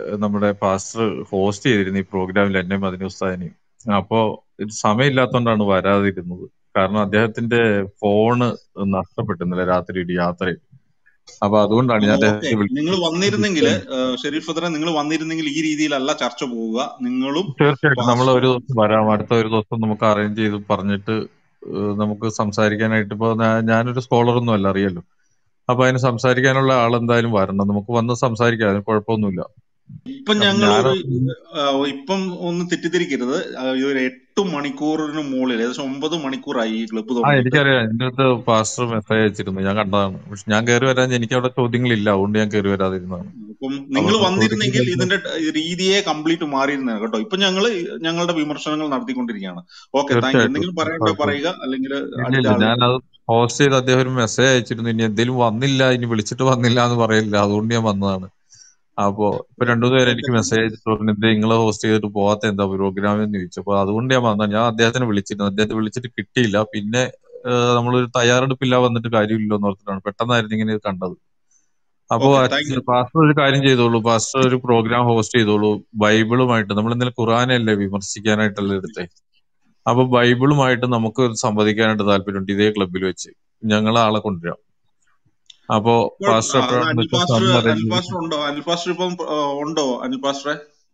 നമ്മുടെ പാസ്റ്റർ ഹോസ്റ്റ് ചെയ്തിരുന്നു ഈ പ്രോഗ്രാമിൽ എന്നെ മദിനി ഉസ്താദിനെയും അപ്പോ ഇത് സമയമില്ലാത്തതുകൊണ്ടാണ് വരാതിരുന്നത് കാരണം അദ്ദേഹത്തിന്റെ ഫോണ് നഷ്ടപ്പെട്ടു ഇന്നലെ രാത്രി ഒരു യാത്രയിൽ അപ്പൊ അതുകൊണ്ടാണ് ഞാൻ ഓക്കെ അദ്ദേഹത്തെ നിങ്ങൾ വിളിച്ചത് വന്നിരുന്നെങ്കിൽ ഷെരീഫ് ഫദറെ നിങ്ങൾ വന്നിരുന്നെങ്കിൽ ഈ രീതിയിലല്ല ചർച്ച പോവുക നിങ്ങളും തീർച്ചയായിട്ടും നമ്മൾ ഒരു പാസ്റ്ററും ദിവസം വരാം അടുത്ത ഒരു ദിവസം നമുക്ക് അറേഞ്ച് ചെയ്ത് പറഞ്ഞിട്ട് ഏഹ് നമുക്ക് സംസാരിക്കാനായിട്ട് ഇപ്പൊ ഞാ- ഞാനൊരു സ്കോളറൊന്നും അല്ല അറിയാലോ അപ്പൊ അതിന് സംസാരിക്കാനുള്ള ആൾ എന്തായാലും വരണം നമുക്ക് വന്ന് സംസാരിക്കാം അതിന് കുഴപ്പമൊന്നുമില്ല ഇപ്പം അപ്പൊ ഞങ്ങൾ ഞാൻ ഒരു ആ, ഇപ്പം ഒന്ന് തെറ്റിദ്ധരിക്കരുത് ആ, ഈ ഒരു എട്ട് മണിക്കൂറിന് മുകളിൽ ഏകദേശം ഒമ്പത് മണിക്കൂറായി ഈ ക്ലബ്ബ് ആ തുടങ്ങിയിട്ട് എനിക്കറിയാം എന്റെ അടുത്ത് പാസ്റ്റർ മെസ്സേജ് അയച്ചിരുന്നു ഞാൻ കണ്ടതാണ് പക്ഷെ ഞാൻ കയറി വരാൻ എനിക്ക് അവിടെ ചോദ്യങ്ങളില്ല അതുകൊണ്ട് ഞാൻ കയറി വരാതിരുന്നതാണ് അപ്പം അപ്പൊ നിങ്ങൾ ചോദ്യങ്ങൾ വന്നിരുന്നെങ്കിൽ വരുമ്പോ ഇതിന്റെ ട് രീതിയെ കംപ്ലീറ്റ് മാറിയിരുന്നേ കേട്ടോ ഇപ്പൊ ഞങ്ങള് ഞങ്ങളുടെ വിമർശനങ്ങൾ നടത്തിക്കൊണ്ടിരിക്കുകയാണ് ഓക്കെ താങ്ക് യു തീർച്ചയായിട്ടും എന്തെങ്കിലും പറയണ്ടോ കുഴപ്പമില്ല പറയുക അല്ലെങ്കിൽ ഇല്ല അടുത്ത ഇല്ല ഞാൻ ആളിലേക്ക് അത് ഹോസ്റ്റ് ചെയ്ത് അദ്ദേഹം ഒരു മെസ്സേജ് അയച്ചിരുന്നു ഇനി എന്തെങ്കിലും വന്നില്ല ഇനി വിളിച്ചിട്ട് വന്നില്ല എന്ന് പറയില്ല അതുകൊണ്ട് ഞാൻ വന്നതാണ് അപ്പോ ഇപ്പൊ രണ്ടു പേര് ഓക്കെ എനിക്ക് മെസ്സേജ് അയച്ചിട്ട് പറഞ്ഞു എന്തേ നിങ്ങളെ ഹോസ്റ്റ് ചെയ്തിട്ട് പോവാത്ത എന്താ പ്രോഗ്രാം എന്ന് ചോദിച്ചു അപ്പൊ അതുകൊണ്ട് ഞാൻ വന്നതാണ് ഞാൻ അദ്ദേഹത്തിനെ വിളിച്ചിരുന്നു അദ്ദേഹത്തെ വിളിച്ചിട്ട് കിട്ടിയില്ല പിന്നെ ഏഹ്, നമ്മളൊരു തയ്യാറെടുപ്പില്ല വന്നിട്ട് കാര്യമില്ലല്ലോ എന്ന് ഓർത്തിട്ടാണ് പെട്ടെന്നായിരുന്നു ഇങ്ങനെ ഇത് കണ്ടത് അപ്പോ ഓക്കെ താങ്ക് യു പാസ്റ്റർ ഒരു കാര്യം ചെയ്തോളൂ പാസ്റ്റർ ഒരു പ്രോഗ്രാം ഹോസ്റ്റ് ചെയ്തോളൂ ബൈബിളുമായിട്ട് നമ്മൾ ഇന്നലെ ഖുറാനല്ലേ വിമർശിക്കാനായിട്ടല്ല എടുത്തേ അപ്പൊ ബൈബിളുമായിട്ട് നമുക്ക് സംവദിക്കാനായിട്ട് താല്പര്യമുണ്ട് ഇതേ ക്ലബിൽ വെച്ച് ഞങ്ങൾ ആളെ കൊണ്ടുവരാം അപ്പോ പാസ്റ്റർ കുഴപ്പമില്ല അത് എപ്പോഴാണ് അനിൽ വെച്ചാൽ പാസ്റ്റർ സമയം അനിൽ അറിയില്ല പാസ്റ്റർ ഉണ്ടോ അനിൽ പാസ്റ്റർ ഇപ്പം ആ, ഉണ്ടോ അനിൽ പാസ്റ്ററെ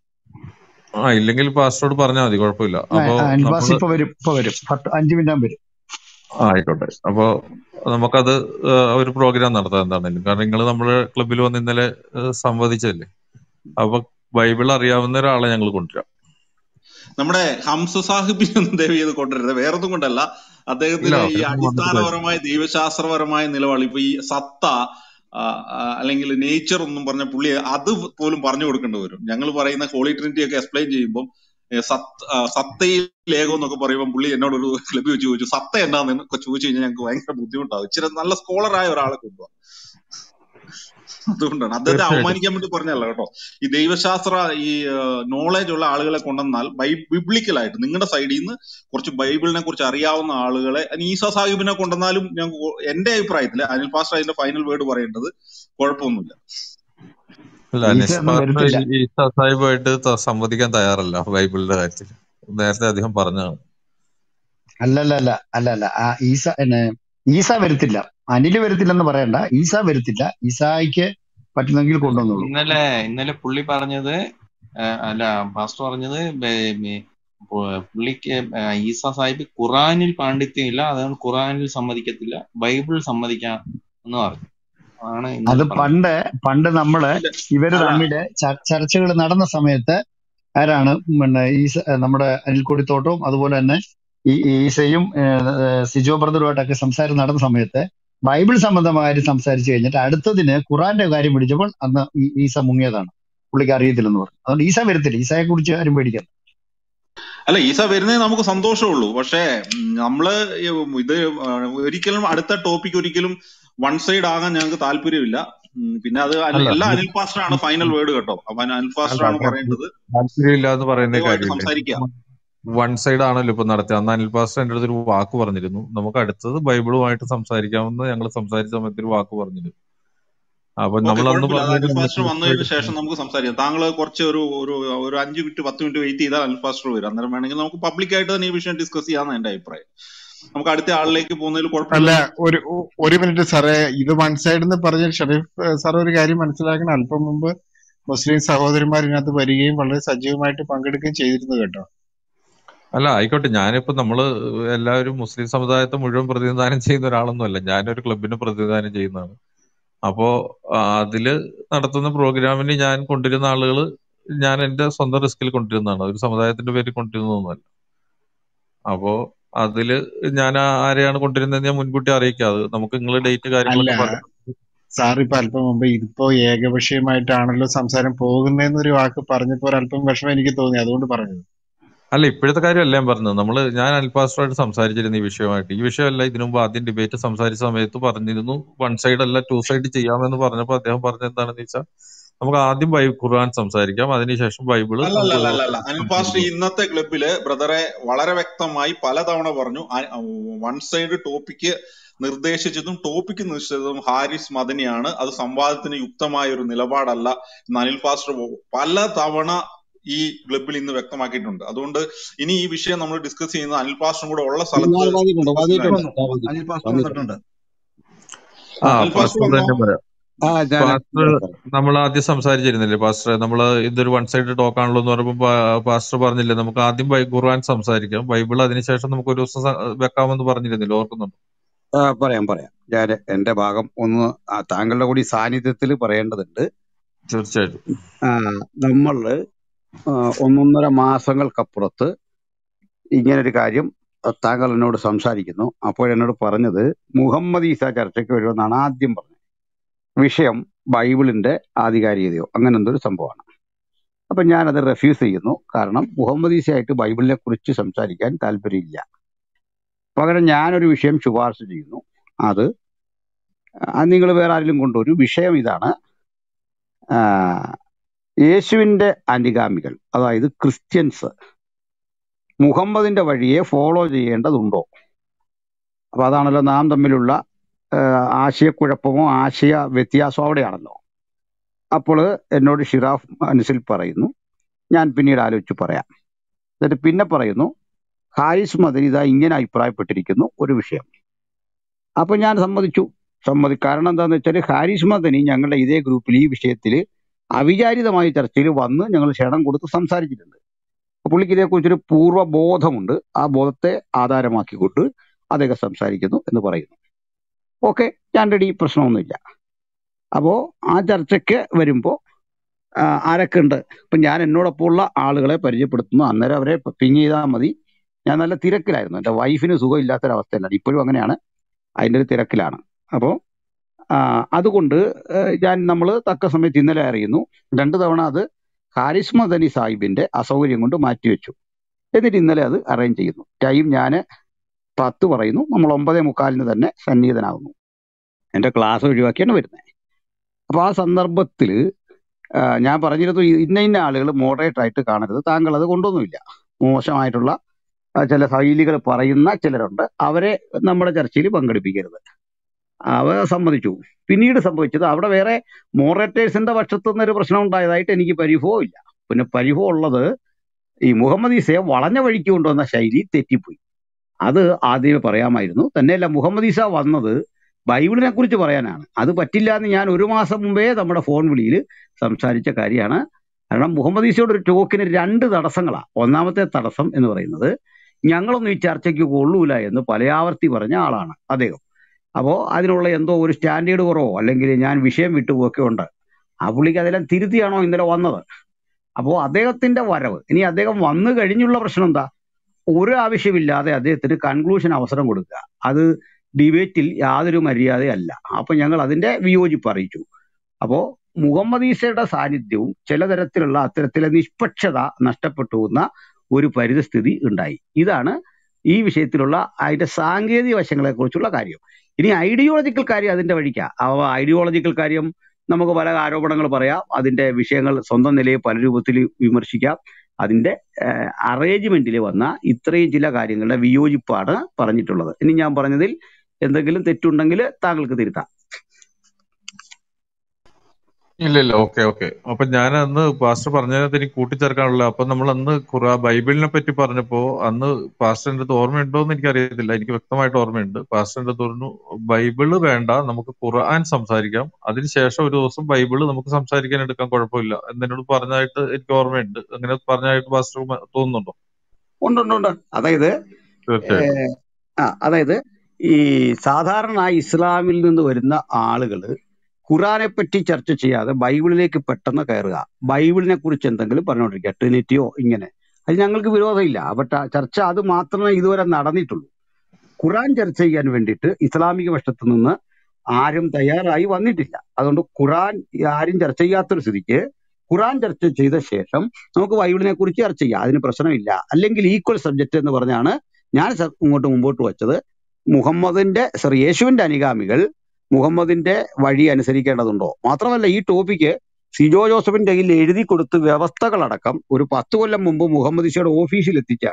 ആ ഇല്ലെങ്കിൽ പാസ്റ്ററോട് പറഞ്ഞാൽ മതി കുഴപ്പമില്ല ആ, അപ്പോ ആ, അനിൽബാസ് നമ്മള് ഇപ്പൊ വരും ഇപ്പൊ വരും പത്ത് അഞ്ചു മിനിറ്റ് വരും ആ, ആയിക്കോട്ടെ അപ്പോ നമുക്കത് ആ, ഒരു പ്രോഗ്രാം നടത്താം എന്താണെങ്കിലും കാരണം നിങ്ങൾ നമ്മുടെ ക്ലബിൽ വന്ന് ഇന്നലെ ആ, സംവദിച്ചതല്ലേ അപ്പൊ ബൈബിൾ അറിയാവുന്ന ഒരാളെ ഞങ്ങൾ കൊണ്ടുവരാം നമ്മുടെ ഹംസ സാഹിബിനെ ഒന്നും ദയവ് ചെയ്ത് കൊണ്ടുവരരുത് വേറൊന്നും കൊണ്ടല്ല ഇല്ല അദ്ദേഹത്തിന് ഈ അദ്ദേഹം വന്നിട്ട് കാര്യം അടിസ്ഥാനപരമായ ദൈവശാസ്ത്രപരമായ നിലപാട് ഇപ്പൊ ഈ സത്ത ആ, ആ, അല്ലെങ്കിൽ നേച്ചർ ഒന്നും പറഞ്ഞ പുള്ളി അത് പോലും പറഞ്ഞു കൊടുക്കേണ്ടി വരും ഞങ്ങൾ പറയുന്ന ഹോളി ട്രിനിറ്റി ഒക്കെ എക്സ്പ്ലെയിൻ ചെയ്യുമ്പോൾ ഏ, സത്ത് ആ, സത്തയിൽ ലേഖം എന്നൊക്കെ പറയുമ്പോൾ പുള്ളി എന്നോട് ഒരു ക്ലബ് വെച്ച് ചോദിച്ചു സത്ത എന്താന്ന് ചോദിച്ചു കഴിഞ്ഞാൽ ഞങ്ങൾക്ക് ഭയങ്കര ബുദ്ധിമുട്ടാവും ഇച്ചിരി നല്ല സ്കോളറായ ഒരാളെ കൊണ്ടുപോകാം അതുകൊണ്ടാണ് അദ്ദേഹത്തെ തീർച്ചയായിട്ടും അവമാനിക്കാൻ വേണ്ടി പറഞ്ഞല്ല കേട്ടോ ഈ ദൈവശാസ്ത്ര ഈ നോളജ് ഉള്ള ആളുകളെ കൊണ്ടുവന്നാൽ ബൈ ബിബ്ലിക്കലായിട്ട് നിങ്ങളുടെ സൈഡിൽ നിന്ന് കുറച്ച് ബൈബിളിനെ കുറിച്ച് അറിയാവുന്ന ആളുകളെ ഇനി ഈസ സാഹിബിനെ കൊണ്ടുവന്നാലും ഞാൻ എന്റെ അഭിപ്രായത്തിൽ അനിൽ പാസ്റ്റർ അതിന്റെ ഫൈനൽ വേർഡ് പറയേണ്ടത് കുഴപ്പമൊന്നുമില്ല അല്ല ഈസ അനീസ് ഒന്നും പാസ്റ്റർ വരത്തില്ല ഈ ഈസാ സാഹിബുമായിട്ട് ത- സംവദിക്കാൻ തയ്യാറല്ല ബൈബിളിന്റെ കാര്യത്തിൽ നേരത്തെ അദ്ദേഹം പറഞ്ഞതാണ് അല്ലല്ല അല്ല അല്ല അല്ല ആ ഈസ എന്നെ ഈസ വരത്തില്ല അനില് വരത്തില്ലെന്ന് പറയണ്ട ഈസ വരത്തില്ല ഈസായിക്ക് പറ്റുന്നെങ്കിൽ അല്ല കൊണ്ടുവന്നോളൂ ഇന്നലെ ഇന്നലെ പുള്ളി പറഞ്ഞത് ആ, അല്ല പാസ്റ്റർ പറഞ്ഞത് ബേ- ബേ- പു- പുള്ളിക്ക് ആ, ഈസ സാഹിബ് ഖുറാനിൽ പാണ്ഡിത്യം ഇല്ല അതുകൊണ്ട് ഖുറാനിൽ സമ്മതിക്കത്തില്ല ബൈബിൾ സമ്മതിക്കാം എന്ന് പറഞ്ഞു ആണ് അത് ഇന്നലെ പറഞ്ഞത് പണ്ട് പണ്ട് നമ്മള് ഇല്ല ഇവര് അല്ല തമ്മില് ചർച്ചകൾ നടന്ന സമയത്ത് ആരാണ് പിന്നെ ഈസ നമ്മുടെ അനിൽക്കൊടിത്തോട്ടവും അതുപോലെ തന്നെ ഈ ഈസയും ഏഹ്, ഏഹ്, സിജോ ബ്രദറുമായിട്ടൊക്കെ സംസാരം നടന്ന സമയത്ത് ബൈബിൾ സംബന്ധമായിട്ട് സംസാരിച്ചു കഴിഞ്ഞിട്ട് അടുത്തതിന് ഖുറാന്റെ കാര്യം പിടിച്ചപ്പോൾ അന്ന് ഈ- ഈസ മുങ്ങിയതാണ് പുള്ളിക്ക് അറിയത്തില്ലെന്ന് പറഞ്ഞു അതുകൊണ്ട് ഈസ വരത്തില്ല ഈസയെ കുറിച്ച് ആരും പേടിക്കണം അല്ല ഈസ വരുന്നേ നമുക്ക് സന്തോഷമുള്ളൂ പക്ഷേ ഉം, നമ്മള് ഈ ഇത് ആ, ഒരിക്കലും അടുത്ത ടോപ്പിക് ഒരിക്കലും വൺ സൈഡ് ആകാൻ ഞങ്ങൾക്ക് താല്പര്യമില്ല ഉം, പിന്നെ അത് അനിൽ- അല്ല എല്ലാ ഇത് അനിൽ പാസ്റ്റർ ആണ് ഫൈനൽ വേർഡ് കേട്ടോ അപ്പൊ അനിൽ അല്ല പാസ്റ്റർ ആണ് അത് പറയേണ്ടത് താല്പര്യമില്ല എന്ന് പറയുന്ന ദയവായിട്ട് കാര്യമില്ല സംസാരിക്കുക വൺ സൈഡ് ആണല്ലോ ഇപ്പൊ നടത്തിയത് അന്ന് അനിൽ പാസ്റ്റർ എന്റെ അടുത്ത് ഒരു വാക്ക് പറഞ്ഞിരുന്നു നമുക്ക് അടുത്തത് ബൈബിളുമായിട്ട് സംസാരിക്കാമെന്ന് ഞങ്ങൾ സംസാരിച്ച സമയത്ത് ഒരു വാക്ക് പറഞ്ഞിരുന്നു അപ്പൊ ഓക്കെ നമ്മൾ അന്ന് കുഴപ്പമില്ല അത് പറഞ്ഞൊരു അനിൽ പാസ്റ്റർ വന്നതിന് മിസ്റ്റേക്ക് ശേഷം നമുക്ക് സംസാരിക്കാം താങ്കൾ കുറച്ച് ഒരു ഒരു ഒരു അഞ്ച് മിനിറ്റ് പത്ത് മിനിറ്റ് വെയിറ്റ് ചെയ്താൽ അനിൽ പാസ്റ്റർ വരും അന്നേരം വേണമെങ്കിൽ നമുക്ക് പബ്ലിക് ആയിട്ട് തന്നെ ഈ വിഷയം ഡിസ്കസ് ചെയ്യാമെന്ന് എന്റെ അഭിപ്രായം നമുക്ക് അടുത്ത ആളിലേക്ക് പോകുന്നതിൽ അല്ല കുഴപ്പമില്ലല്ലോ ഒരു ഒരു മിനിറ്റ് സാറേ ഇത് വൺ സൈഡ് എന്ന് പറഞ്ഞ ഷെരീഫ് ഏഹ്, സാർ ഒരു കാര്യം മനസ്സിലാക്കണം അല്പം മുമ്പ് മുസ്ലിം സഹോദരന്മാർ ഇതിനകത്ത് വരികയും വളരെ സജീവമായിട്ട് പങ്കെടുക്കുകയും ചെയ്തിരുന്നു കേട്ടോ അല്ല ആയിക്കോട്ടെ ഞാനിപ്പോ നമ്മള് എല്ലാവരും മുസ്ലിം സമുദായത്തെ മുഴുവൻ പ്രതിനിധാനം ചെയ്യുന്ന ഒരാളൊന്നുമല്ല ഞാനൊരു ക്ലബിനെ പ്രതിനിധാനം ചെയ്യുന്നതാണ് അപ്പോ ആ, അതില് നടത്തുന്ന പ്രോഗ്രാമിന് ഞാൻ കൊണ്ടുവരുന്ന ആളുകൾ ഞാൻ എന്റെ സ്വന്തം റിസ്കിൽ കൊണ്ടുവരുന്നതാണ് ഒരു സമുദായത്തിന്റെ പേരിൽ കൊണ്ടുവരുന്നതൊന്നുമല്ല അപ്പോ അതില് ഞാൻ ആ- ആരെയാണ് കൊണ്ടുവരുന്നത് ഞാൻ മുൻകൂട്ടി അറിയിക്കാം അത് നമുക്ക് നിങ്ങൾ ഡേറ്റ് അല്ല കാര്യങ്ങളൊക്കെ പറയാം സാർ ഇപ്പൊ അല്പം മുമ്പ് ഇതിപ്പോ ഏകപക്ഷീയമായിട്ടാണല്ലോ സംസാരം പോകുന്നതെന്നൊരു വാക്ക് പറഞ്ഞപ്പോ ഒരല്പം വിഷമം എനിക്ക് തോന്നി അതുകൊണ്ട് പറഞ്ഞത് അല്ല ഇപ്പോഴത്തെ കാര്യമല്ല ഞാൻ പറഞ്ഞത് നമ്മള് ഞാൻ അൽപാസ്റ്ററായിട്ട് സംസാരിച്ചിരുന്നു ഈ വിഷയമായിട്ട് ഈ വിഷയമല്ല ഇതിനു മുമ്പ് ആദ്യം ഡിബേറ്റ് സംസാരിച്ച സമയത്ത് പറഞ്ഞിരുന്നു വൺ സൈഡ് അല്ല ടു സൈഡ് ചെയ്യാമെന്ന് പറഞ്ഞപ്പോൾ അദ്ദേഹം പറഞ്ഞത് എന്താണെന്ന് വെച്ചാൽ നമുക്ക് ആദ്യം ബൈ ഖുർആൻ സംസാരിക്കാം അതിനുശേഷം ബൈബിള് അല്ല അല്ല നമുക്ക് അല്ല അല്ല അല്ല അനിൽ പാസ്റ്റർ ഇന്നത്തെ ക്ലബില് ബ്രദറെ വളരെ വ്യക്തമായി പലതവണ പറഞ്ഞു വൺ സൈഡ് ടോപ്പിക്ക് നിർദ്ദേശിച്ചതും ടോപ്പിക് നിശ്ചിതതും ഹാരിസ് മദനിയാണ് അത് സംവാദത്തിന് യുക്തമായ ഒരു നിലപാടല്ല എന്ന് അനിൽ പാസ്റ്റർ പല തവണ ഈ ക്ലബിൽ ഇന്ന് വ്യക്തമാക്കിയിട്ടുണ്ട് അതുകൊണ്ട് ഇനി ഈ വിഷയം നമ്മൾ ഡിസ്കസ് ചെയ്യുന്നത് അനിൽ പാസ്റ്ററും കൂടെ ഉള്ള ഞാൻ സ്ഥലത്ത് വന്നിട്ടുണ്ട് ഡിസ്കഷൻ വന്നിട്ടുണ്ട് ആയിരിക്കും ഞാൻ അനിൽ വന്നിട്ടുണ്ട് പാസ്റ്റർ വന്നിട്ടുണ്ട് വന്നിട്ടുണ്ട് ആ ആ അനിൽ പാസ്റ്റർ പാസ്റ്റർ വന്നോ തന്നെ പറയാം ആ ഞാൻ പാസ്റ്റർ പറയാം നമ്മൾ ആദ്യം സംസാരിച്ചിരുന്നില്ലേ പാസ്റ്റർ നമ്മൾ ഇതൊരു വൺ സൈഡ് ടോക്ക് ആണല്ലോ എന്ന് പറയുമ്പോൾ പാ- പാസ്റ്റർ പറഞ്ഞില്ലേ നമുക്ക് ആദ്യം ബൈ ഖുർആൻ സംസാരിക്കാം ബൈബിൾ അതിനുശേഷം നമുക്ക് ഒരു ദിവസം സ- വെക്കാമെന്ന് പറഞ്ഞിരുന്നില്ലേ ഓർക്കുന്നുണ്ടോ ആ, പറയാം പറയാം ഞാൻ എന്റെ ഭാഗം ഒന്ന് ആ, താങ്കളുടെ കൂടി സാന്നിധ്യത്തിൽ പറയേണ്ടതുണ്ട് തീർച്ചയായിട്ടും ആ, നമ്മള് ആ, ഒന്നൊന്നര മാസങ്ങൾക്കപ്പുറത്ത് ഇങ്ങനൊരു കാര്യം ആ, താങ്കൾ എന്നോട് സംസാരിക്കുന്നു അപ്പോൾ എന്നോട് പറഞ്ഞത് മുഹമ്മദ് ഈസ ചർച്ചയ്ക്ക് വരുമെന്നാണ് ആദ്യം പറഞ്ഞത് വിഷയം ബൈബിളിന്റെ ആധികാരികതയോ അങ്ങനെ എന്തൊരു സംഭവമാണ് അപ്പൊ ഞാനത് റെഫ്യൂസ് ചെയ്യുന്നു കാരണം മുഹമ്മദ് ഈസയായിട്ട് ബൈബിളിനെ കുറിച്ച് സംസാരിക്കാൻ താല്പര്യമില്ല പകരം ഞാനൊരു വിഷയം ശുപാർശ ചെയ്യുന്നു അത് നിങ്ങൾ വേറെ ആരെങ്കിലും കൊണ്ടുവരും വിഷയം ഇതാണ് ആ, യേശുവിന്റെ അനുഗാമികൾ അതായത് ക്രിസ്ത്യൻസ് മുഹമ്മദിന്റെ വഴിയെ ഫോളോ ചെയ്യേണ്ടതുണ്ടോ അപ്പൊ അതാണല്ലോ നാം തമ്മിലുള്ള ആ, ആശയക്കുഴപ്പമോ ആശയ വ്യത്യാസമോ അവിടെയാണല്ലോ അപ്പോൾ എന്നോട് ഷിറാഫ് മനസ്സിൽ പറയുന്നു ഞാൻ പിന്നീട് ആലോചിച്ച് പറയാം എന്നിട്ട് പിന്നെ പറയുന്നു ഹാരിസ് മദനി ഇതാ ഇങ്ങനെ അഭിപ്രായപ്പെട്ടിരിക്കുന്നു ഒരു വിഷയം അപ്പൊ ഞാൻ സമ്മതിച്ചു സമ്മതി കാരണം എന്താന്ന് വെച്ചാൽ ഹാരിസ് മദനി ഞങ്ങളുടെ ഇതേ ഗ്രൂപ്പിൽ ഈ വിഷയത്തിൽ അവിചാരിതമായ ചർച്ചയിൽ വന്ന് ഞങ്ങൾ ക്ഷണം കൊടുത്ത് സംസാരിച്ചിട്ടുണ്ട് അപ്പൊ പുള്ളിക്ക് ഇതേക്കുറിച്ചൊരു പൂർവ്വ ബോധമുണ്ട് ആ ബോധത്തെ ആധാരമാക്കിക്കൊണ്ട് അദ്ദേഹം സംസാരിക്കുന്നു എന്ന് പറയുന്നു ഓക്കെ ഞാൻ റെഡി പ്രശ്നമൊന്നുമില്ല അപ്പോ ആ ചർച്ചയ്ക്ക് വരുമ്പോ ആ, ആരൊക്കെ ഉണ്ട് ഇപ്പൊ ഞാൻ എന്നോടൊപ്പം ഉള്ള ആളുകളെ പരിചയപ്പെടുത്തുന്നു അന്നേരം അവരെ പിങ് ചെയ്താൽ മതി ഞാൻ നല്ല തിരക്കിലായിരുന്നു എന്റെ വൈഫിന് സുഖമില്ലാത്തൊരവസ്ഥയിലാണ് ഇപ്പോഴും അങ്ങനെയാണ് അതിന്റെ ഒരു തിരക്കിലാണ് അപ്പോൾ അതുകൊണ്ട് ആ, ഞാൻ നമ്മൾ തക്ക സമയത്ത് ഇന്നലെ അറിയുന്നു രണ്ടു തവണ അത് ഹാരിസ് മദനി സാഹിബിന്റെ അസൗകര്യം കൊണ്ട് മാറ്റിവെച്ചു എന്നിട്ട് ഇന്നലെ അത് അറേഞ്ച് ചെയ്യുന്നു ടൈം ഞാൻ പത്ത് പറയുന്നു നമ്മൾ ഒമ്പതേ മുക്കാലിന് തന്നെ സന്നിഹിതനാകുന്നു എന്റെ ക്ലാസ് ഒഴിവാക്കിയാണ് വരുന്നത് അപ്പൊ ആ സന്ദർഭത്തിൽ ഞാൻ പറഞ്ഞിരുന്നു ഈ ഇന്ന ഇന്ന ആളുകൾ മോഡറേറ്റ് ആയിട്ട് കാണരുത് താങ്കൾ അത് കൊണ്ടൊന്നുമില്ല മോശമായിട്ടുള്ള ആ, ചില ശൈലികൾ പറയുന്ന ചിലരുണ്ട് അവരെ നമ്മുടെ ചർച്ചയിൽ പങ്കെടുപ്പിക്കരുത് അവ സമ്മതിച്ചു പിന്നീട് സംഭവിച്ചത് അവിടെ വേറെ മോറേറ്റേഴ്സിന്റെ പക്ഷത്തു നിന്നൊരു പ്രശ്നം ഉണ്ടായതായിട്ട് എനിക്ക് പരിഭവം ഇല്ല പിന്നെ പരിഭവം ഉള്ളത് ഈ മുഹമ്മദ് ഈസയെ വളഞ്ഞ വഴിക്ക് കൊണ്ടുവന്ന ശൈലി തെറ്റിപ്പോയി അത് ആദ്യമേ പറയാമായിരുന്നു തന്നെയല്ല മുഹമ്മദ് ഈസ വന്നത് ബൈബിളിനെ കുറിച്ച് പറയാനാണ് അത് പറ്റില്ല എന്ന് ഞാൻ ഒരു മാസം മുമ്പേ നമ്മുടെ ഫോൺ വിളിയിൽ സംസാരിച്ച കാര്യമാണ് കാരണം മുഹമ്മദ് ഈസയുടെ ഒരു ടോക്കിന് രണ്ട് തടസ്സങ്ങളാണ് ഒന്നാമത്തെ തടസ്സം എന്ന് പറയുന്നത് ഞങ്ങളൊന്നും ഈ ചർച്ചയ്ക്ക് കൊള്ളൂല എന്ന് പലയാവർത്തി പറഞ്ഞ ആളാണ് അദ്ദേഹം അപ്പോ അതിനുള്ള എന്തോ ഒരു സ്റ്റാൻഡേർഡ് കുറവോ അല്ലെങ്കിൽ ഞാൻ വിഷയം വിട്ടുപോയൊക്കെ ഉണ്ട് ആ പുള്ളിക്ക് അതെല്ലാം തിരുത്തിയാണോ ഇന്നലെ വന്നത് അപ്പോ അദ്ദേഹത്തിന്റെ വരവ് ഇനി അദ്ദേഹം വന്നു കഴിഞ്ഞുള്ള പ്രശ്നം എന്താ ഒരു ആവശ്യമില്ലാതെ അദ്ദേഹത്തിന് കൺക്ലൂഷൻ അവസരം കൊടുക്കുക അത് ഡിബേറ്റിൽ യാതൊരു മര്യാദയല്ല അപ്പൊ ഞങ്ങൾ അതിന്റെ വിയോജിപ്പ് അറിയിച്ചു അപ്പോ മുഹമ്മദ് ഈസയുടെ സാന്നിധ്യവും ചില തരത്തിലുള്ള അത്തരത്തിലെ നിഷ്പക്ഷത നഷ്ടപ്പെട്ടു പോകുന്ന ഒരു പരിതസ്ഥിതി ഉണ്ടായി ഇതാണ് ഈ വിഷയത്തിലുള്ള അതിന്റെ സാങ്കേതിക വശങ്ങളെ കുറിച്ചുള്ള കാര്യം ഇനി ഐഡിയോളജിക്കൽ കാര്യം അതിന്റെ വഴിക്കാ ആ ഐഡിയോളജിക്കൽ കാര്യം നമുക്ക് പല ആരോപണങ്ങൾ പറയാം അതിന്റെ വിഷയങ്ങൾ സ്വന്തം നിലയിൽ പല രൂപത്തിൽ വിമർശിക്കാം അതിന്റെ അറേഞ്ച്മെന്റിൽ വന്ന ഇത്രയും ചില കാര്യങ്ങളുടെ വിയോജിപ്പാണ് പറഞ്ഞിട്ടുള്ളത് ഇനി ഞാൻ പറഞ്ഞതിൽ എന്തെങ്കിലും തെറ്റുണ്ടെങ്കിൽ താങ്കൾക്ക് തിരുത്താം ഇല്ല ഇല്ല ഓക്കെ ഓക്കെ അപ്പൊ ഞാൻ അന്ന് പാസ്റ്റർ പറഞ്ഞതിനകത്ത് എനിക്ക് കൂട്ടിച്ചേർക്കാനുള്ള അപ്പൊ നമ്മൾ അന്ന് ഖുറാ ബൈബിളിനെ പറ്റി പറഞ്ഞപ്പോ അന്ന് പാസ്റ്ററിന്റെ അടുത്ത് ഓർമ്മയുണ്ടോ എന്ന് എനിക്ക് അറിയത്തില്ല എനിക്ക് വ്യക്തമായിട്ട് ഓർമ്മയുണ്ട് പാസ്റ്ററിന്റെ അടുത്ത് പറഞ്ഞു ബൈബിള് വേണ്ട നമുക്ക് ഖുർആൻ സംസാരിക്കാം അതിനുശേഷം ഒരു ദിവസം ബൈബിള് നമുക്ക് സംസാരിക്കാൻ എടുക്കാൻ കുഴപ്പമില്ല എന്നോട് പറഞ്ഞതായിട്ട് എനിക്ക് ഓർമ്മയുണ്ട് അങ്ങനെ പറഞ്ഞതായിട്ട് പാസ്റ്റർ തോന്നുന്നുണ്ടോ ഉണ്ട് ഉണ്ട് ഉണ്ട് അതായത് തീർച്ചയായിട്ടും ഏഹ്, ആ അതായത് ഈ സാധാരണ ഇസ്ലാമിൽ നിന്ന് വരുന്ന ആളുകള് ഖുറാനെ പറ്റി ചർച്ച ചെയ്യാതെ ബൈബിളിലേക്ക് പെട്ടെന്ന് കയറുക ബൈബിളിനെ കുറിച്ച് എന്തെങ്കിലും പറഞ്ഞുകൊണ്ടിരിക്കുക ട്രിനിറ്റിയോ ഇങ്ങനെ അത് ഞങ്ങൾക്ക് വിരോധമില്ല ബട്ട് ചർച്ച അത് മാത്രമേ ഇതുവരെ നടന്നിട്ടുള്ളൂ ഖുറാൻ ചർച്ച ചെയ്യാൻ വേണ്ടിയിട്ട് ഇസ്ലാമിക പക്ഷത്ത് നിന്ന് ആരും തയ്യാറായി വന്നിട്ടില്ല അതുകൊണ്ട് ഖുറാൻ ആരും ചർച്ച ചെയ്യാത്തൊരു സ്ഥിതിക്ക് ഖുറാൻ ചർച്ച ചെയ്ത ശേഷം നമുക്ക് ബൈബിളിനെ കുറിച്ച് ചർച്ച ചെയ്യാം അതിന് പ്രശ്നമില്ല അല്ലെങ്കിൽ ഈക്വൽ സബ്ജക്റ്റ് എന്ന് പറഞ്ഞാണ് ഞാൻ സ- ഇങ്ങോട്ട് മുമ്പോട്ട് വച്ചത് മുഹമ്മദിന്റെ സോറി യേശുവിന്റെ അനുഗാമികൾ മുഹമ്മദിന്റെ വഴി അനുസരിക്കേണ്ടതുണ്ടോ മാത്രമല്ല ഈ ടോപ്പിക്ക് സിജോ ജോസഫിന്റെ കയ്യിൽ എഴുതി കൊടുത്ത് വ്യവസ്ഥകളടക്കം ഒരു പത്ത് കൊല്ലം മുമ്പ് മുഹമ്മദ് ഇഷയുടെ ഓഫീസിൽ എത്തിച്ചാണ്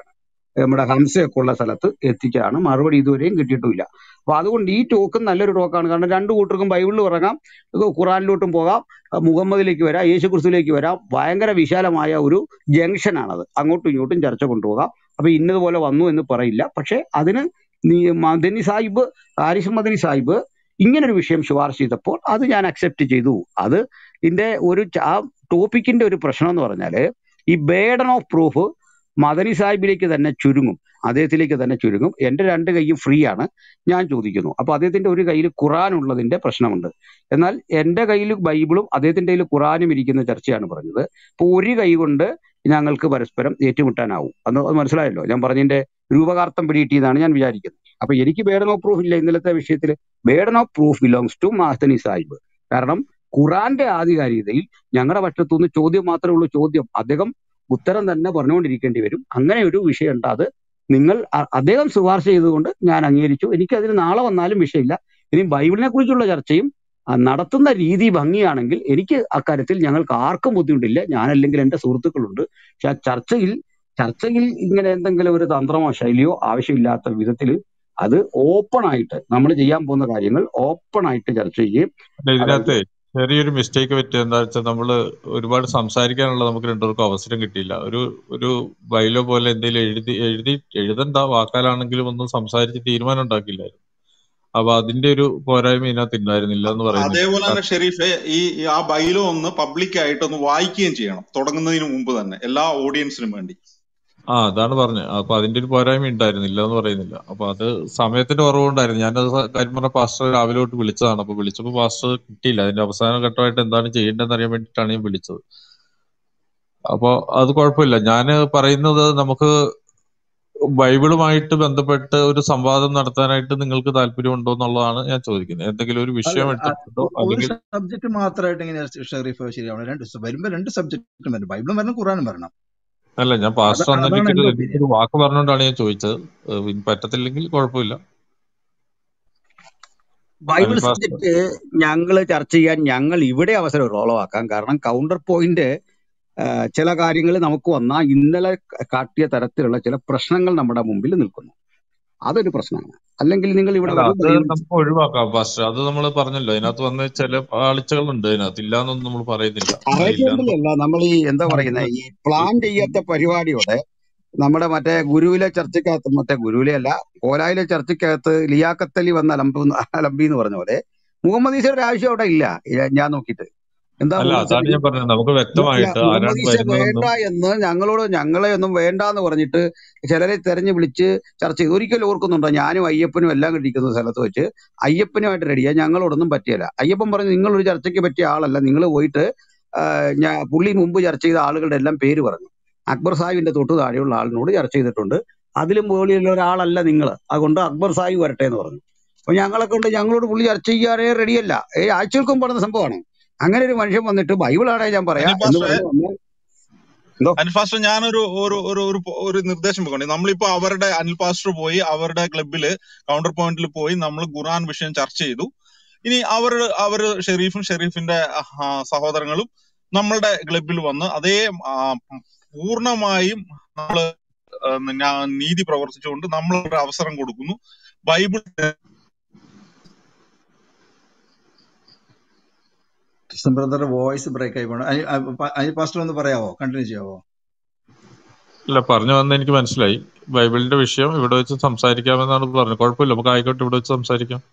നമ്മുടെ ഹംസയൊക്കെ ഉള്ള സ്ഥലത്ത് എത്തിച്ചതാണ് മറുപടി ഇതുവരെയും കിട്ടിയിട്ടുമില്ല അപ്പൊ അതുകൊണ്ട് ഈ ടോക്കും നല്ലൊരു ടോക്കാണ് കാരണം രണ്ടു കൂട്ടർക്കും ബൈബിളിൽ ഇറങ്ങാം ഇത് ഖുറാനിലോട്ടും പോകാം അഹ് മുഹമ്മദിലേക്ക് വരാം യേശു ക്രിസ്തുവിലേക്ക് വരാം ഭയങ്കര വിശാലമായ ഒരു ജംഗ്ഷനാണത് അങ്ങോട്ടും ഇങ്ങോട്ടും ചർച്ച കൊണ്ടുപോകാം അപ്പൊ ഇന്നതുപോലെ വന്നു എന്ന് പറയില്ല പക്ഷെ അതിന് നീ മദനി സാഹിബ് ഹാരിസ് മദനി സാഹിബ് ഇങ്ങനൊരു വിഷയം ശുപാർശ ചെയ്തപ്പോൾ അത് ഞാൻ അക്സെപ്റ്റ് ചെയ്തു അത് ഇതിന്റെ ഒരു ച- ആ ടോപ്പിക്കിന്റെ ഒരു പ്രശ്നം എന്ന് പറഞ്ഞാല് ഈ ബേഡൺ ഓഫ് പ്രൂഫ് മദനി സാഹിബിലേക്ക് തന്നെ ചുരുങ്ങും അദ്ദേഹത്തിലേക്ക് തന്നെ ചുരുങ്ങും എന്റെ രണ്ട് കൈയും ഫ്രീ ആണ് ഞാൻ ചോദിക്കുന്നു അപ്പൊ അദ്ദേഹത്തിന്റെ ഒരു കയ്യിൽ ഖുറാൻ ഉള്ളതിന്റെ പ്രശ്നമുണ്ട് എന്നാൽ എന്റെ കയ്യിൽ ബൈബിളും അദ്ദേഹത്തിന്റെ കയ്യിൽ ഖുറാനും ഇരിക്കുന്ന ചർച്ചയാണ് പറഞ്ഞത് അപ്പൊ ഒരു കൈ കൊണ്ട് ഞങ്ങൾക്ക് പരസ്പരം ഏറ്റുമുട്ടാനാവും അന്ന് അത് മനസ്സിലായല്ലോ ഞാൻ പറഞ്ഞതിന്റെ രൂപകാർത്ഥം പിടികിട്ടിയതാണ് ഞാൻ വിചാരിക്കുന്നത് അപ്പൊ എനിക്ക് ബേഡൻ ഓഫ് പ്രൂഫ് ഇല്ല ഇന്നലത്തെ വിഷയത്തിൽ burden of proof belongs to മാഹത്തനി സാഹിബ് കാരണം ഖുറാന്റെ ആധികാരികതയിൽ ഞങ്ങളുടെ പക്ഷത്തുനിന്ന് ചോദ്യം മാത്രമേ ഉള്ളൂ ചോദ്യം അദ്ദേഹം ഉത്തരം തന്നെ പറഞ്ഞുകൊണ്ടിരിക്കേണ്ടി വരും അങ്ങനെ ഒരു വിഷയമുണ്ട് അത് നിങ്ങൾ അ- അദ്ദേഹം ശുപാർശ ചെയ്തുകൊണ്ട് ഞാൻ അംഗീകരിച്ചു എനിക്ക് അതിന് നാളെ വന്നാലും വിഷയമില്ല ഇനി ബൈബിളിനെ കുറിച്ചുള്ള ചർച്ചയും ആ, നടത്തുന്ന രീതി ഭംഗിയാണെങ്കിൽ എനിക്ക് അക്കാര്യത്തിൽ ഞങ്ങൾക്ക് ആർക്കും ബുദ്ധിമുട്ടില്ല ഞാനല്ലെങ്കിൽ എന്റെ സുഹൃത്തുക്കളുണ്ട് പക്ഷെ ആ ചർച്ചയിൽ ചർച്ചയിൽ ഇങ്ങനെ എന്തെങ്കിലും ഒരു തന്ത്രമോ ശൈലിയോ ആവശ്യമില്ലാത്ത വിധത്തിൽ അത് ഓപ്പൺ ആയിട്ട് നമ്മൾ ചെയ്യാൻ പോകുന്ന കാര്യങ്ങൾ ഓപ്പൺ ആയിട്ട് ചർച്ച ചെയ്യുകയും അല്ല അതായത് ഇതിനകത്ത് ചെറിയൊരു മിസ്റ്റേക്ക് പറ്റിയത് എന്താ വെച്ചാൽ നമ്മള് ഒരുപാട് സംസാരിക്കാനുള്ള നമുക്ക് രണ്ടുപേർക്കും അവസരം കിട്ടിയില്ല ഒരു ഒരു ബൈലോ പോലെ എന്തെങ്കിലും എഴുതി എഴുതി എഴുതണ്ട വാക്കാലാണെങ്കിലും ഒന്നും സംസാരിച്ച് തീരുമാനം ഉണ്ടാക്കില്ലായിരുന്നു അപ്പൊ അതിന്റെ ഒരു പോരായ്മ ഇതിനകത്ത് ഉണ്ടായിരുന്നില്ല എന്ന് പറയുന്നില്ല അതേപോലെ തന്നെ ഷെരീഫെ ഈ ഈ ആ ബൈലോ ഒന്ന് പബ്ലിക് ആയിട്ട് ഒന്ന് വായിക്കുകയും ചെയ്യണം തുടങ്ങുന്നതിന് മുമ്പ് തന്നെ എല്ലാ ഓഡിയൻസിനും വേണ്ടി ആ അതാണ് പറഞ്ഞത് അപ്പൊ അതിന്റെ ഒരു പോരായ്മ ഉണ്ടായിരുന്നില്ല എന്ന് പറയുന്നില്ല അപ്പൊ അത് സമയത്തിന്റെ കുറവുണ്ടായിരുന്നു ഞാനത് സ- കാര്യം പറഞ്ഞ പാസ്റ്റർ രാവിലെ തൊട്ട് വിളിച്ചതാണ് അപ്പൊ വിളിച്ചപ്പോ പാസ്റ്റർ കിട്ടിയില്ല അതിന്റെ അവസാന ഘട്ടമായിട്ട് എന്താണ് ചെയ്യേണ്ടതെന്ന് അറിയാൻ വേണ്ടിയിട്ടാണ് ഞാൻ വിളിച്ചത് അപ്പൊ അത് കുഴപ്പമില്ല ഞാൻ പറയുന്നത് നമുക്ക് ബൈബിളുമായിട്ട് ബന്ധപ്പെട്ട് ഒരു സംവാദം നടത്താനായിട്ട് നിങ്ങൾക്ക് താല്പര്യമുണ്ടോ എന്നുള്ളതാണ് ഞാൻ ചോദിക്കുന്നത് എന്തെങ്കിലും ഒരു അല്ല വിഷയം അ- എടുത്തിട്ടുണ്ടോ ഒ- ഒരു അല്ലെങ്കിൽ സബ്ജക്ട് മാത്രമായിട്ട് ഇങ്ങനെ ഷെറീഫ് ശരിയാവണം രണ്ട് സ- വരുമ്പോ രണ്ട് സബ്ജക്റ്റും വരണം ബൈബിളും വരണം ഖുറാനും വരണം അല്ല ഞാൻ അത് പാസ്റ്റർ അന്ന് അതാണ് എനിക്കൊരു എന്റെ എനിക്കൊരു ഒപ്പീനിയൻ വാക്ക് പറഞ്ഞുകൊണ്ടാണ് ഞാൻ ചോദിച്ചത് ഏഹ് ഇനി പറ്റത്തില്ലെങ്കിൽ കുഴപ്പമില്ല ബൈബിൾ അനിൽ പാസ്റ്റർ സബ്ജക്ട് ഞങ്ങൾ ചർച്ച ചെയ്യാൻ ഞങ്ങൾ ഇവിടെ അവസരം ഉളവാക്കാം കാരണം കൗണ്ടർ പോയിന്റ് ചില കാര്യങ്ങൾ നമുക്ക് വന്നാൽ ഇന്നലെ കാട്ടിയ തരത്തിലുള്ള ചില പ്രശ്നങ്ങൾ നമ്മുടെ മുമ്പിൽ നിൽക്കുന്നു അതൊരു പ്രശ്നമാണ് അല്ലെങ്കിൽ നിങ്ങൾ ഇവിടെ അല്ല വരും അത് ബൈബിൾ നമുക്ക് ഒഴിവാക്കാം പാസ്റ്റർ അത് നമ്മൾ പറഞ്ഞല്ലോ അതിനകത്ത് വന്ന ചില ആളിച്ചകളുണ്ട് അതിനകത്ത് ഇല്ലാന്നൊന്നും നമ്മൾ പറയുന്നില്ല ആ ഇല്ലാന്ന് അറേബ്യൻഡിലല്ല നമ്മൾ ഈ എന്താ പറയുന്നത് ഈ പ്ലാൻ ചെയ്യാത്ത പരിപാടിയോടെ നമ്മുടെ മറ്റേ ഗുരുവിലെ ചർച്ചയ്ക്കകത്ത് മറ്റേ ഗുരുവിലെ അല്ല കോലായിലെ ചർച്ചയ്ക്കകത്ത് ലിയാക്കത്തലി വന്ന അലമ്പ് അലമ്പി എന്ന് പറഞ്ഞ പോലെ മുഹമ്മദ് ഈസയുടെ ആവശ്യം അവിടെ ഇല്ല ഏ, ഞാൻ നോക്കിയിട്ട് എന്താ അല്ല മുഹമ്മദ് അതാണ് ഈസ ഞാൻ പറഞ്ഞത് നമുക്ക് അല്ല വ്യക്തമായിട്ട് മുഹമ്മദ് ആരാണ് ഈസ വേണ്ട വരുന്നതെന്നും എന്ന് ഞങ്ങളോട് ഞങ്ങളെ ഒന്നും വേണ്ട എന്ന് പറഞ്ഞിട്ട് ചിലരെ തെരഞ്ഞു വിളിച്ച് ചർച്ച ചെയ്തു ഒരിക്കലും ഓർക്കുന്നുണ്ടോ ഞാനും അയ്യപ്പനും എല്ലാം ഇരിക്കുന്ന സ്ഥലത്ത് വെച്ച് അയ്യപ്പനുമായിട്ട് റെഡിയാ ഞങ്ങളോടൊന്നും പറ്റിയല്ല അയ്യപ്പൻ പറഞ്ഞു നിങ്ങളൊരു ചർച്ചയ്ക്ക് പറ്റിയ ആളല്ല നിങ്ങൾ പോയിട്ട് ഞാൻ പുള്ളി മുമ്പ് ചർച്ച ചെയ്ത ആളുകളുടെ എല്ലാം പേര് പറഞ്ഞു അക്ബർ സാഹിബിന്റെ തൊട്ട് താഴെയുള്ള ആളിനോട് ചർച്ച ചെയ്തിട്ടുണ്ട് അതിലും മുകളിലുള്ള ഒരാളല്ല നിങ്ങൾ അതുകൊണ്ട് അക്ബർ സാഹിബ് വരട്ടെ എന്ന് പറഞ്ഞു അപ്പൊ ഞങ്ങളെ കൊണ്ട് ഞങ്ങളോട് പുള്ളി ചർച്ച ചെയ്യാനേ റെഡിയല്ല ഏ ആഴ്ചകൾക്കും പറഞ്ഞ സംഭവമാണ് അങ്ങനെ ഒരു മനുഷ്യൻ വന്നിട്ട് ബൈബിളാണെ ഞാൻ പറയാ അനിൽ എന്ന് പാസ്റ്ററെ പറഞ്ഞു വന്ന് എന്തോ അനിൽ പാസ്റ്റർ ഞാനൊരു ഒരു ഒരു ഒരു പോ- ഒരു നിർദ്ദേശം വെക്കണ്ടേ നമ്മളിപ്പോ അവരുടെ അനിൽ പാസ്റ്റർ പോയി അവരുടെ ക്ലബില് കൗണ്ടർ പോയിന്റിൽ പോയി നമ്മൾ ഖുർആൻ വിഷയം ചർച്ച ചെയ്തു ഇനി അവർ അവര് ഷെരീഫും ഷെരീഫിന്റെ ആ, സഹോദരങ്ങളും നമ്മളുടെ ക്ലബിൽ വന്ന് അതേ ആ, പൂർണ്ണമായും നമ്മള് ആ, ഞാ- നീതി പ്രവർത്തിച്ചുകൊണ്ട് നമ്മൾ ഒരു അവസരം കൊടുക്കുന്നു Bible Krishnan brother voice break ആയി പോകണം അനിൽ പാസ്റ്റർ ഒന്ന് പറയാവോ കണ്ടിന്യൂ ചെയ്യാവോ അല്ല പറഞ്ഞു വന്ന എനിക്ക് മനസ്സിലായി ബൈബിളിന്റെ വിഷയം ഇവിടെ വെച്ച് സംസാരിക്കാമെന്നാണ് പറഞ്ഞത് കുഴപ്പമില്ല നമുക്ക് ആയിക്കോട്ടെ ഇവിടെ വെച്ച് സംസാരിക്കാം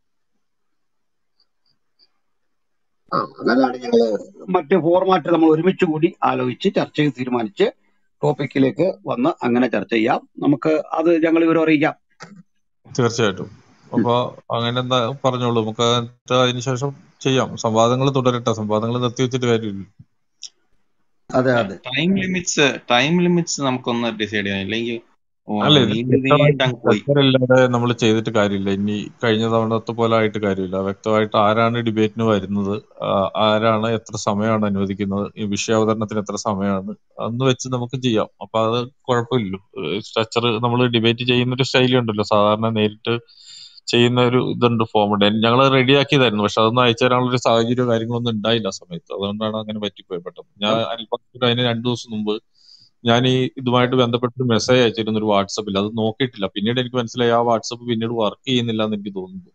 ആ അങ്ങനെയാണ് ഞങ്ങള് മറ്റ് ഫോർമാറ്റ് നമ്മൾ ഒരുമിച്ച് കൂടി ആലോചിച്ച് ചർച്ച ചെയ്ത് തീരുമാനിച്ച് ടോപ്പിക്കിലേക്ക് വന്ന് അങ്ങനെ ചർച്ച ചെയ്യാം നമുക്ക് അത് ഞങ്ങൾ ഇവരെ അറിയിക്കാം തീർച്ചയായിട്ടും ഉം. അപ്പൊ അങ്ങനെ എന്താ പറഞ്ഞോളൂ നമുക്ക് എന്നിട്ട് അതിനുശേഷം ചെയ്യാം സംവാദങ്ങൾ തുടരട്ടെ സംവാദങ്ങൾ നിർത്തി വെച്ചിട്ട് കാര്യമില്ല അതെ അതെ ടൈം ലിമിറ്റ്സ് ടൈം ലിമിറ്റ്സ് നമുക്കൊന്ന് ഡിസൈഡ് ചെയ്യാം ഇല്ലെങ്കിൽ ഓ, അല്ല ഇത് നീണ്ടു വ്യക്തമായിട്ട് നീണ്ടങ്ങ് പോയി ചർച്ചയില്ലാതെ നമ്മൾ ചെയ്തിട്ട് കാര്യമില്ല ഇനി കഴിഞ്ഞ തവണത്തെ പോലെ ആയിട്ട് കാര്യമില്ല വ്യക്തമായിട്ട് ആരാണ് ഡിബേറ്റിന് വരുന്നത് ആ, ആരാണ് എത്ര സമയമാണ് അനുവദിക്കുന്നത് ഈ വിഷയാവതരണത്തിന് എത്ര സമയമാണ് അന്ന് വെച്ച് നമുക്ക് ചെയ്യാം അപ്പൊ അത് കുഴപ്പമില്ലല്ലോ സ്ട്രക്ചർ നമ്മൾ ഡിബേറ്റ് ചെയ്യുന്ന ഒരു ശൈലി ഉണ്ടല്ലോ സാധാരണ നേരിട്ട് ചെയ്യുന്ന ഒരു ഇതുണ്ട് ഫോമുണ്ട് ഞങ്ങൾ റെഡിയാക്കിയതായിരുന്നു പക്ഷെ അതൊന്നും അയച്ചു തരാനുള്ള ഒരു സാഹചര്യമോ കാര്യങ്ങളൊന്നും ഉണ്ടായില്ല ആ സമയത്ത് അതുകൊണ്ടാണ് അങ്ങനെ പറ്റിപ്പോയി പെട്ടെന്ന് ഞാൻ അല്പം അതിന് രണ്ടു ദിവസം മുമ്പ് ഞാൻ ഈ ഇതുമായിട്ട് ബന്ധപ്പെട്ട് മെസ്സേജ് അയച്ചിരുന്നു ഒരു വാട്സപ്പിൽ അത് നോക്കിയിട്ടില്ല പിന്നീട് എനിക്ക് മനസ്സിലായി ആ വാട്സപ്പ് പിന്നീട് വർക്ക് ചെയ്യുന്നില്ല എന്ന് എനിക്ക് തോന്നുന്നു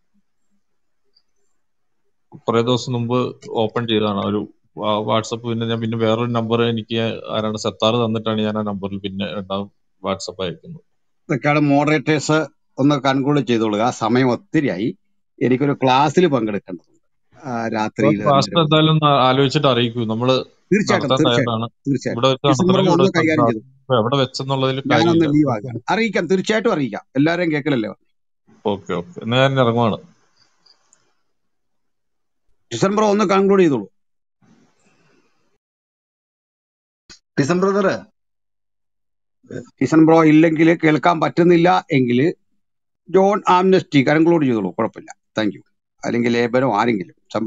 കുറെ ദിവസം മുമ്പ് ഓപ്പൺ ചെയ്തതാണ് ആ ഒരു വാട്സപ്പ് പിന്നെ ഞാൻ പിന്നെ വേറൊരു നമ്പർ എനിക്ക് ആരാണ് സത്താർ തന്നിട്ടാണ് ഞാൻ ആ നമ്പറിൽ പിന്നെ രണ്ടാമത് വാട്സപ്പ് അയക്കുന്നത് ഇതൊക്കെയാണ് മോഡറേറ്റേഴ്സ് ഒന്ന് കൺക്ലൂഡ് ചെയ്തോളുക സമയം ഒത്തിരിയായി എനിക്കൊരു ക്ലാസ്സിൽ പങ്കെടുക്കേണ്ടതുണ്ട് ആ, രാത്രിയിൽ ഫാസ്റ്റ് രണ്ടര മണി എന്തായാലും ഒന്ന് ആലോചിച്ചിട്ട് അറിയിക്കൂ നമ്മള് തീർച്ചയായിട്ടും നടത്താൻ തീർച്ചയായിട്ടും തയ്യാറാണ് തീർച്ചയായിട്ടും ഇവിടെ വെച്ച് ഡിസംബർ നടത്തണമെങ്കിൽ ഇവിടെ ഒന്ന് വെച്ച് കൈകാര്യം നടത്താം ചെയ്തു ഇപ്പൊ എവിടെ വെച്ചെന്നുള്ളതിൽ ഞാനൊന്ന് കാര്യമില്ല ലീവ് ആകാണ് അറിയിക്കാം തീർച്ചയായിട്ടും അറിയിക്കാം എല്ലാവരെയും കേൾക്കലല്ലേ ഓക്കെ ഓക്കെ എന്നാ ഞാൻ ഇറങ്ങുവാണ് ഡിസംബർ ഒന്ന് കൺക്ലൂഡ് ചെയ്തോളൂ ഡിസംബർ ബ്രദറെ ഡിസംബറോ ഇല്ലെങ്കിൽ കേൾക്കാൻ പറ്റുന്നില്ല എങ്കിൽ ജോൺ ആംനസ്റ്റി കൺക്ലൂഡ് ചെയ്തോളൂ കുഴപ്പമില്ല താങ്ക് യു അല്ലെങ്കിൽ ലേബനോ ആരെങ്കിലും സംഭ-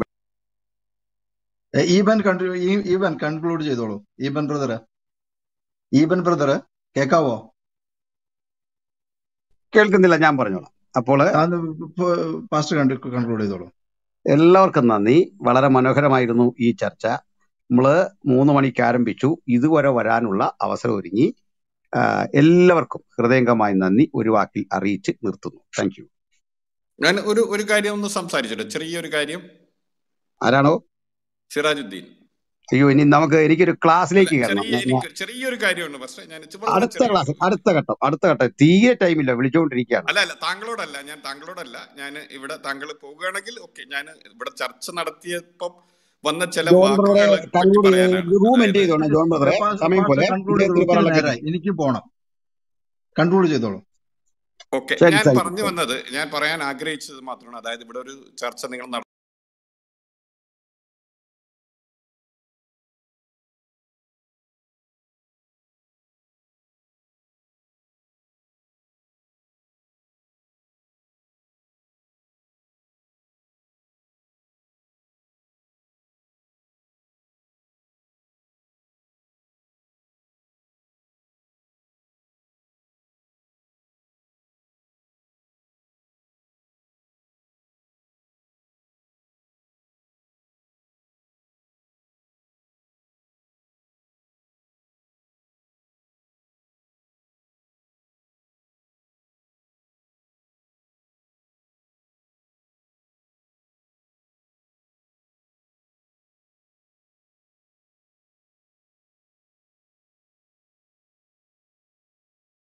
ഈബൻ കൺട്രി ഈബൻ കൺക്ലൂഡ് ചെയ്തോളൂ ഈബൻ ബ്രദറെ ഈബൻ ബ്രദറെ കേക്കാവോ കേൾക്കുന്നില്ല ഞാൻ പറഞ്ഞോളാം അപ്പോൾ പാസ്റ്റ് കൺക്ലൂഡ് ചെയ്തോളൂ എല്ലാവർക്കും നന്ദി വളരെ മനോഹരമായിരുന്നു ഈ ചർച്ച നമ്മൾ മൂന്ന് മണിക്ക് ആരംഭിച്ചു ഇതുവരെ വരാനുള്ള അവസരം ഒരുങ്ങി ആ, എല്ലാവർക്കും ഹൃദയംഗമായി നന്ദി ഒരു വാക്കിൽ അറിയിച്ച് നിർത്തുന്നു താങ്ക് യു ഞാൻ ഒരു ഒരു കാര്യം ഒന്ന് സംസാരിച്ചിട്ട് ചെറിയൊരു കാര്യം ആരാണോ സിറാജുദ്ദീൻ അയ്യോ ഇനി നമുക്ക് എനിക്കൊരു അല്ല ക്ലാസ്സിലേക്ക് കയറണം ചെറിയ ഞാൻ- ഞാൻ- എനിക്ക് ചെറിയൊരു കാര്യമുണ്ട് പക്ഷേ ഞാൻ ഇച്ചിരി വളരെ അടുത്ത ചെറിയ ക്ലാസ് അടുത്ത ഘട്ടം അടുത്ത ഘട്ടം തീരെ ടൈമില്ല വിളിച്ചുകൊണ്ടിരിക്കുകയാണ് അല്ല അല്ല താങ്കളോടല്ല ഞാൻ താങ്കളോടല്ല ഞാൻ ഇവിടെ താങ്കൾ പോവുകയാണെങ്കിൽ ഓക്കെ ഞാൻ ഇവിടെ ചർച്ച നടത്തിയപ്പം വന്ന ചില ജോൺ ബ്രദറെ വാക്കുകളെ പറ്റി കൺക്ലൂഡ് പറയാനാണ് റൂം എൻഡ് അതായത് ചെയ്തോണം ജോൺ ബ്രദറെ സമയം പോലെ കൺക്ലൂഡ് ചെയ്തോളൂ ഇദ്ദേഹത്തിന് ഒത്തിരി പറയാനുള്ള നേരമായി എനിക്ക് പോണം കൺക്ലൂഡ് ചെയ്തോളൂ ഓക്കെ ശരി ഞാൻ താങ്ക് യു പറഞ്ഞു വന്നത് ഞാൻ പറയാൻ ആഗ്രഹിച്ചത് മാത്രമാണ് അതായത് ഇവിടെ ഒരു ചർച്ച നിങ്ങൾ നട